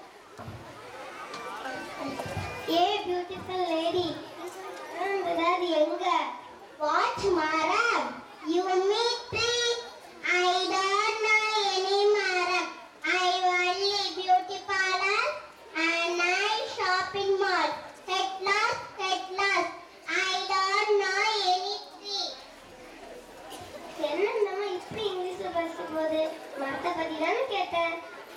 ஏ பியூட்டிஃபுல் லேடி அது எங்க வாட்ச் மரம் you meet tree I don't know any மரம் I only beauty parlor and I shopping mall at last at last I don't know any tree என்ன நம்ம இப்படி இங்கிலீஷ்ல பேசும்போது மரத்தை பத்தி தானே கேட்டேன்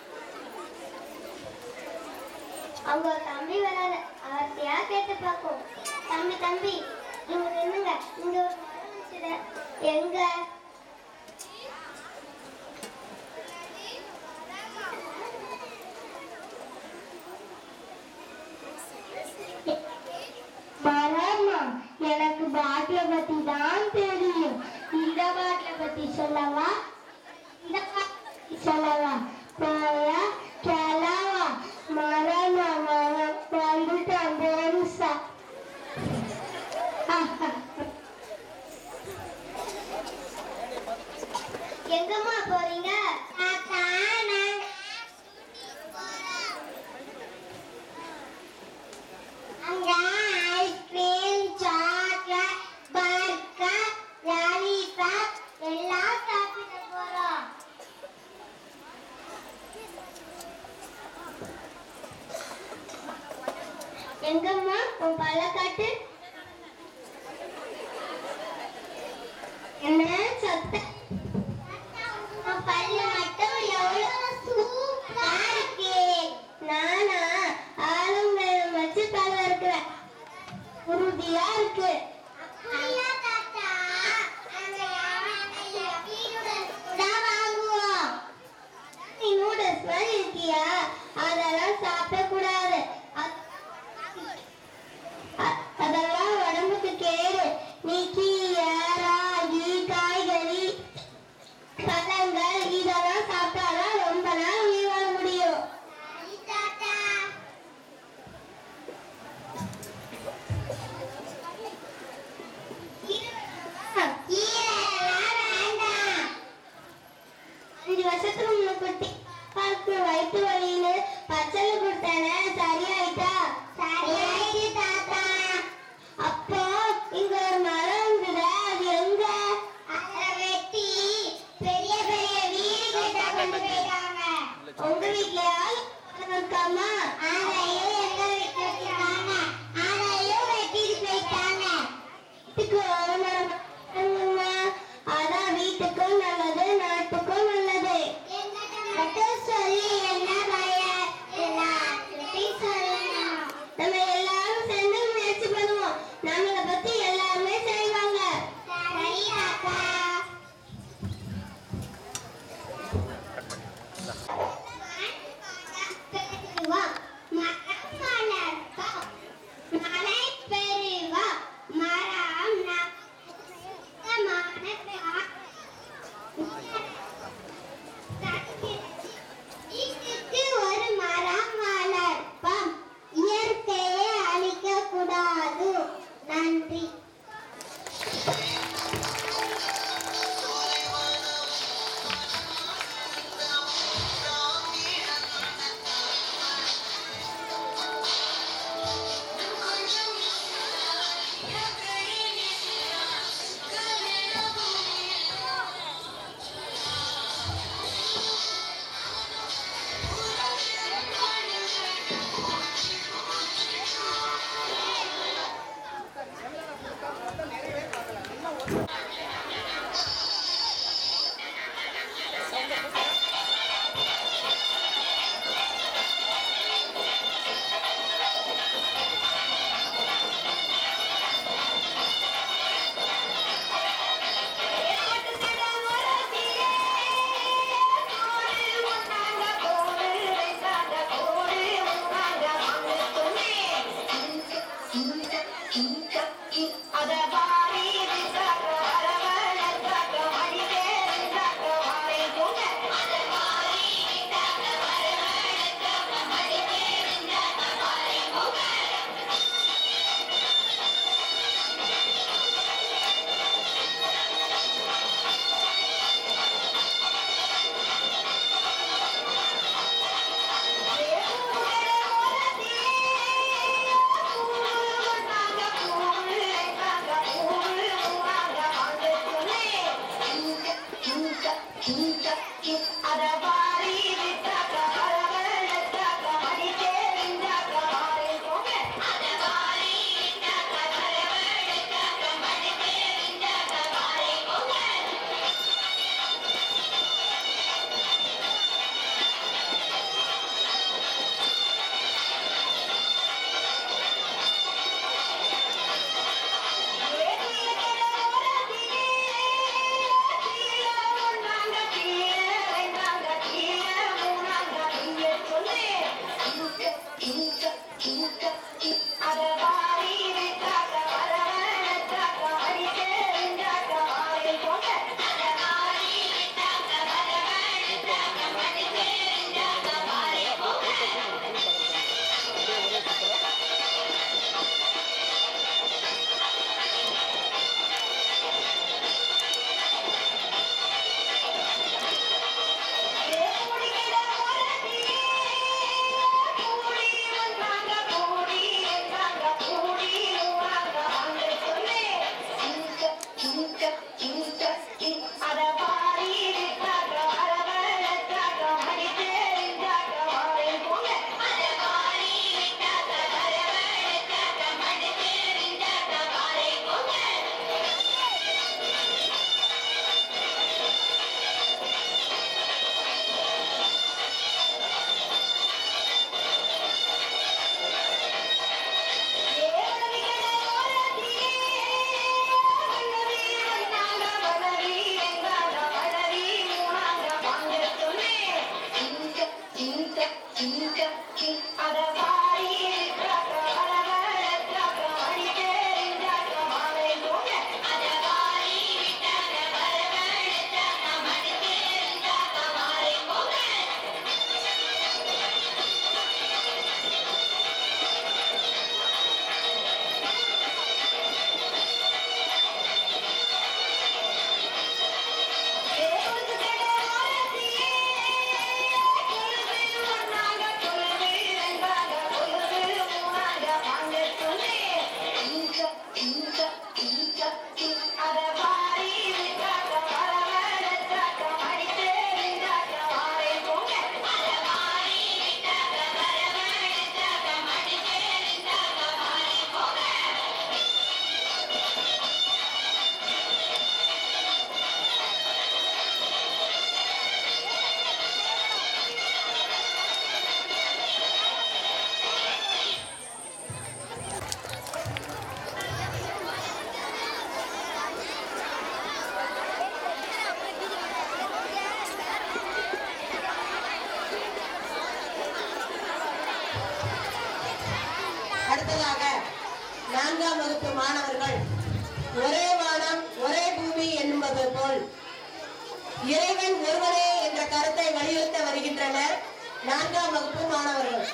அவங்க ஒரு தம்பி வராது அவர்த்தையா கேட்டு பார்க்கும் தம்பி தம்பி இங்க நின்னுங்க இங்க ஒரு மரம் வச்சுத எங்க மரமா எனக்கு பாட்டில பத்தி தான் தெரியும் இந்த பாட்டில பத்தி சொல்லவா இந்த பாட்டில சொல்லவா போயா கிளவா மரமா மரம் வந்துட்டான் பெருசா எங்கம்மா உன் பல்ல காட்டு என்ன சொத்த உன் பல்லு மட்டும் எவ்வளவு சூப்பரா இருக்கு நானா ஆளுங்க வச்சு பல்ல இருக்கிறேன் உறுதியா இருக்கு அப்படியா தாத்தா தான் வாங்குவோம் நீ நூடுல்ஸ் மாதிரி இருக்கியா அதெல்லாம் சாப்பிடக்கூடாது அ- அ- அதெல்லாம் உடம்புக்கு கேடு நீ கீரை ராகி காய்கறி பழங்கள் இதெல்லாம் சாப்பிட்டாதான் ரொம்ப நாள் உயிர் வாழ முடியும் அஞ்சு வருஷத்துக்கு முன்ன குட்டி பாப்பாவுக்கு வயிற்று வலின்னு பச்சளை கொடுத்தானே சரியாயிட்டா சரியாயிட்டு தாத்தா அப்போ இங்க ஒரு மரம் இருந்தது அது எங்க அதை வெட்டி பெரிய பெரிய வீடு கட்ட கொண்டு போயிட்டாங்க உங்க வீட்லயால் இருக்காமா அதையும் எங்க வீட்டுல வச்சிருக்காங்க அதையும் வெட்டிட்டு போயிட்டாங்க வீட்டுக்கு ஒரு மரம் வாங்குமா. அதான் வீட்டுக்கும் நல்லது நாட்டுக்கும் நல்லது மட்டும் சொல்லி என்ன பயன் எல்லாத்துக்கிட்டையும் சொல்லணும் நம்ம எல்லாரும் சேர்ந்து முயற்சி பண்ணுவோம் நம்மளை பத்தி எல்லாருமே செய்வாங்க சரி தாத்தா பெருவா மரம் வளர்ப்போம் மழை பெருவா மரம் வீட்டுக்கு ஒரு மரம் வளர்ப்போம் இயற்கையை அழிக்க கூடாது நன்றி வகுப்பு மாணவர்கள் ஒரே வானம் ஒரே பூமி என்பது போல் இறைவன் ஒருவனே என்ற கருத்தை வலியுறுத்த வருகின்றனர் நான்காம் வகுப்பு மாணவர்கள்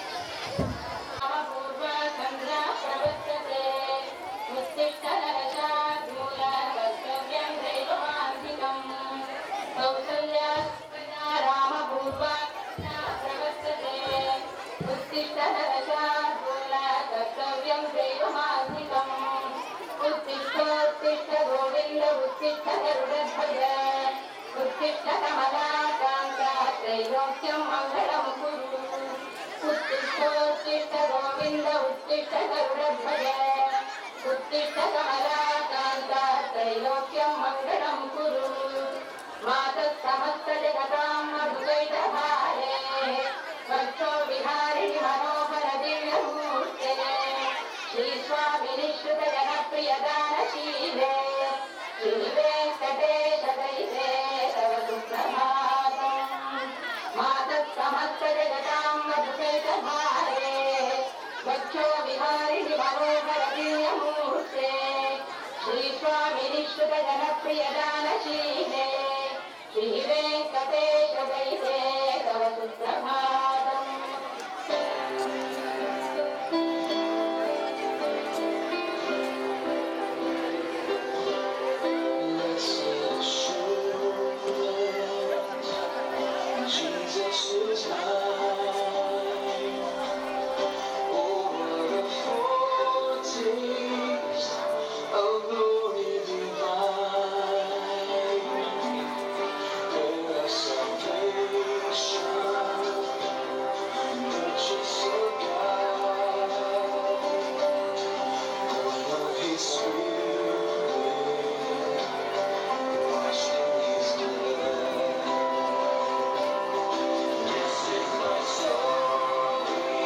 उत्तिष्ठ गोविन्द उत्तिष्ठ गरुडध्वज उत्तिष्ठ कमलाकान्ता त्रैलोक्यं मङ्गलं कुरु उत्तिष्ठोत्तिष्ठ गोविन्द उत्तिष्ठ गरुडध्वज उत्तिष्ठ कमलाकान्ता त्रैलोक्यं मङ्गलं कुरु मातः समस्तजगतां मधुकैटभारे वक्षो विहारिणि मनोहर दिव्यमूर्ते श्रीस्वामिनिश्रुत जनप्रियदानशीले श्रीवेङ्कटेश दैवे तव सुप्रभातम् मातः समस्तजगतां मधुकैटभारे वक्षो विहारिणि मनोहर दिव्यमूर्ते श्रीस्वामिनिश्रुत जनप्रियदानशीले श्रीवेङ्कटेश दैवे तव सुप्रभातम् Jesus is mine. Oh, what a foretaste of glory divine. There is salvation, purchase of God, born of His Spirit, washed in His blood. This is my story.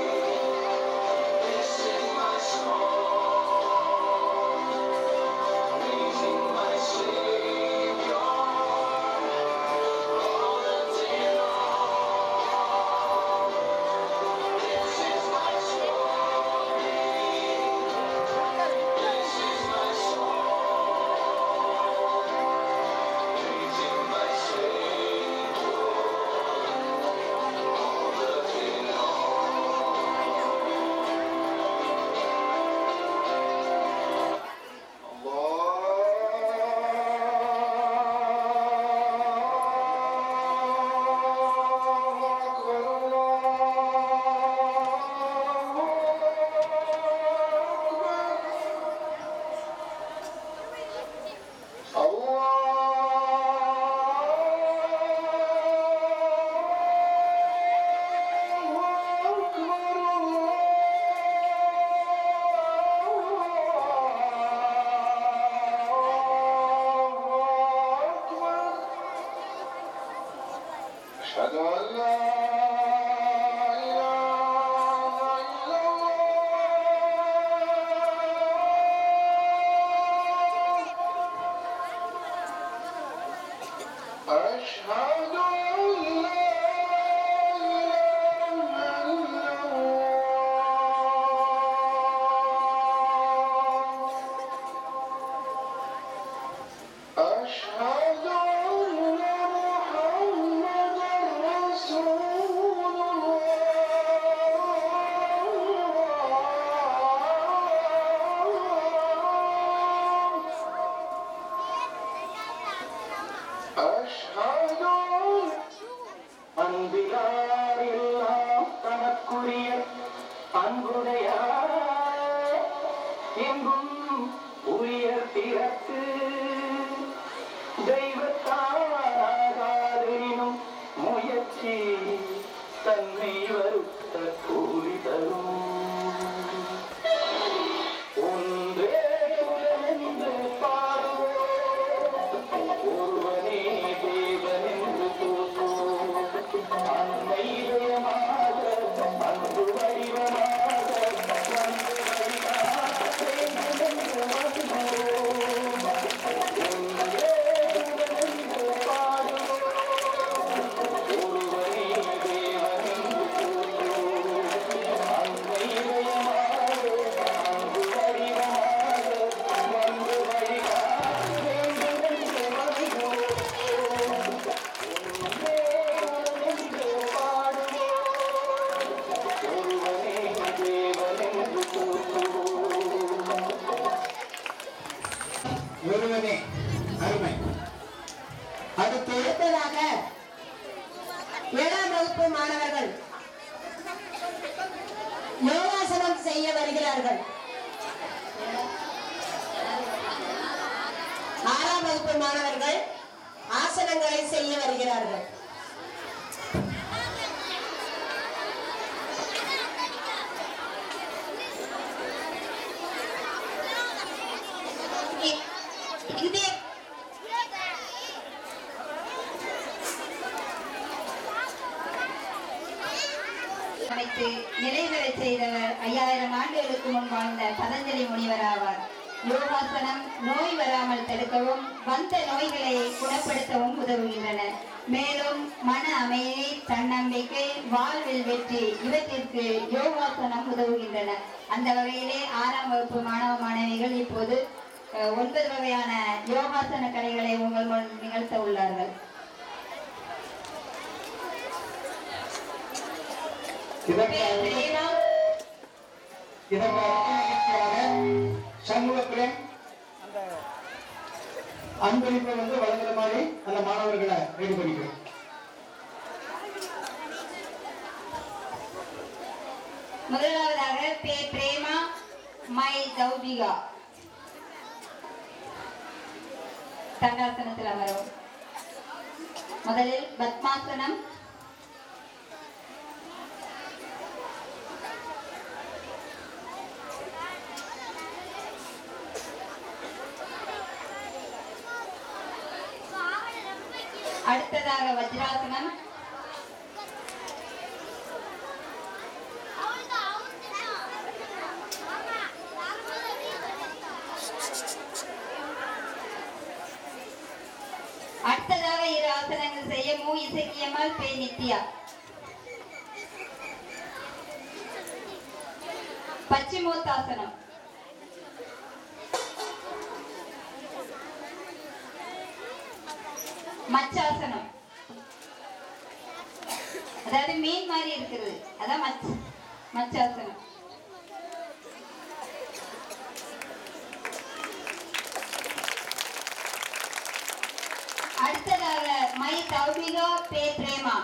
This is my song. Praising my Savior all the day long. This is my story. This is my song. Praising my Savior. أشهد أن لا إله إلا الله أشهد أن لا إله إلا الله أشهد أن محمدا رسول الله أشهد அன்பிலார் எல்லாம் தனக்குரிய அன்புடையார் எங்கும் உயர் திறத்து தெய்வத்தாராதலினும் முயற்சி தன்னை வருத்த கூலி தரும் ஒன்றே உலகென்று பாடுவோம் ஒருவனே தேவனென்று தோற்றுவோம் அன்னை இதயமாக அன்பு வடிவமாக வந்து வழியாக தேவனென்று வருகிறோம் ஒன்றே உலகென்று பாடுவோம் ஒருவனே வகுப்பு மாணவர்கள் யோகாசனம் செய்ய வருகிறார்கள் ஆறாம் வகுப்பு மாணவர்கள் ஆசனங்களை செய்ய வருகிறார்கள் இதே அமைத்து நிலைபெறச் செய்தவர் ஐயாயிரம் ஆண்டுகளுக்கு முன் வாழ்ந்த பதஞ்சலி முனிவர் ஆவார் யோகாசனம் நோய் வராமல் தடுக்கவும் வந்த நோய்களை குணப்படுத்தவும் உதவுகின்றன மேலும் மன அமைதி தன்னம்பிக்கை வாழ்வில் வெற்றி இவற்றிற்கு யோகாசனம் உதவுகின்றன அந்த வகையிலே ஆறாம் வகுப்பு மாணவ மாணவிகள் இப்போது அஹ், ஒன்பது வகையான யோகாசன கலைகளை உங்கள் முன் நிகழ்த்த உள்ளார்கள் இதற்காக இதற்காக சண்முகப்பிரேம் அந்த அன்பளிப்பை வந்து வழங்குற மாதிரி அந்த மாணவர்களை ரெடி பண்ணிக்கிறோம் முதலாவதாக பே பிரேமா மை தௌபிகா தண்டாசனத்தில் அமரவும் முதலில் பத்மாசனம் அடுத்ததாக வஜ்ராசனம் அடுத்ததாக இரு ஆசனங்கள் செய்ய மூ இசக்கியம்மாள் பே நித்யா பச்சிமோத்தாசனம் மச்சாசனம் அதாவது மீன் மாதிரி இருக்கிறது அதான் மச் மச்சாசனம் அடுத்ததாக மை தௌபிகா பே பிரேமா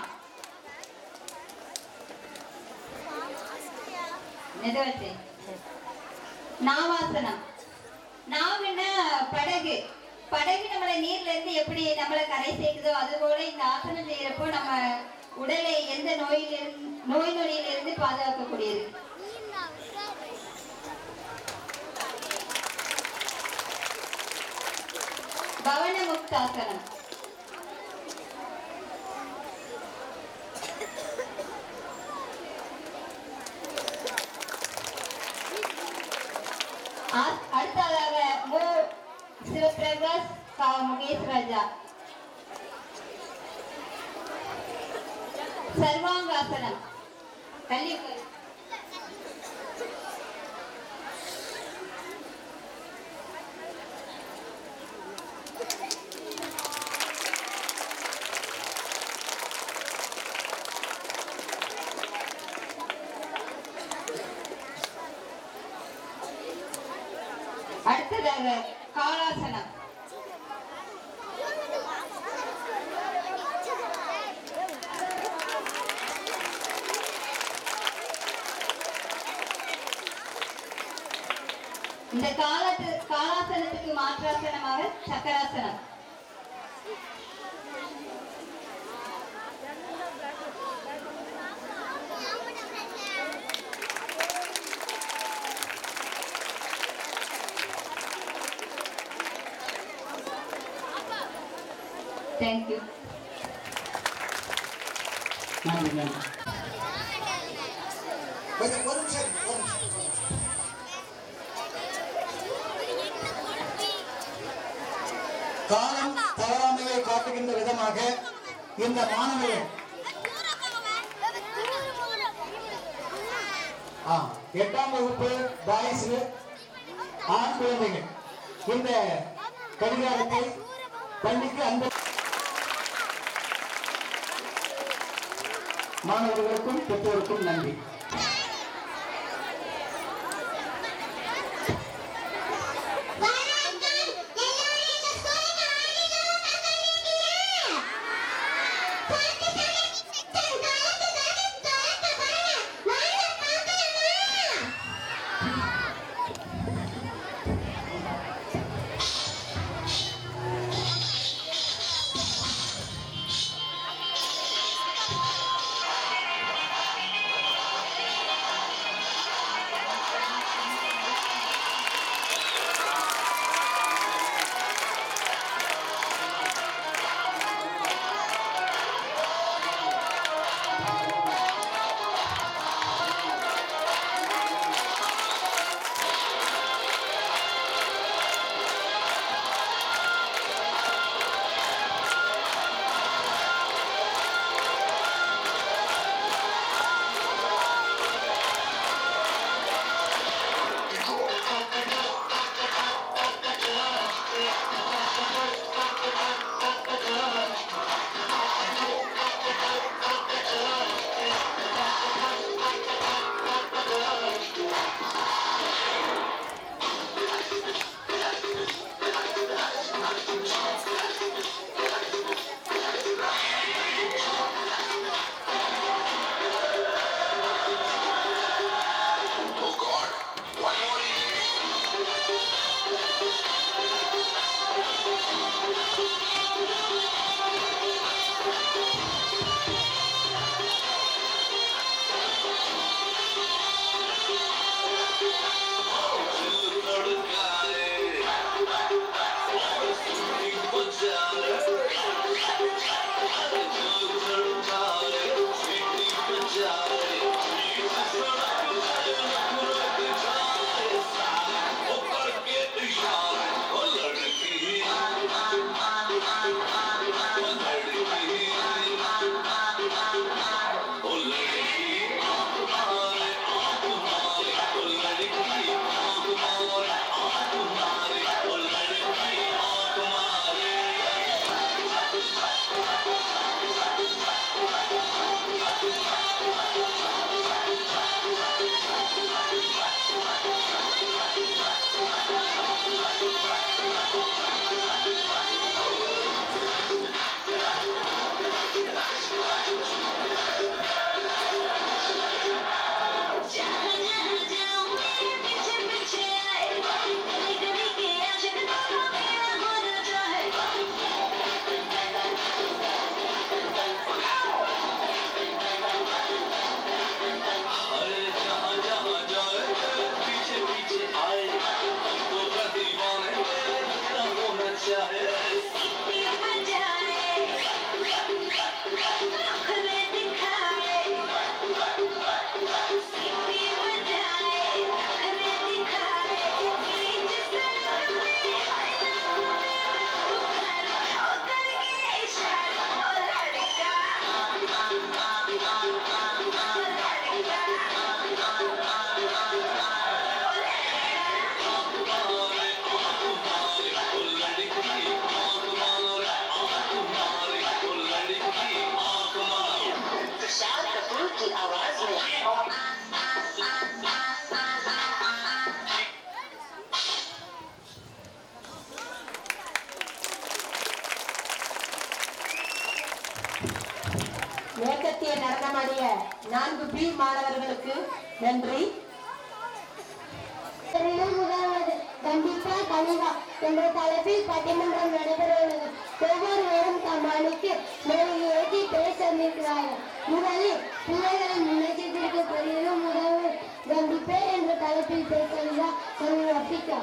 மெதுவச்சு நாவாசனம் நாவுன்னா படகு படகு நம்மளை நீர்ல இருந்து எப்படி நம்மளை கரை சேர்க்குதோ அது போல இந்த ஆசனம் செய்யறப்போ நம்ம உடலை எந்த நோயிலிருந்து நோய் நொடியிலிருந்து பாதுகாக்கக்கூடியது பவன முக்தாசனம் ஆ- அடுத்ததாக மு சிவபிரகாஷ் கா முகேஷ் ராஜா சர்வாங்காசனம் தள்ளி உட்காரு. அடுத்ததாக காலாசனம் இந்த காலத்து காலாசனத்துக்கு மாற்றாசனமாக சக்கராசனம் தேங்க்யூ நன்றி நன்றி கொஞ்சம் ஒரு நிமிஷம் ஒரு நிமிஷம் காலம் தவறாமையை காட்டுகின்ற விதமாக இந்த மாணவர்கள் ஆ, எட்டாம் வகுப்பு பாய்ஸ் ஆண் குழந்தைகள் இந்த கடிகாரத்தை பள்ளிக்கு அந்த மாணவர்களுக்கும் பெற்றோருக்கும் நன்றி பாட்டு की आवाज में மேற்கத்திய நடனமாடிய நான்கு பி மாணவர்களுக்கு நன்றி முதலாவது கண்டிப்பா கனிவா என்ற தலைப்பில் பட்டிமன்றம் நடைபெற உள்ளது ஒவ்வொருவரும் தம் அணிக்கு மேலே ஏற்றி பேச இருக்கிறார்கள் முதலில் பிள்ளைகளின் முன்னேற்றத்திற்கு பெரிதும் உதவு கண்டிப்பே என்ற தலைப்பில் பேசுகிறார் செல்வி அப்பிகா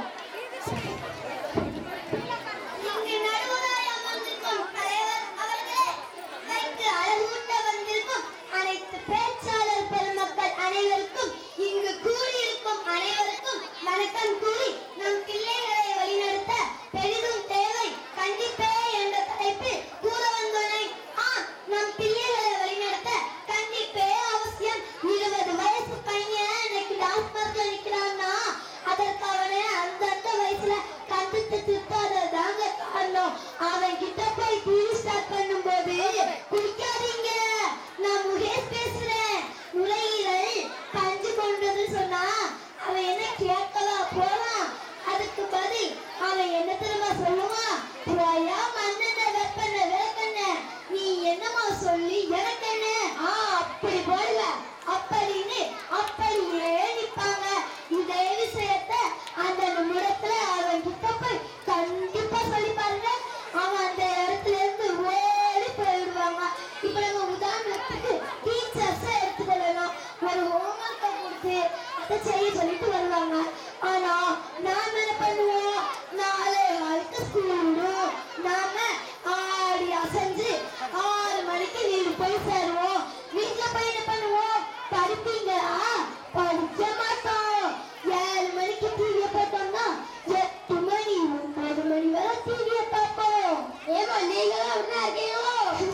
இங்கு நடுவராய் அமர்ந்திருக்கும் தலைவர் அவர்களே இதற்கு அழகூட்ட வந்திருக்கும் அனைத்து பேச்சாளர் பெருமக்கள் அனைவருக்கும் இங்கு கூடியிருக்கும் அனைவருக்கும் வணக்கம் கூறி நம் பிள்ளைகளை வழிநடத்த பெரிதும் தேவை கண்டிப்பே என்ற தலைப்பில் கூற வந்துள்ளேன் ஆ நம் பிள்ளைகளை வழிநடத்த கண்டிப்பே அவசியம் இருபது வயசு பையன் இன்னைக்கு டான்ஸ் மார்க்ல நிக்கிறான்னா அதற்கு அவனை அந்தந்த வயசுல கண்டித்து திருத்தாததாங்க காரணம் அவன் கிட்ட போய் டிவி ஸ்டார்ட் பண்ணும்போது குடிக்காதீங்க நான் முகேஷ் பேசுறேன் நுரையீரல் பஞ்சு கொண்டது சொன்னா அவன் என்ன கேட்கவா போவான் அதுக்கு பதில் அவன் என்ன தெரியுமா சொல்லுவான் போயா மண்ணெண்ண வெப்பெண்ண விளக்கெண்ண நீ என்னமா சொல்லி எனக்கு என்ன ஆ அப்படி போடுவ அப்படின்னு அப்படியே நிப்பாங்க இதே விஷயத்த அந்த நிமிடத்துல அவன் கிட்ட போய் கண்டிப்பா சொல்லி பாருங்க அவன் அந்த இடத்துல இருந்து ஓடி போயிடுவாங்க இப்ப நம்ம உதாரணத்துக்கு டீச்சர்ஸ் எடுத்துக்கொள்ளணும் ஒரு ஹோம்ஒர்க்கை கொடுத்து அதை செய்ய சொல்லிட்டு வருவாங்க ஆனா நாம என்ன பண்ணுவோம் நாளை நாளைக்கு ஸ்கூல் விடும் நாம ஆடி அசைஞ்சு ஆறு மணிக்கு வீடு போய் சேருவோம் வீட்டுல போய் என்ன பண்ணுவோம் படிப்பீங்களா படிக்க மாட்டோம் ஏழு மணிக்கு டிவியை பார்த்தோம்னா எட்டு மணி ஒன்பது மணி வரை டிவியை பார்ப்போம் ஏமா நீங்களும் அப்படின்னா இருக்கீங்களோ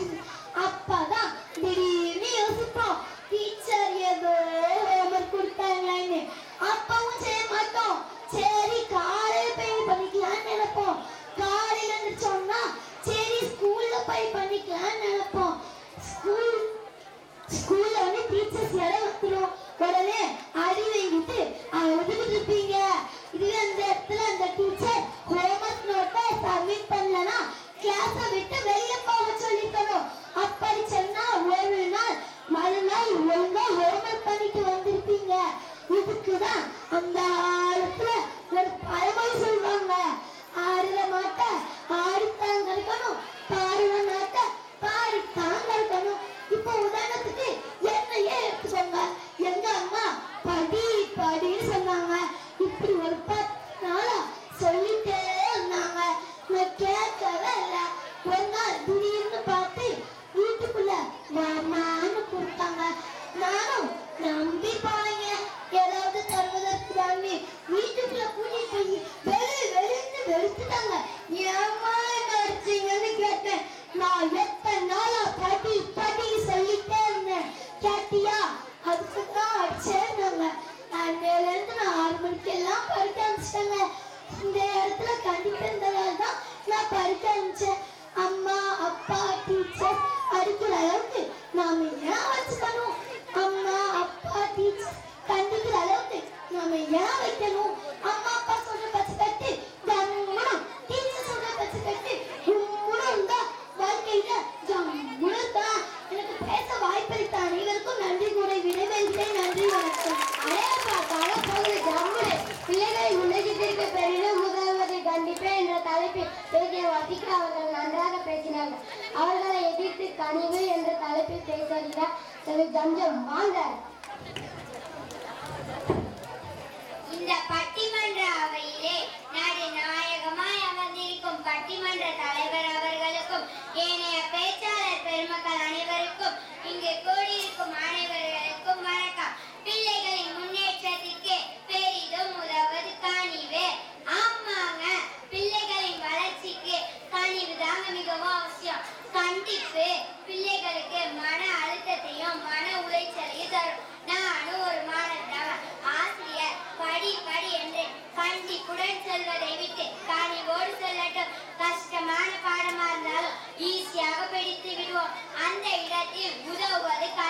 அப்பதான் திடீர்னு யோசிப்போம் டீச்சர் ஏதோ ஹோம்ஒர்க் கொடுத்தாங்களான்னு அப்பவும் செய்ய மாட்டோம் சரி காலையில போய் பண்ணிக்கலாம்னு நினைப்போம் காலையில இருந்துச்சோம்னா சரி ஸ்கூல்ல போய் பண்ணிக்கலாம்னு நினைப்போம் ஸ்கூல் ஸ்கூல்ல வந்து டீச்சர்ஸ் இடம் வந்துடும் உடனே அடி வாங்கிட்டு அழுதுகிட்டு இருப்பீங்க இதுவே அந்த இடத்துல அந்த டீச்சர் ஹோம்ஒர்க் நோட்டை சப்மிட் பண்ணலனா கிளாஸை விட்டு வெளியே போக சொல்லிக்கணும் அப்படி சொன்னா ஒரு நாள் மறுநாள் ஒழுங்கா ஹோம்ஒர்க் பண்ணிட்டு வந்திருப்பீங்க இதுக்குதான் அந்த காலத்துல ஒரு பழமொழி சொல்லுவாங்க ஆடுற மாட்ட ஆடித்தான் இருக்கணும் பாடுற மாட்ட பாடித்தான் இருக்கணும் இப்போ உதாரணத்துக்கு என்னையே எடுத்துக்கோங்க எங்க அம்மா படி படின்னு சொன்னாங்க இப்படி ஒரு பத்து நாளா சொல்லிட்டே இருந்தாங்க நான் கேட்கவே இல்லை ஒரு நாள் திடீர்னு பார்த்து வீட்டுக்குள்ள மாமான்னு கொடுத்தாங்க நானும் நம்பி போனேங்க ஏதாவது தருவதற்கு தாண்டி வீட்டுக்குள்ள கூட்டிட்டு போய் வெளி வெளின்னு வெளுத்துட்டாங்க ஏமா என்ன அடிச்சீங்கன்னு கேட்டேன் நான் எத்தனை நாளா படி படி சொல்லிட்டே இருந்தேன் கேட்டியா அதுக்கு தான் அடிச்சேன்னாங்க அன்னையில இருந்து நான் ஆறு மணிக்கு எல்லாம் படிக்க ஆரம்பிச்சிட்டேங்க இந்த இடத்துல கண்டிப்பா இருந்ததால தான் நான் படிக்க ஆரம்பிச்சேன் அம்மா அப்பா டீச்சர் அடிக்கிற அளவுக்கு நாம ஏன் வச்சுக்கணும் அம்மா அப்பா டீச்சர் கண்டிக்கிற அளவுக்கு நாம ஏன் வைக்கணும் அம்மா அப்பா சொல்ற பச்சை கட்டு கம்முனும் டீச்சர் சொல்ற பச்சை கட்டு கும்முனும் இருந்தா வாழ்க்கையில ஜம்முனு தான் எனக்கு பேச வாய்ப்பளித்த அனைவருக்கும் நன்றி கூறி விடைபெறுகிறேன் நன்றி வணக்கம் அடையப்பா கால போகுது ஜம்முனு பிள்ளைகளை முன்னேற்றத்திற்கு பெரிதும் முதல்வது கண்டிப்பே என்ற தலைப்பில் பேசிய வசிகா அவர்கள் நன்றாக பேசினார்கள் அவர்களை எதிர்த்து கனிவு என்ற தலைப்பில் பேசுகிறார் திரு ஜம்ஜம் வாங்க இந்த பட்டிமன்ற அவையிலே நாடு நாயகமாய் அமர்ந்திருக்கும் பட்டிமன்ற தலைவர் அவர்களுக்கும் ஏனைய பேச்சாளர் பெருமக்கள் அனைவருக்கும் இங்கு கூடியிருக்கும் அனைவர்களுக்கும் வணக்கம் பிள்ளைகளின் முன்னேற்றத்திற்கு பெரிதும் உதவுவது கனிவு ஆமாங்க பிள்ளைகளின் வளர்ச்சிக்கு கனிவு தாங்க மிகவும் அவசியம் கண்டிப்பு பிள்ளைகளுக்கு மன அழுத்தத்தையும் மன உளைச்சலையும் தரும் நானும் ஒரு மாணவன் ஆசிரியர் படி படி என்று கண்டிப்புடன் சொல்வதை விட்டு கனிவோடு சொல்லட்டும் கஷ்டமான பாடமா இருந்தாலும் ஈஸியாக பிடித்து விடுவோம் அந்த இடத்தில் உதவுவது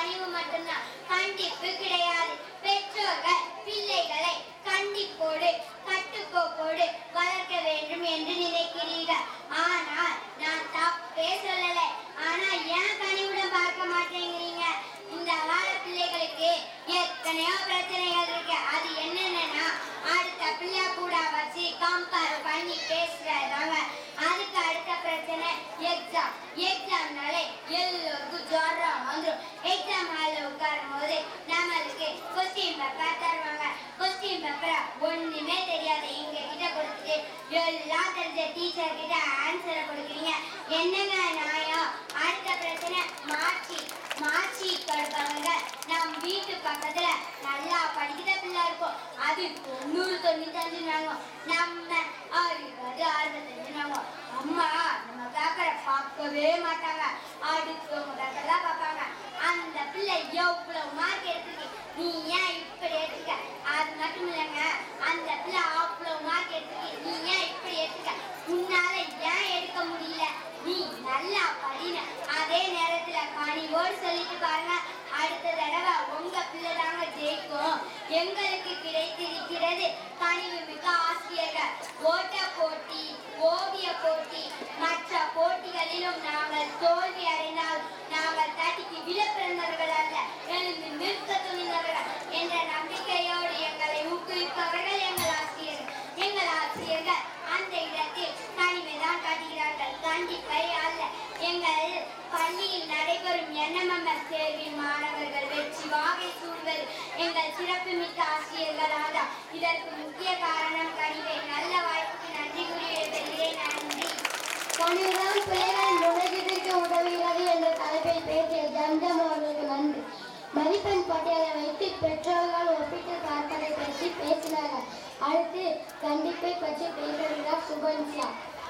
தான் எக்ஸாம்னாலே எல்லோருக்கும் ஜுரம் வந்துடும் எக்ஸாம் ஹாலில் உட்காரும் போது நம்மளுக்கு கொஸ்டின் பேப்பர் தருவாங்க கொஸ்டின் பேப்பரை ஒண்ணுமே தெரியாத எங்க கிட்ட கொடுத்துட்டு எல்லாம் தெரிஞ்ச டீச்சர் கிட்ட ஆன்சரை கொடுக்குறீங்க என்னங்க நியாயம் அடுத்த பிரச்சனை மார்க் மார்க் கொடுப்பாங்க நம்ம வீட்டு பக்கத்துல நல்லா படிக்கிற பிள்ளை இருக்கும் அது தொண்ணூறு தொண்ணூத்தஞ்சு வாங்கும் நம்ம அறுபது அறுபத்தஞ்சு வாங்கும் அம்மா நம்ம பேப்பரை பார்க்கவே மாட்டாங்க அடுத்தவங்க பேப்பர் தான் பார்ப்பாங்க அந்த பிள்ளை எவ்வளவு மார்க் எடுத்துருக்கு நீ ஏன் இப்படி எடுத்துக்க அது மட்டும் இல்லைங்க அந்த பிள்ளை அவ்வளவு மார்க் எடுத்துருக்கு நீ ஏன் இப்படி எடுத்துக்க உன்னால ஏன் எடுக்க முடியல நீ நல்லா படின அதே நேரத்துல கனிவோடு சொல்லிட்டு பாருங்க அடுத்த தடவை உங்க பிள்ளை தாங்க ஜெயிக்கும் எங்களுக்கு கிடைத்திருக்கிறது கனிவு மிக்க ஆசிரியர்கள் ஓட்ட போட்டி ஓவிய போட்டி மற்ற போட்டிகளிலும் நாங்கள் தோல்வி அடைந்தால் நாங்கள் தட்டிக்கு விழ பிறந்தவர்கள் அல்ல எழுந்து நிற்க துணிந்தவர்கள் என்ற நம்பிக்கையோடு எங்களை ஊக்குவிப்பவர்கள் எங்கள் ஆசிரியர்கள் எங்கள் ஆசிரியர்கள் அந்த இடத்தில் தனிமைதான் காட்டுகிறார்கள் கண்டிப்பை அல்ல எங்கள் பள்ளியில் நடைபெறும் என்எம்எம்எஸ் தேர்வில் மாணவர்கள் வெற்றி வாகை சூழ்வது எங்கள் சிறப்புமிக்க ஆசிரியர்களால் தான் இதற்கு முக்கிய காரணம் கணிவை நல்ல வாய்ப்புக்கு நன்றி கூறி விடைபெறுகிறேன் நன்றி கணிதம் பிள்ளைகளின் முன்னேற்றத்திற்கு உதவுகிறது என்ற தலைப்பில் பேசிய ஜம்ஜம் அவர்களுக்கு நன்றி மதிப்பெண் பட்டியலை வைத்து பெற்றோர்கள் ஒப்பிட்டு பார்ப்பதை பற்றி பேசினார்கள் அடுத்து கண்டிப்பை பற்றி பேசுகிறார் சுபன்சியா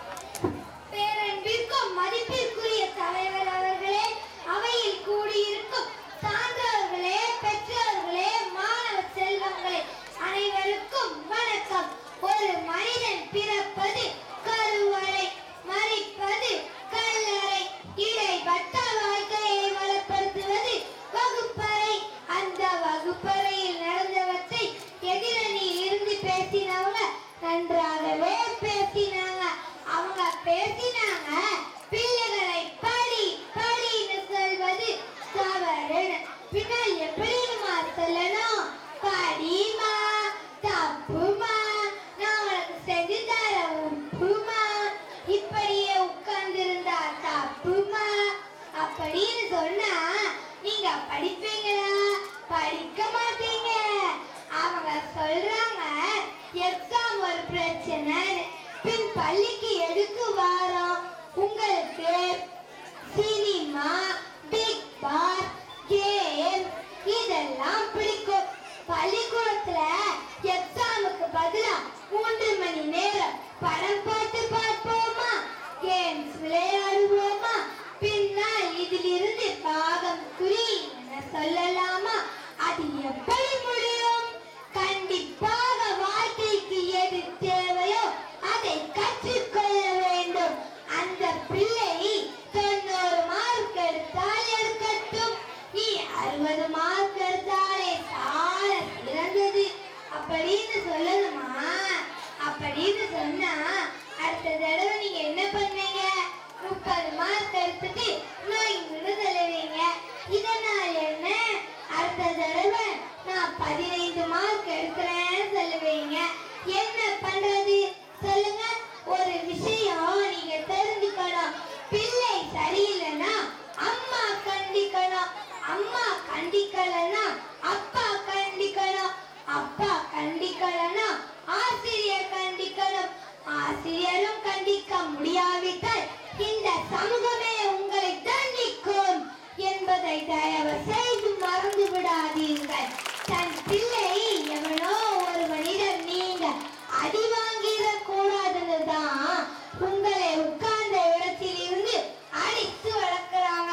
பேரன்பிற்கும் மதிப்பிற்குரிய தலைவர் அவர்களே அவையில் கூடியிருக்கும் சான்றோர்களே பெற்றோர்களே மாணவ செல்வங்களே அனைவருக்கும் வணக்கம் ஒரு மனிதன் பிறப்பது கருவறை மறிப்பது கல்லறை இடைப்பட்ட வாழ்க்கையை வளப்படுத்துவது வகுப்பறை அந்த வகுப்பறையில் நடந்தவற்றை எதிரணியில் இருந்து பேசினவங்க நன்றாகவே பேசினாங்க அவங்க பேசினாங்க பிள்ளைகளை படி படின்னு சொல்வது தவறுன்னு பின்னால் எப்படிமா சொல்லணும் படிமா தப்புமா நான் உனக்கு செஞ்சு தர உப்புமா இப்படியே உட்கார்ந்திருந்தா தப்புமா அப்படின்னு சொன்னா நீங்க படிப்பீங்களா படிக்க மாட்டீங்க அவங்க சொல்றாங்க எக்ஸாம் ஒரு பிரச்சனை பின் பள்ளிக்கு எதுக்கு வாரோம் உங்களுக்கு சினிமா பிக் பாஸ் கேம் இதெல்லாம் பிடிக்கும் பள்ளிக்கூடத்துல எக்ஸாமுக்கு பதிலா மூன்று மணி நேரம் படம் பார்த்து பார்ப்போமா கேம்ஸ் விளையாடுவோமா பின்னால் இதிலிருந்து பாகம் குறி என சொல்லலாமா அது எப்படி முடியும் கண்டிப்பாக வாழ்க்கைக்கு எது தேவையோ அதை கற்றுக்கொள்ள வேண்டும் அந்த பிள்ளை தொண்ணூறு மார்க் எடுத்தால் எடுக்கட்டும் நீ அறுபது மார்க் எடுத்தாலே சால சிறந்தது அப்படின்னு சொல்லணுமா அப்படின்னு சொன்னா அடுத்த தடவை நீங்க என்ன பண்ணுவீங்க முப்பது மார்க் எடுத்துட்டு நோய்ந்து தருவீங்க இதனால் என்ன அடுத்த தடவை நான் பதினைந்து மார்க் எடுக்கிறேன்னு சொல்லுவீங்க என்ன பண்றது சொல்லுங்க ஒரு விஷயம் நீங்க தெரிஞ்சுக்கணும் பிள்ளை சரியில்லைன்னா அம்மா கண்டிக்கணும் அம்மா கண்டிக்கலன்னா அப்பா கண்டிக்கணும் அப்பா கண்டிக்கலன்னா ஆசிரியர் கண்டிக்கணும் ஆசிரியரும் கண்டிக்க முடியாவிட்டால் இந்த சமூகமே உங்களை தண்டிக்கும் என்பதை தயவு செய்து மறந்து விடாதீர்கள் தன் பிள்ளை எவனோ ஒரு மனிதன் நீங்க அடி வாங்கிடக் கூடாதுன்னு தான் உங்களை உட்கார்ந்த இடத்தில் இருந்து அடித்து வளர்க்கிறாங்க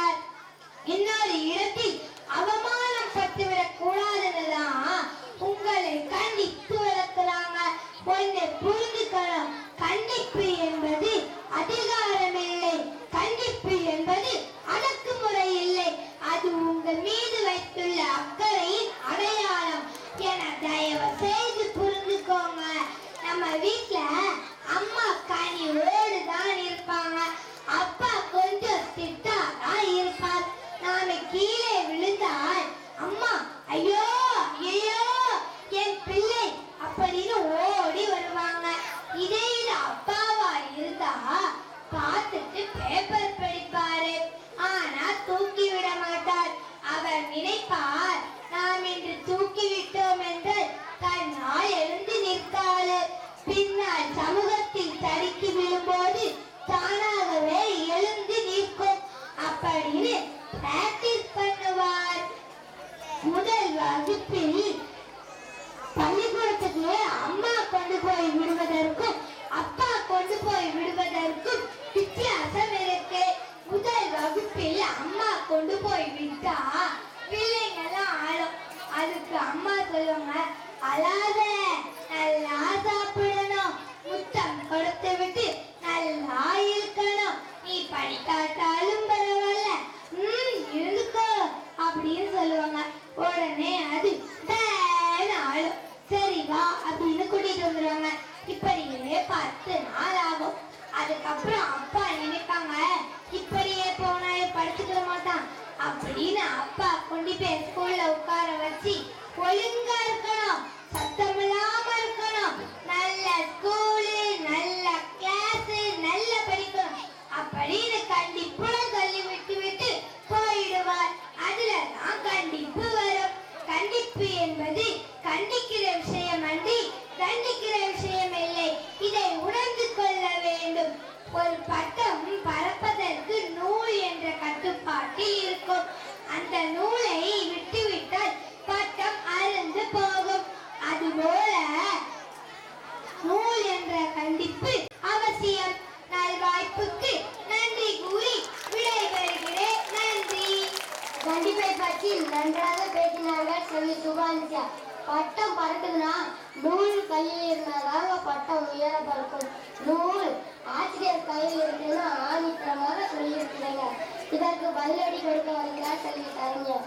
இன்னொரு இடத்தில் அவமானம் பட்டுவிடக் கூடாதுன்னு தான் உங்களை கண்டித்து வளர்க்கிறாங்க ஒன்று புரிந்துக்கணும் கண்டிப்பு என்பது அதிகாரம் இல்லை கண்டிப்பு என்பது அடக்குமுறை இல்லை அது உங்கள் மீது வைத்துள்ள அக்கறையின் அடையாளம் என தயவு செய்து புரிந்துக்கோங்க நம்ம வீட்ல அம்மா கனிவோடு தான் இருப்பாங்க அப்பா கொஞ்சம் ஸ்ட்ரிக்டா தான் இருப்பார் நாம கீழே விழுந்தால் அம்மா ஐயோ ஐயோ என் பிள்ளை அப்படின்னு ஓடி வருவாங்க இதே இது அப்பாவா இருந்தா பார்த்துட்டு பேப்பர் படிப்பாங்க பார் நாம் இன்று தூக்கிவிட்டோம் என்று தன்னால் எழுந்து நிற்காது பின்னால் சமூகத்தில் தடுக்கி விழும்போது தானாகவே எழுந்து நிற்கும் அப்படின்னு பிராக்டிஸ் பண்ணுவார் முதல் வகுப்பில் பள்ளிக்கூடத்துக்கு அம்மா கொண்டு போய் விடுவதற்கும் அப்பா கொண்டு போய் விடுவதற்கும் வித்தியாசம் இருக்கு முதல் வகுப்பில் அம்மா கொண்டு போய் விட்டா பிள்ளைங்கெல்லாம் ஆளும் அதுக்கு அம்மா சொல்லுவாங்க அழாத நல்லா சாப்பிடணும் முத்தம் கொடுத்து விட்டு நல்லா இருக்கணும் நீ படிக்காட்டாலும் பரவாயில்ல ம் இருந்துக்கோ அப்படின்னு சொல்லுவாங்க உடனே அது டேன்னு ஆளும் சரி வா அப்படின்னு கூட்டிட்டு வந்துருவாங்க இப்படியே பத்து நாள் ஆகும் அதுக்கப்புறம் அப்பா நினைப்பாங்க இப்படியே போனா படிச்சுக்கிட மாட்டான் அப்படின்னு அப்பா கொண்டு போய் ஸ்கூல்ல உட்கார வச்சு ஒழுங்கா இருக்கணும் சத்தமில்லாம இருக்கணும் நல்ல ஸ்கூலு நல்ல கிளாஸ் நல்ல படிக்கணும் அப்படின்னு கண்டிப்புல சொல்லி விட்டு விட்டு போயிடுவார் அதுல தான் கண்டிப்பு வரும் கண்டிப்பு என்பது கண்டிக்கிற விஷயம் அன்றி தண்டிக்கிற விஷயம் இல்லை இதை உணர்ந்து கொள்ள வேண்டும் ஒரு பட்டம் பறப்பதற்கு நூல் என்ற கட்டுப்பாட்டில் இருக்கும் அந்த நூலை விட்டுவிட்டால் பட்டம் அறுந்து போகும் அதுபோல நூல் என்ற கண்டிப்பு அவசியம் நல்வாய்ப்புக்கு நன்றி கூறி விடைபெறுகிறேன் நன்றி கண்டிப்பை பற்றி நன்றாக பேசினார்கள் சொல்லி சுபானிச்சா பட்டம் பறக்குதுன்னா நூல் கையில் இருந்தாதாங்க பட்டம் உயர பறக்கும் நூல் ஆசிரியர் கையில் இருக்குன்னா ஆணித்தரமாக சொல்லியிருக்கிறீங்க இதற்கு பதிலடி கொடுக்க வருகிறார் சொல்லி கலைஞர்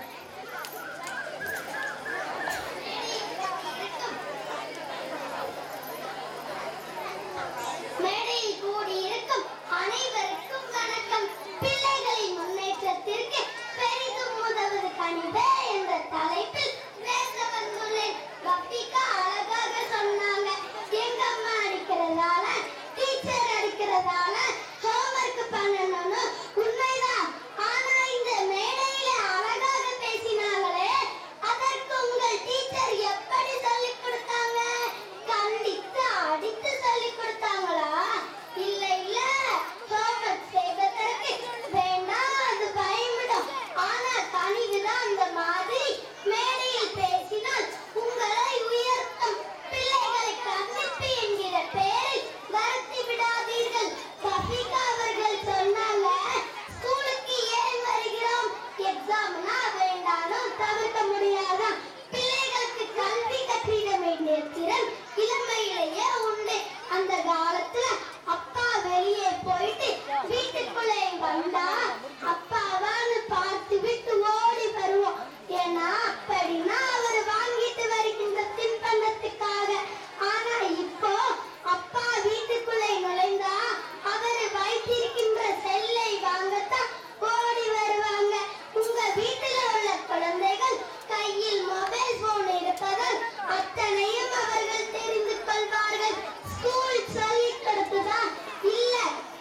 மேடையில் கூடியிருக்கும் அனைவருக்கும் வணக்கம் பிள்ளைகளின் முன்னேற்றத்திற்கு பெரிதும் உதவுது கணிதே என்ற தலைப்பில் பேச வந்துள்ளேன் பக்திகா அழகாக சொன்னாங்க எங்க அம்மா அடிக்கிறதால டீச்சர் அடிக்கிறதால ஹோம்ஒர்க் பண்ணணும்னு உண்மைதான் ஆனா இந்த மேடையில அழகாக பேசினாங்களே அதற்கு உங்கள் டீச்சர் எப்படி சொல்லிக் கொடுத்தாங்க கண்டித்து அடித்து சொல்லிக் கொடுத்தாங்களா இல்ல இல்ல ஹோம்ஒர்க் செய்வதற்கு வேண்டாம் அது பயமிடும் ஆனா கனிவுதான் அந்த மாதிரி மேடையில் பேசினால் உங்களை உயர்த்தும் பிள்ளைகளை கண்டிப்பு என்கிற பெயரில் வருத்தி விடாதீர்கள் கபிகா அவர்கள் சொன்னாங்க ஸ்கூலுக்கு ஏன் வருகிறோம் எக்ஸாம்னா வேண்டாலும் தவிர்க்க முடியாதா பிள்ளைகளுக்கு கல்வி கற்றிட வேண்டிய திறன் இளமையிலேயே உண்டு அந்த காலத்துல அப்பா வெளியே போயிட்டு வீட்டுக்குள்ளே வந்தா அப்பாவான்னு பார்த்து விட்டு ஓடி வருவோம் ஏன்னா அப்படின்னா அவர் வாங்கிட்டு வருகின்ற தின்பண்டத்துக்காக ஆனா இப்போ அப்பா வீட்டுக்குள்ளே நுழைந்தா அவர் வைத்திருக்கின்ற செல்லை வாங்கத்தான் ஓடி வருவாங்க உங்க வீட்டுல உள்ள குழந்தைகள் கையில் மொபைல் போன் இருப்பதால் அத்தனையும் அவர்கள் தெரிந்து கொள்வார்கள் ஸ்கூல் சொல்லிக் கொடுத்ததா இல்ல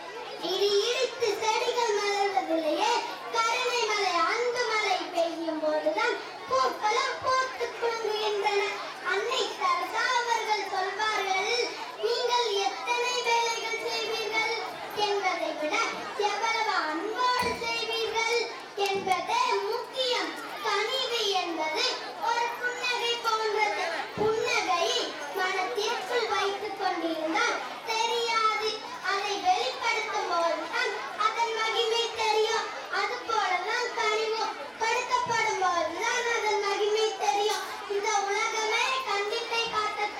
இடி இடித்து செடிகள் மலர்வதிலேயே கருணை மலை அன்பு மழை பெய்யும் போதுதான் பூக்களும் பூத்து குலுங்குகின்றன அன்னை தரசா அவர்கள் சொல்வார்கள் நீங்கள் எத்தனை வேலைகள் செய்வீர்கள் என்பதை விட எவ்வளவு அன்போடு செய்வீர்கள் என்பதே முக்கியம் கனிவு என்பது ஒரு புன்னகை போன்றது புன்னகை மனத்திற்குள் வைத்துக் கொண்டிருந்தால் தெரியாது அதை வெளிப்படுத்தும் போதுதான் அதன் மகிமை தெரியும் அது போலதான் கனிவும் படுத்தப்படும் போதுதான் அதன் மகிமை தெரியும் இந்த உலகமே கண்டிப்பை காட்ட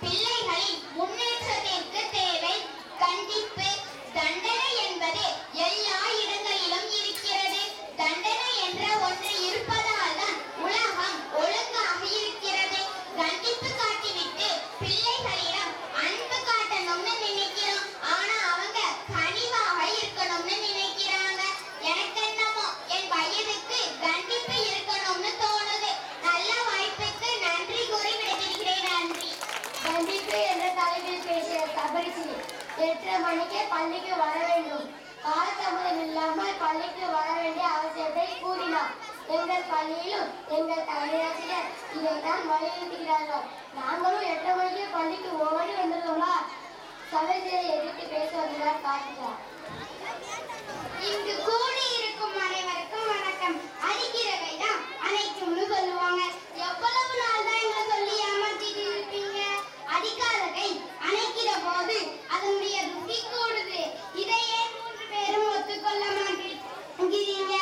பிள்ளைகளின் முன்னேற்றத்திற்கு தேவை கண்டிப்பு தண்டனை என்பது எல்லா இடங்களிலும் இருக்கிறது தண்டனை என்ற ஒன்று இருப்பதால் தான் உலகம் ஒழுங்காக இருக்கிறது கண்டிப்பு காட்டிவிட்டு பிள்ளைகளிடம் அன்பு காட்டணும்னு நினைக்கிறோம் ஆனா அவங்க கனிவாக இருக்கணும்னு நினைக்கிறாங்க எனக்கு என்னமோ என் வயதுக்கு கண்டிப்பு இருக்கணும்னு தோணுது நல்ல வாய்ப்புக்கு நன்றி கூறி விடைபெறுகிறேன் நன்றி கண்டிப்பு என்ற தலைப்பில் பேசிய தபரிசி எட்டரை மணிக்கு பள்ளிக்கு வர வேண்டும் காலதாமதம் இல்லாமல் பள்ளிக்கு வர வேண்டிய அவசியத்தை கூறினார் எங்கள் பள்ளியிலும் எங்கள் தலையாசிரியர் இதைத்தான் வலியுறுத்துகிறார்கள் நாங்களும் எட்டரை மணிக்கு பள்ளிக்கு ஓடி வந்துள்ளோம்னா சபையை எதிர்த்து பேசுவதுதான் காட்டுகிறார் இங்கு கூடி இருக்கும் அனைவருக்கும் வணக்கம் அடிக்கிற கைதான் அனைக்கும்னு சொல்லுவாங்க எவ்வளவு நாள் தான் எங்களை சொல்லி ஏமாத்திட்டு இருப்பீங்க அடிக்காத கை அணைக்கிற போது அதனுடைய ருசி கூடுது இதையே மூன்று பேரும் ஒத்துக்கொள்ள மாட்டேங்கிறீங்க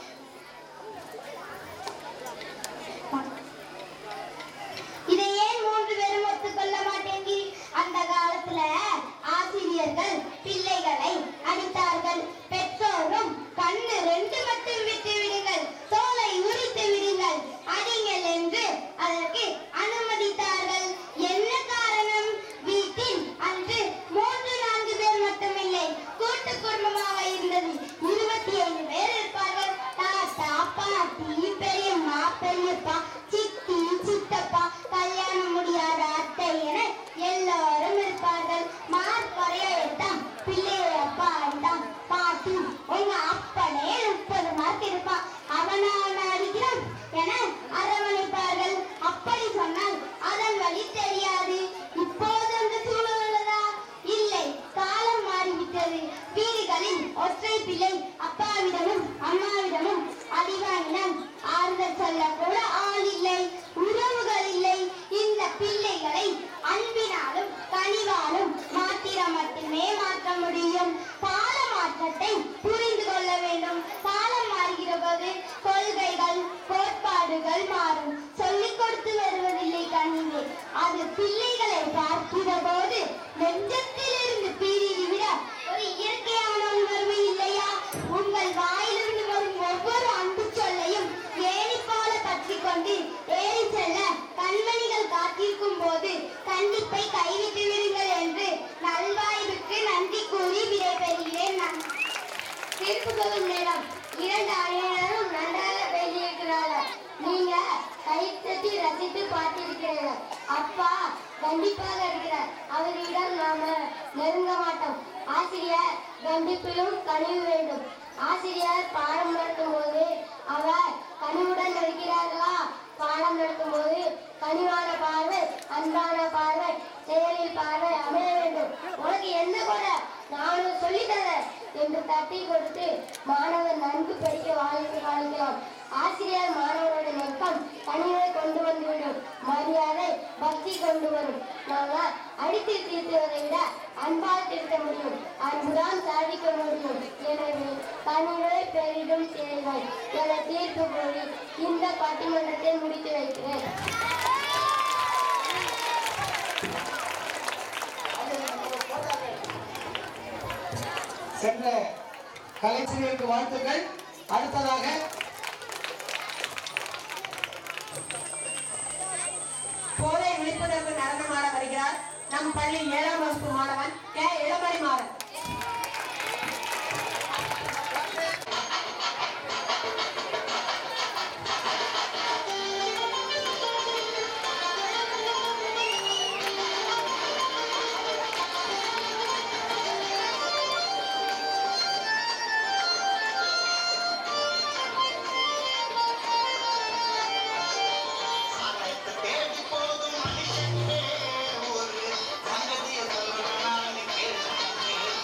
இதை ஏன் மூன்று பேரும் ஒத்துக்கொள்ள மாட்டேங்கி அந்த காலத்துல ஆசிரியர்கள் பிள்ளைகளை அடித்தார்கள் பெற்றோரும் கண்ணு ரெண்டு மட்டும் விட்டு விடுங்கள் தோலை உரித்து விடுங்கள் அடிங்கள் என்று அதற்கு அனுமதித்தார்கள் என்ன காரணம் வீட்டில் அன்று மூன்று நான்கு பேர் மட்டுமில்லை கூட்டு குடும்பமாக இருந்தது இருபத்தி ஐந்து பேர் இருப்பார்கள் தாத்தா பாட்டி பெரியம்மா பெரியப்பா சித்தி சித்தப்பா கல்யாணம் முடியாத அத்தை என எல்லாரும் இருப்பார்கள் மார்க் குறைய எடுத்தான் பிள்ளைய அப்பா அடித்தான் பாட்டி உங்க அப்பனே முப்பது மார்க் இருப்பான் அவனா அவனை அடிக்கிறான் என அரவணைப்பார்கள் அப்படி சொன்னால் அதன் வழி தெரியாது இப்போது அந்த சூழல் உள்ளதா இல்லை காலம் மாறிவிட்டது வீடுகளில் ஒற்றை பிள்ளை அப்பாவிடமும் அம்மாவிடமும் அடிவாங்கினம் ஆறுதல் சொல்ல கூட ஆள் இல்லை உறவுகள் இல்லை இந்த பிள்ளைகளை அன்பினாலும் கனிவாலும் மாத்திர மட்டுமே மாற்ற முடியும் பால மாற்றத்தை புரிந்து கொள்ள வேண்டும் காலம் மாறுகிற போது கொள்கைகள் கோட்பாடுகள் மாறும் சொல்லிக் கொடுத்து வருவதில்லை கண்ணிலே அது பிள்ளைகளை பார்க்கிற போது நெஞ்சத்தில் இருந்து பீரிடி விட ஒரு இயற்கையான உணர்வு இல்லையா உங்கள் வாயிலிருந்து வரும் ஒவ்வொரு அன்பு சொல்லையும் ஏணி போல பற்றி கொண்டு ஏறி செல்ல கண்மணிகள் காத்திருக்கும் போது கண்டிப்பை கைவிட்டு விடுங்கள் என்று நல்வாய்வுக்கு நன்றி கூறி விடைபெறுகிறேன் நான் தீர்ப்பு சொல்லும் நேரம் இரண்டு அணியினரும் நன்றாக பேசியிருக்கிறார்கள் நீங்க கை தட்டி ரசித்து பார்த்திருக்கிறீர்கள் அப்பா கண்டிப்பாக இருக்கிறார் அவரிடம் நாம நெருங்க மாட்டோம் ஆசிரியர் கண்டிப்பிலும் கனிவு வேண்டும் ஆசிரியர் பாடம் நடத்தும் போது அவர் கனிவுடன் இருக்கிறார்களா பாடம் நடத்தும் போது கனிவான பார்வை அன்பான பார்வை செயலில் பார்வை அமைய வேண்டும் உனக்கு என்ன குறை நானும் சொல்லித்தரேன் என்று தட்டி கொடுத்து மாணவர் நன்கு படிக்க வாழ்க்கை காணிக்கலாம் ஆசிரியர் மாணவரோட நெருக்கம் கனிவை கொண்டு வந்துவிடும் மரியாதை பக்தி கொண்டு வரும் நாங்க அடித்து திருத்துவதை விட அன்பால் திருத்த முடியும் அன்புதான் சாதிக்க முடியும் எனவே கனிவை பெரிதும் தேவை என தீர்ப்பு கூறி இந்த பட்டிமன்றத்தை முடித்து வைக்கிறேன் சென்ற கலைஞர்களுக்கு வாழ்த்துக்கள் அடுத்ததாக போதை விழிப்புணர்வு நடனமாட வருகிறார் நம் பள்ளி ஏழாம் வகுப்பு மாணவன் கே இளமணி மாறன் தேடி போகும் மனுஷனே ஒரு சங்கதியை சொல்றேன் நான் கேளு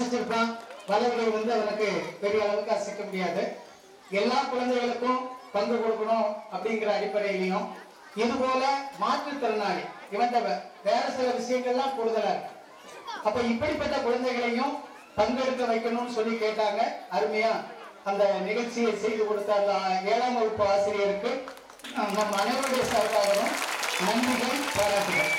வாசிச்சிருப்பான் வலதுகை வந்து அவனுக்கு பெரிய அளவுக்கு அசைக்க முடியாது எல்லா குழந்தைகளுக்கும் பங்கு கொடுக்கணும் அப்படிங்கிற அடிப்படையிலையும் இது போல மாற்றுத்திறனாளி இவன் வேற சில விஷயங்கள்லாம் கூடுதலா இருக்கு அப்ப இப்படிப்பட்ட குழந்தைகளையும் பங்கெடுக்க வைக்கணும்னு சொல்லி கேட்டாங்க அருமையா அந்த நிகழ்ச்சியை செய்து கொடுத்த அந்த ஏழாம் வகுப்பு ஆசிரியருக்கு அஹ், நம் அனைவருடைய சார்பாகவும் நன்றிகள் பாராட்டுகள்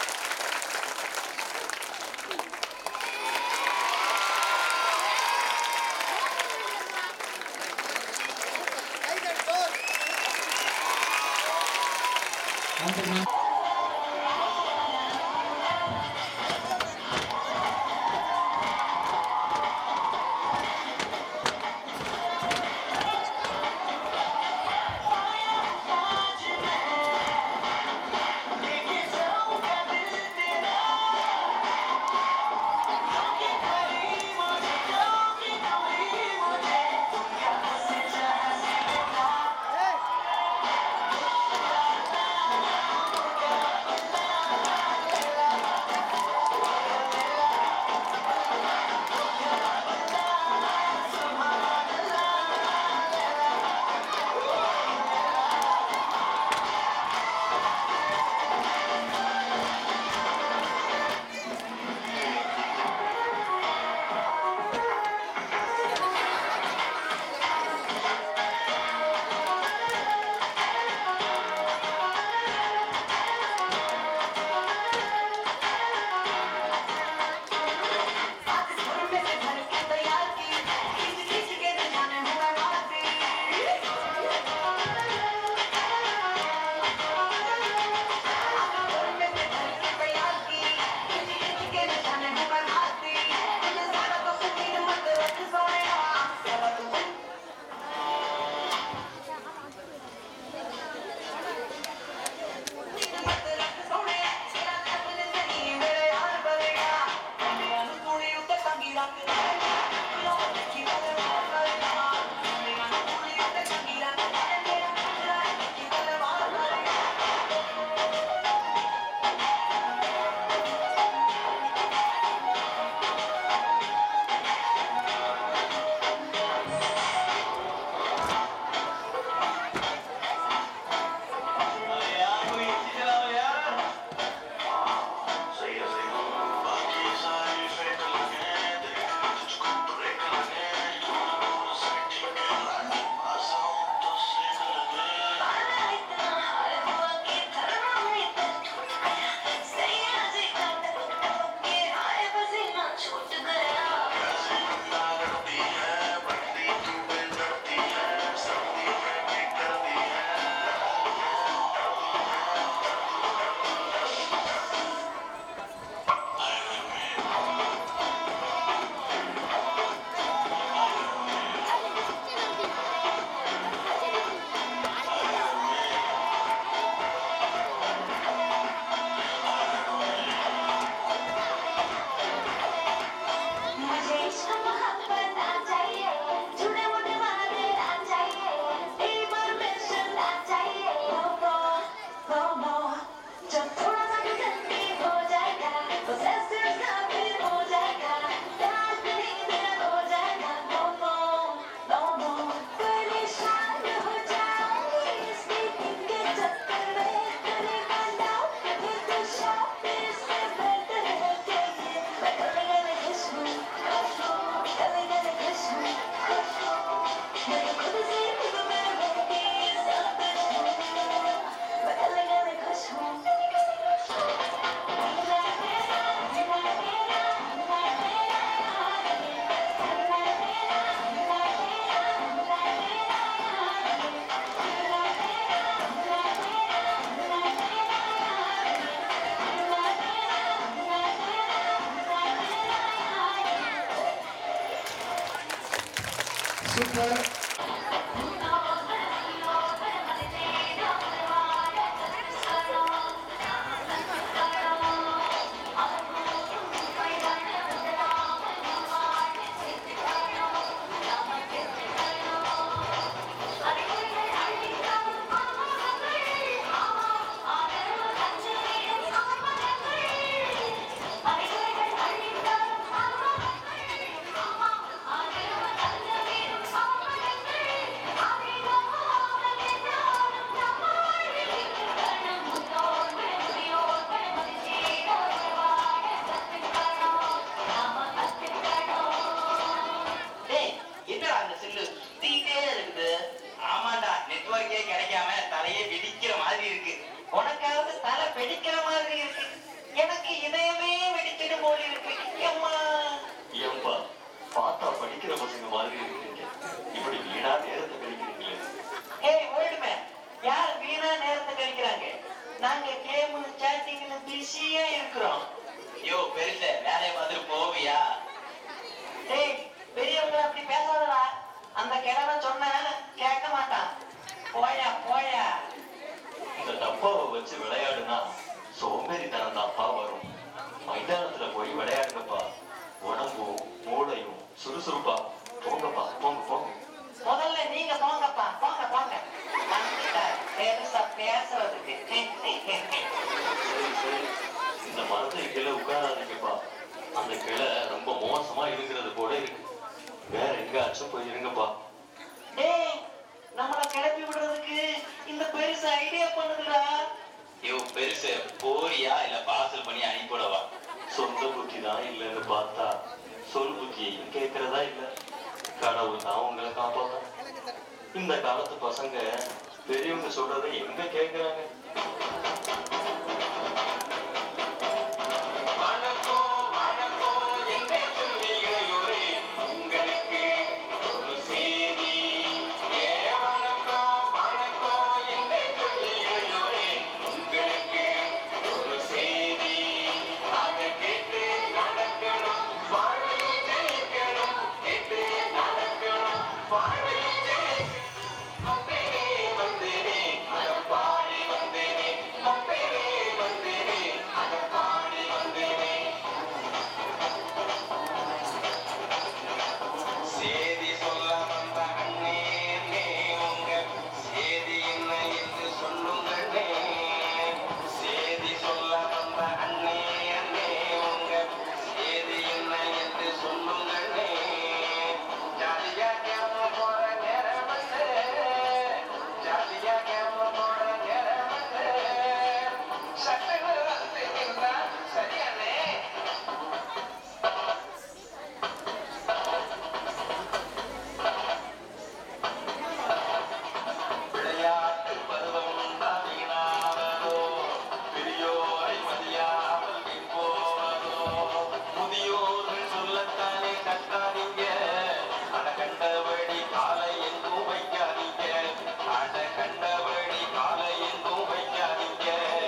சூப்பர் வெடிக்கிற மாதிரி இருக்கு எனக்கு இதயமே வெடிச்சிடும் போல இருக்கு அம்மா ஏன்பா பார்த்தா படிக்கிற பசங்க மாதிரி இருக்கீங்க இப்படி வீணா நேரத்தை கழிக்கிறீங்களே ஏய் ஓடுமே யார் வீணா நேரத்தை கழிக்கிறாங்க நாங்க கேம் சேட்டிங்ல பிஸியா இருக்கிறோம் யோ பெருச வேலையை பார்த்துட்டு போவியா ஏய் பெரியவங்க அப்படி பேசாதடா அந்த கிழமை சொன்ன கேட்க மாட்டான் போயா போயா இந்த டப்பாவை வச்சு விளையாடுனா சோம்பேறித்தனம் தான்ப்பா வரும் மைதானத்துல போய் விளையாடுங்கப்பா உடம்பும் மூளையும் சுறுசுறுப்பா போங்கப்பா போங்க போங்க முதல்ல நீங்க போங்கப்பா போங்க போங்க வந்துட்டார் பெருசா பேசுறதுக்கு சரி சரி இந்த மரத்துக்கு கீழே உட்காராதீங்கப்பா அந்த கிளை ரொம்ப மோசமா இருக்கிறது போல இருக்கு வேற எங்காச்சும் போய் இருங்கப்பா டேய் நம்மள கிளப்பி விடுறதுக்கு இந்த பெருசு ஐடியா பண்ணுதுடா யோ பெருசு போறியா இல்ல பார்சல் பண்ணி அனுப்பிவிடவா சொந்த புத்தி தான் இல்லைன்னு பார்த்தா சொல் புத்தியையும் கேட்கறதா இல்ல கடவுள் தான் உங்களை காப்பாத்தணும் இந்த காலத்து பசங்க பெரியவங்க சொல்றதை எங்க கேக்குறாங்க சேதி சொல்ல வந்த அண்ணே அண்ணே, உங்க சேதி என்ன என்று சொல்லுங்களே சேதி சொல்ல வந்த அண்ணே அண்ணே, உங்க சேதி என்ன என்று சொல்லுங்களே ஜாலியா கேம போற நேரம் வந்து ஜாலியா கேம போற நேரம் வந்து சட்டங்கள் வந்து இருந்தா சரியானே விளையாட்டு பருவம் வீணாவதோ பெரியோரை மதியாமல் போவதோ முதியோர்கள் சொல்லத்தானே கட்டாதீங்க அட கண்டபடி காலை எங்கும் வைக்காதீங்க அட கண்டபடி காலை எங்கும் வைக்காதீங்க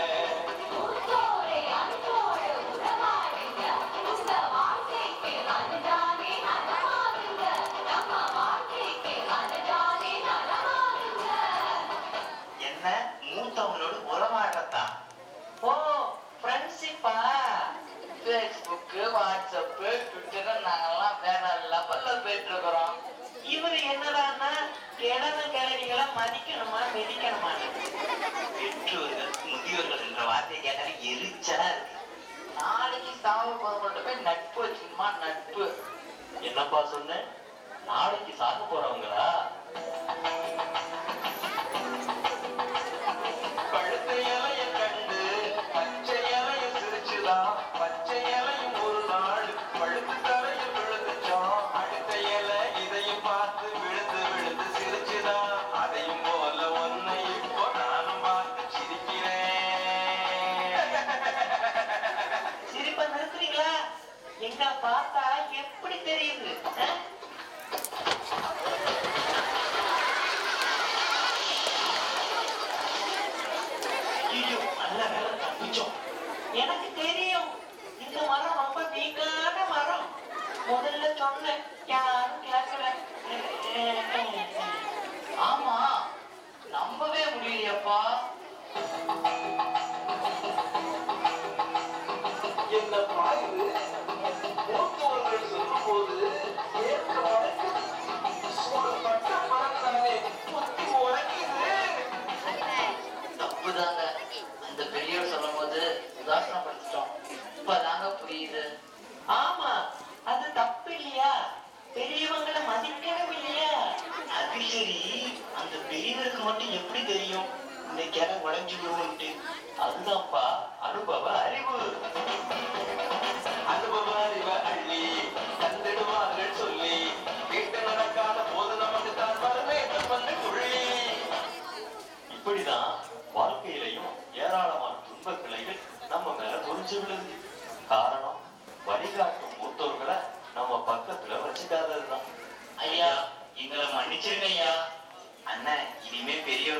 என்ன மூத்தவங்களோட உறவாடத்தான் ஓ ஃப்ரெண்ட்ஷிப்பா ஃபேஸ்புக்கு வாட்ஸ்அப்பு ட்விட்டர் நாங்கெல்லாம் வேற லெவல்ல போயிட்டு இருக்கிறோம் இவர் என்னடான்னா கிழமை கிழவிகளை மதிக்கணுமா மிதிக்கணுமா பெற்றோர்கள் முதியோர்கள் என்ற வார்த்தையை கேட்டாலே எரிச்சலா இருக்கு நாளைக்கு சாவு போது போய் நட்பு வச்சுக்கணுமா நட்பு என்னப்பா சொன்ன நாளைக்கு சாக போறவங்களா பழுத்த இலைய கண்டு பச்சை இலைய சிரிச்சுதான் பச்சை இலையும் ஒரு நாள் பழுத்து தலைய விழுந்துச்சோம் அடுத்த இலை இதையும் பார்த்து விழுந்து விழுந்து சிரிச்சுதான் அதையும் போல ஒன்னை இப்போ நானும் பார்த்து சிரிக்கிறேன் சிரிப்பை நிறுத்துறீங்களா எங்களை பார்த்தா எப்படி தெரியுது ஆ? ஐயோ, நல்ல வேலை தப்பிச்சோம். எனக்கு தெரியும் இந்த மரம் ரொம்ப வீக்கான மரம் முதல்ல சொன்னேன் யாரும் கேட்கல ஆமா நம்பவே முடியலையப்பா என்ன பாய்வு மூத்தவர்கள் சொல்லும்போது ஏற்க மடக்குது ஒரு பட்ட மரத்தானே குத்தி உடைக்குது தப்புதாங்க அந்த பெரியவர் சொல்லும் போது உதாசனப்படுத்திட்டோம் இப்பதாங்க புரியுது ஆமா அது தப்பு இல்லையா பெரியவங்களை மதிக்கணும் இல்லையா அது சரி அந்த பெரியவருக்கு மட்டும் எப்படி தெரியும் இந்த கிளை உடஞ்சுடுவோம்ட்டு அதுதான்ப்பா அனுபவ அறிவு அனுபவ அறிவ அள்ளி தந்திடுவார்கள் சொல்லி கேட்டு நடக்காத போது நமக்கு தான் வரவேற்றம் வந்து குழி இப்படிதான் வாழ்க்கையிலையும் ஏராளமான துன்ப கிளைகள்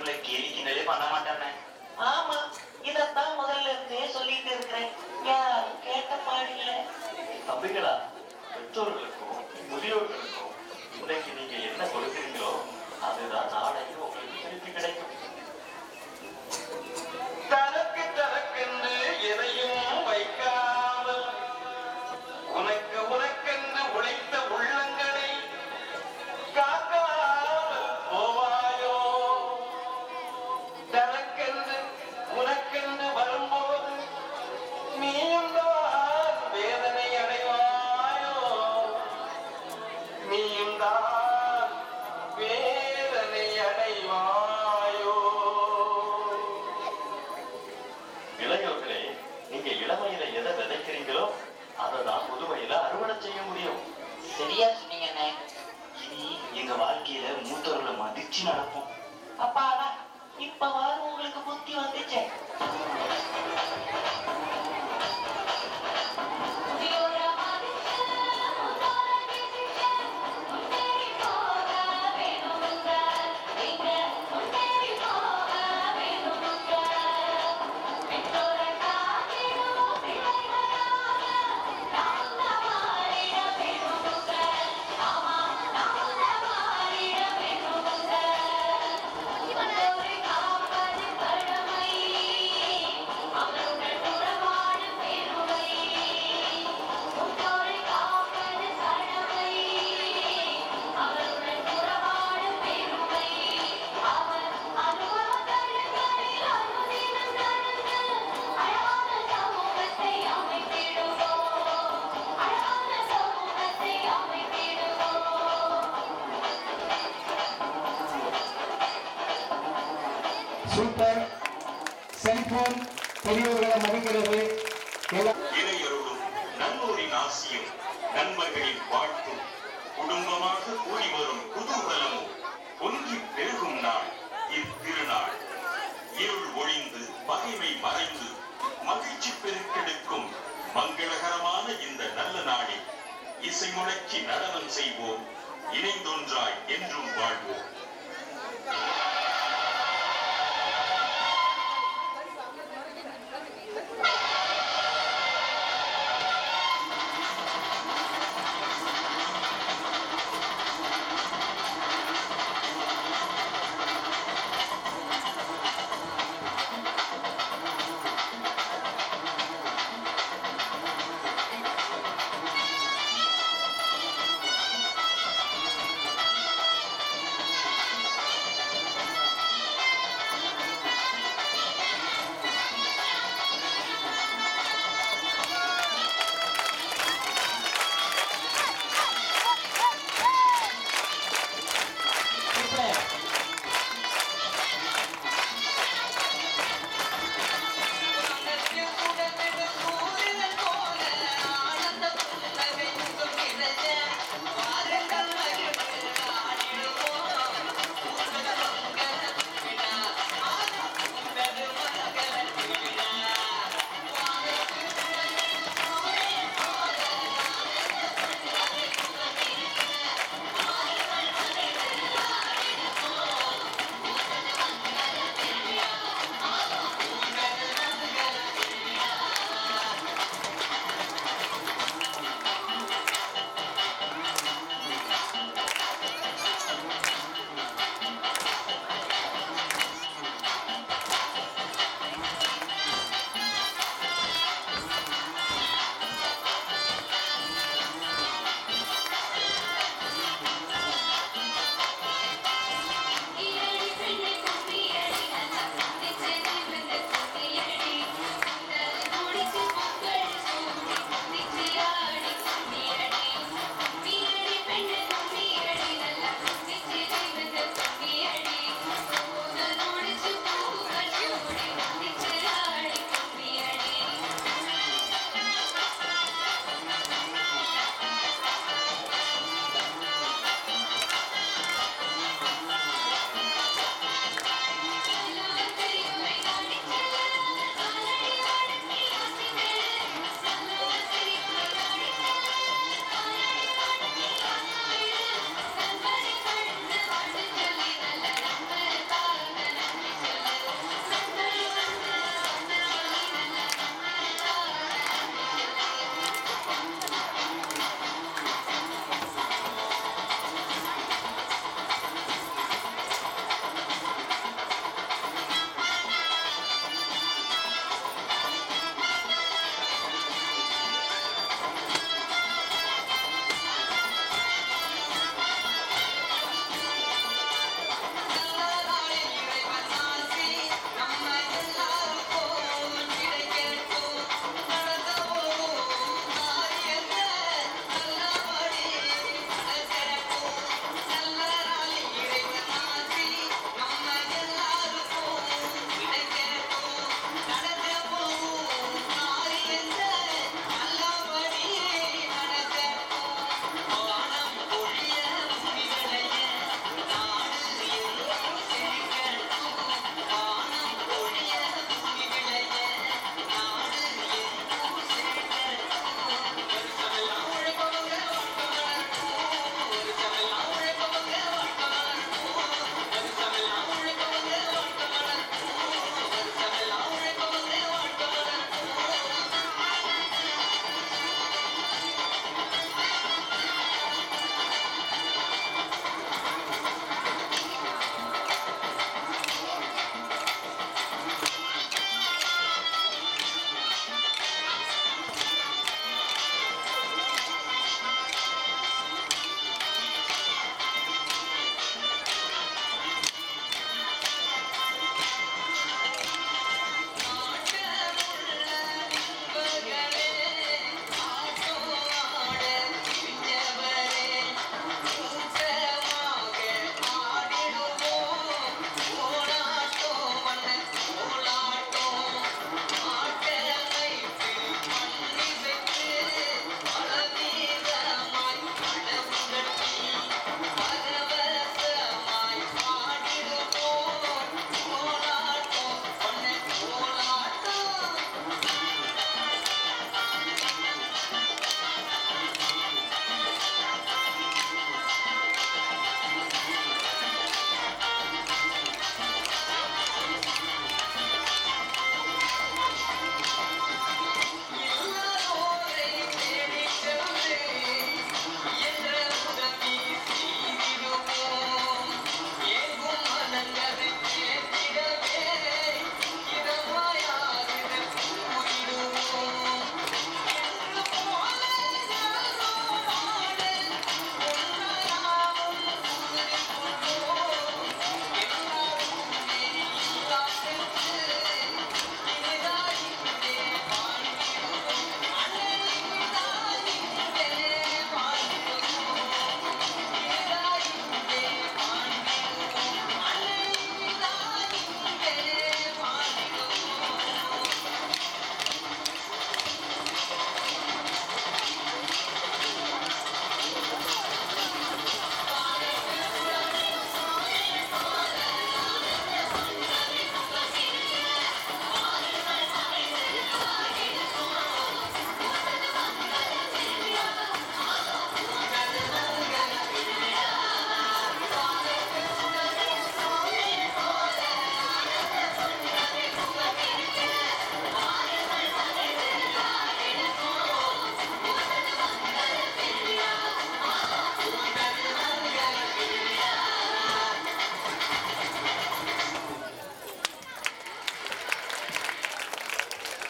உன்னை கேலி கிண்டலே பண்ண மாட்டானே ஆமா இதத்தான் முதல்ல இருந்தே சொல்லிட்டு இருக்கிறேன் யாரும் கேட்ட பாடில்ல தம்பிகளா பெற்றோர்களுக்கும் முதியோர்களுக்கும் இன்னைக்கு நீங்க என்ன கொடுக்குறீங்களோ அதுதான் நாளைக்கு உங்களுக்கு திருப்பி கிடைக்கும் தனக்கு தனக்கென்று எதையும் வைக்காமல் உனக்கு உனக்கென்று உழைத்த உள்ளங்களை காக்காமல் போவாயோ தனக்கென்று உனக்கென்று வரும்போது நீயும் தான் வேதனை அடைவாயோ நீயும் தான் வேதனை அடைவாயோ இளையோர்களே நீங்க இளமையில எதை விதைக்கிறீங்களோ அதை தான் முதுமையில அறுவடை செய்ய முடியும் சரியா சொன்னீங்கண்ணே இனி எங்க வாழ்க்கையில மூத்தவர்களை மதிச்சு நடப்போம் அப்பாடா இப்பவாது உங்களுக்கு புத்தி வந்துச்சே சூப்பர் செல்போன் பெரியவர்களை மதிக்கிறது எல்லாம் இறையருளும் நன்னூரின் ஆசியும் நண்பர்களின் வாழ்த்தும் குடும்பமாக கூடி வரும் குதூகலமும் பொங்கி பெருகும் நாள் இத்திருநாள் இருள் ஒழிந்து பகைமை மறைந்து மகிழ்ச்சி பெருக்கெடுக்கும் மங்களகரமான இந்த நல்ல நாளில் இசை முழக்கி நடனம் செய்வோம் இணைந்தொன்றாய் என்றும் வாழ்வோம் ஆ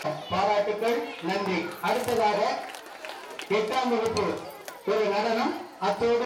பாராட்டுக்கள் நன்றி அடுத்ததாக எட்டாம் வகுப்பு ஒரு நடனம் அத்தோடு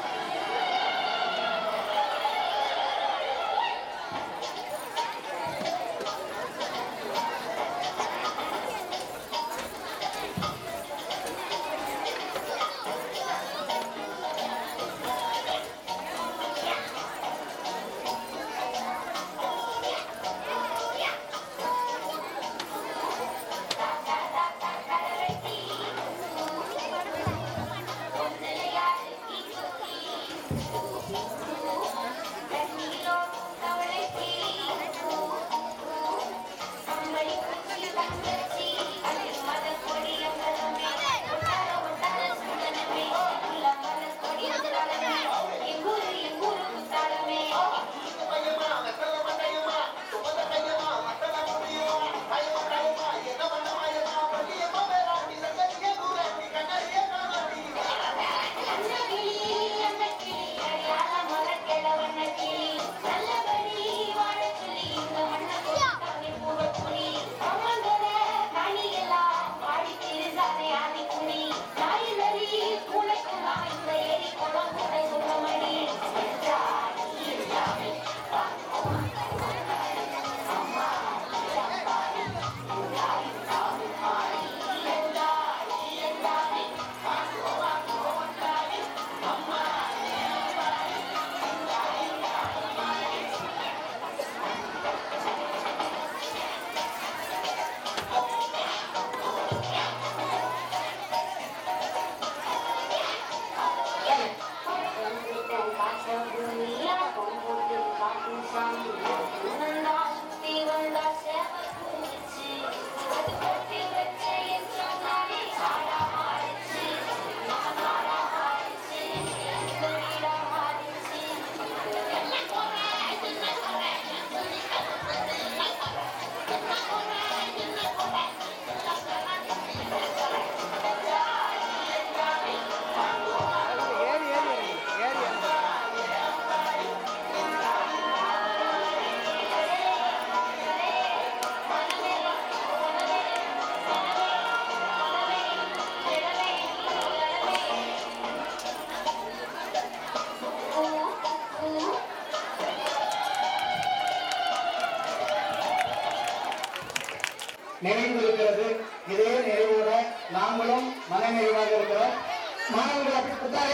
நிறைந்திருக்கிறது இதே நிறைவோட நாங்களும் மனநிறைவாக இருக்கிறோம் மாணவர்கள் அப்படி கொடுத்தாரு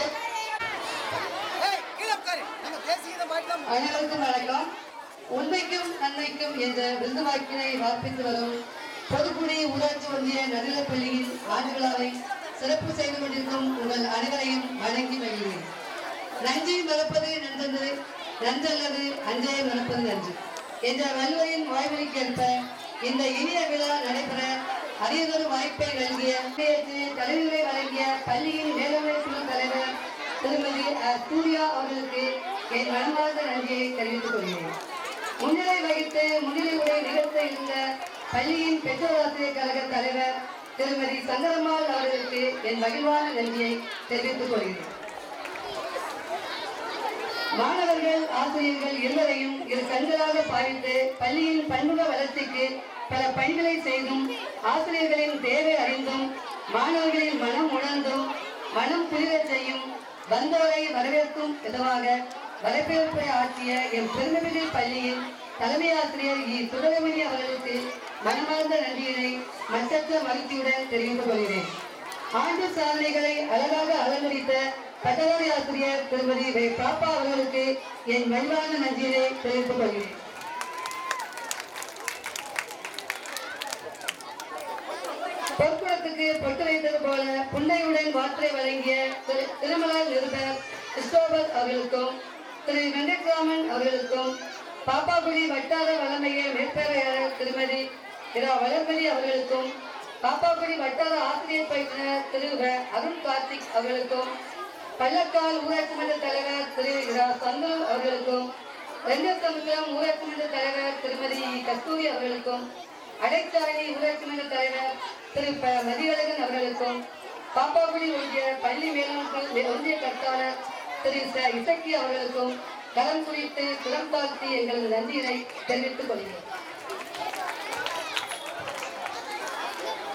அனைவருக்கும் வணக்கம் உண்மைக்கும் நன்மைக்கும் என்ற விருதுவாக்கினை வார்ப்பித்து வரும் பொதுக்குடி ஊராட்சி ஒன்றிய நடுநிலைப்பள்ளியின் ஆண்டு விழாவை சிறப்பு செய்து கொண்டிருக்கும் உங்கள் அனைவரையும் வணங்கி மகிழ்கிறேன் நஞ்சை மறப்பது நன்றன்று நன்றல்லது அஞ்சை மறப்பது நன்று என்ற வள்ளுவரின் வாய்மொழிக்கேற்ப இந்த இனிய விழா நடைபெற அரியதொரு வாய்ப்பை வழங்கிய நேற்று தலைவரை வழங்கிய பள்ளியின் மேலாண்மை குழு தலைவர் திருமதி அ. சூர்யா அவர்களுக்கு என் மனமார்ந்த நன்றியை தெரிவித்துக் கொள்கிறேன் முன்னிலை வகித்து முன்னிலை உரை நிகழ்த்த இருந்த பள்ளியின் பெற்றோர் ஆசிரியர் கழக தலைவர் திருமதி சங்கரம்மாள் அவர்களுக்கு என் மகிழ்வான நன்றியை தெரிவித்துக் கொள்கிறேன் மாணவர்கள் ஆசிரியர்கள் இருவரையும் இரு கண்களாக பாவித்து பள்ளியின் பன்முக வளர்ச்சிக்கு பல பணிகளை செய்தும் ஆசிரியர்களின் தேவை அறிந்தும் மாணவர்களின் மனம் உணர்ந்தும் மனம் புரிதச் செய்யும் வந்தோரை வரவேற்கும் விதமாக வரவேற்பை ஆற்றிய எம் பெருமைமிகு பள்ளியின் தலைமை ஆசிரியர் இ சுடரமணி அவர்களுக்கு மனமார்ந்த நன்றியினை மற்றற்ற மகிழ்ச்சியுடன் தெரிவித்துக் கொள்கிறேன் ஆண்டு சாதனைகளை அழகாக அலங்கரித்த பட்டதாரி ஆசிரியர் திருமதி வே பாப்பா அவர்களுக்கு என் மகிழ்வான நன்றியினை தெரிவித்துக் கொள்கிறேன் பொற்குளத்துக்கு பொட்டு வைத்தது போல புன்னையுடன் வார்த்தை வழங்கிய திரு திருமலா நிருபர் கிறிஸ்டோபர் அவர்களுக்கும் திரு வெங்கட்ராமன் அவர்களுக்கும் பாப்பாக்குடி வட்டார வளமைய மேற்பார்வையாளர் திருமதி இரா வளர்மதி அவர்களுக்கும் பாப்பாக்குடி வட்டார ஆசிரியர் பயிற்றுனர் திரு வ. அருண் கார்த்திக் அவர்களுக்கும் பள்ளக்கால் ஊராட்சி மன்ற தலைவர் திரு இரா சந்தரு அவர்களுக்கும் ரெங்கசமுத்திரம் ஊராட்சி மன்ற தலைவர் திருமதி கஸ்தூரி அவர்களுக்கும் அடைச்சாரணி ஊராட்சி மன்ற தலைவர் திரு ப. மதியழகன் அவர்களுக்கும் பாப்பாக்குடி ஒன்றிய பள்ளி மேலாண்மை ஒன்றிய கர்த்தாளர் திரு ச. இசக்கி அவர்களுக்கும் கலம் குறித்து சிரம் தாழ்த்தி எங்களது நன்றியினை தெரிவித்துக் கொள்கிறேன்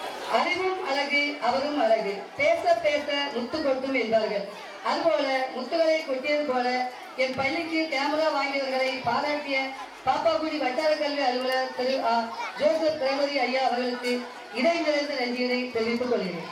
அழகு அவரும் அழகு பேச பேச முத்து கொட்டும் என்பார்கள் அதுபோல முத்துகளை கொட்டியது போல என் பள்ளிக்கு கேமரா வாங்கியவர்களை பாராட்டிய பாப்பாக்குடி வட்டார கல்வி அலுவலர் திரு ஆ. ஜோசப் பிரேமரி ஐயா அவர்களுக்கு இடை நிறைந்த நன்றியினை தெரிவித்துக் கொள்கிறேன்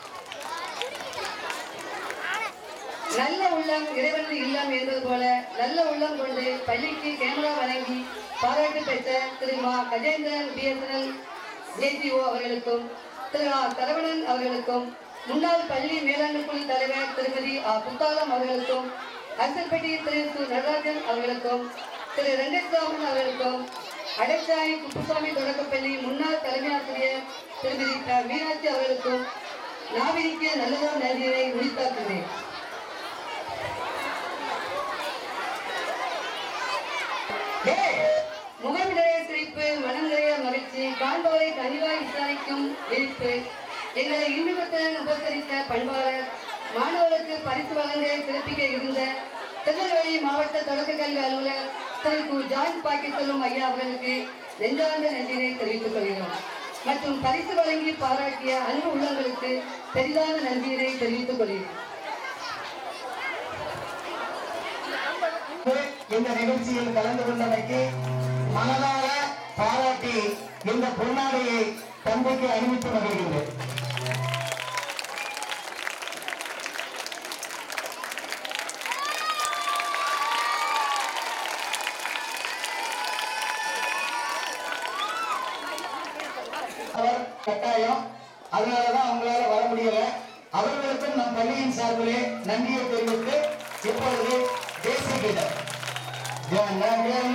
நல்ல உள்ளம் இறைவனது இல்லம் என்பது போல நல்ல உள்ளம் கொண்டு பள்ளிக்கு கேமரா வழங்கி பாராட்டு பெற்ற திரு மா கஜேந்திரன் பிஎஸ்என்எல் ஜேசிஓ அவர்களுக்கும் திரு ஆ சரவணன் அவர்களுக்கும் முன்னாள் பள்ளி மேலாண்மை குழு தலைவர் திருமதி ஆ புத்தாலம் அவர்களுக்கும் அரசல்பட்டி திரு சு நடராஜன் அவர்களுக்கும் திரு ரங்கசாமன் அவர்களுக்கும் அடைச்சாய் குப்புசாமி தொடக்கப்பள்ளி முன்னாள் தலைமை ஆசிரியர் திருமதி க. மீனாட்சி அவர்களுக்கும் நாவினிக்கு நல்லதொரு நன்றியை உரித்தாக்குகிறேன் முகம் நிறைய சிரிப்பு மனம் நிறைய மகிழ்ச்சி காண்பவரை கனிவாய் விசாரிக்கும் விழிப்பு எங்களை இன்னுமத்துடன் உபசரித்த பண்பாளர் மாணவர்களுக்கு பரிசு வழங்க சிறப்பிக்க இருந்த திருநெல்வேலி மாவட்ட தொடக்க கல்வி அலுவலர் திரு கு ஜார்ஜ் பாக்கிசெல்வம் ஐயா அவர்களுக்கு நெஞ்சார்ந்த நன்றியை தெரிவித்துக் கொள்கிறோம் மற்றும் பரிசு வழங்கி பாராட்டிய அன்பு உள்ளங்களுக்கு பெரிதான நன்றியினை தெரிவித்துக் கொள்கிறோம் இந்த நிகழ்ச்சியில் கலந்து கொண்டமைக்கு மனதார பாராட்டி இந்த பொன்னாடையை தந்தைக்கு அறிவித்து வருகின்றேன் அவர் கட்டாயம் அதனாலதான் அவங்களால வர முடியல அவர்களுக்கும் நம் பள்ளியின் சார்பிலே நன்றியை தெரிவித்து இப்பொழுது தேசிய கீதம் ஜன கண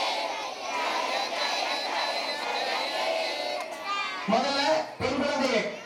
முதல்ல பெண் குழந்தைகள்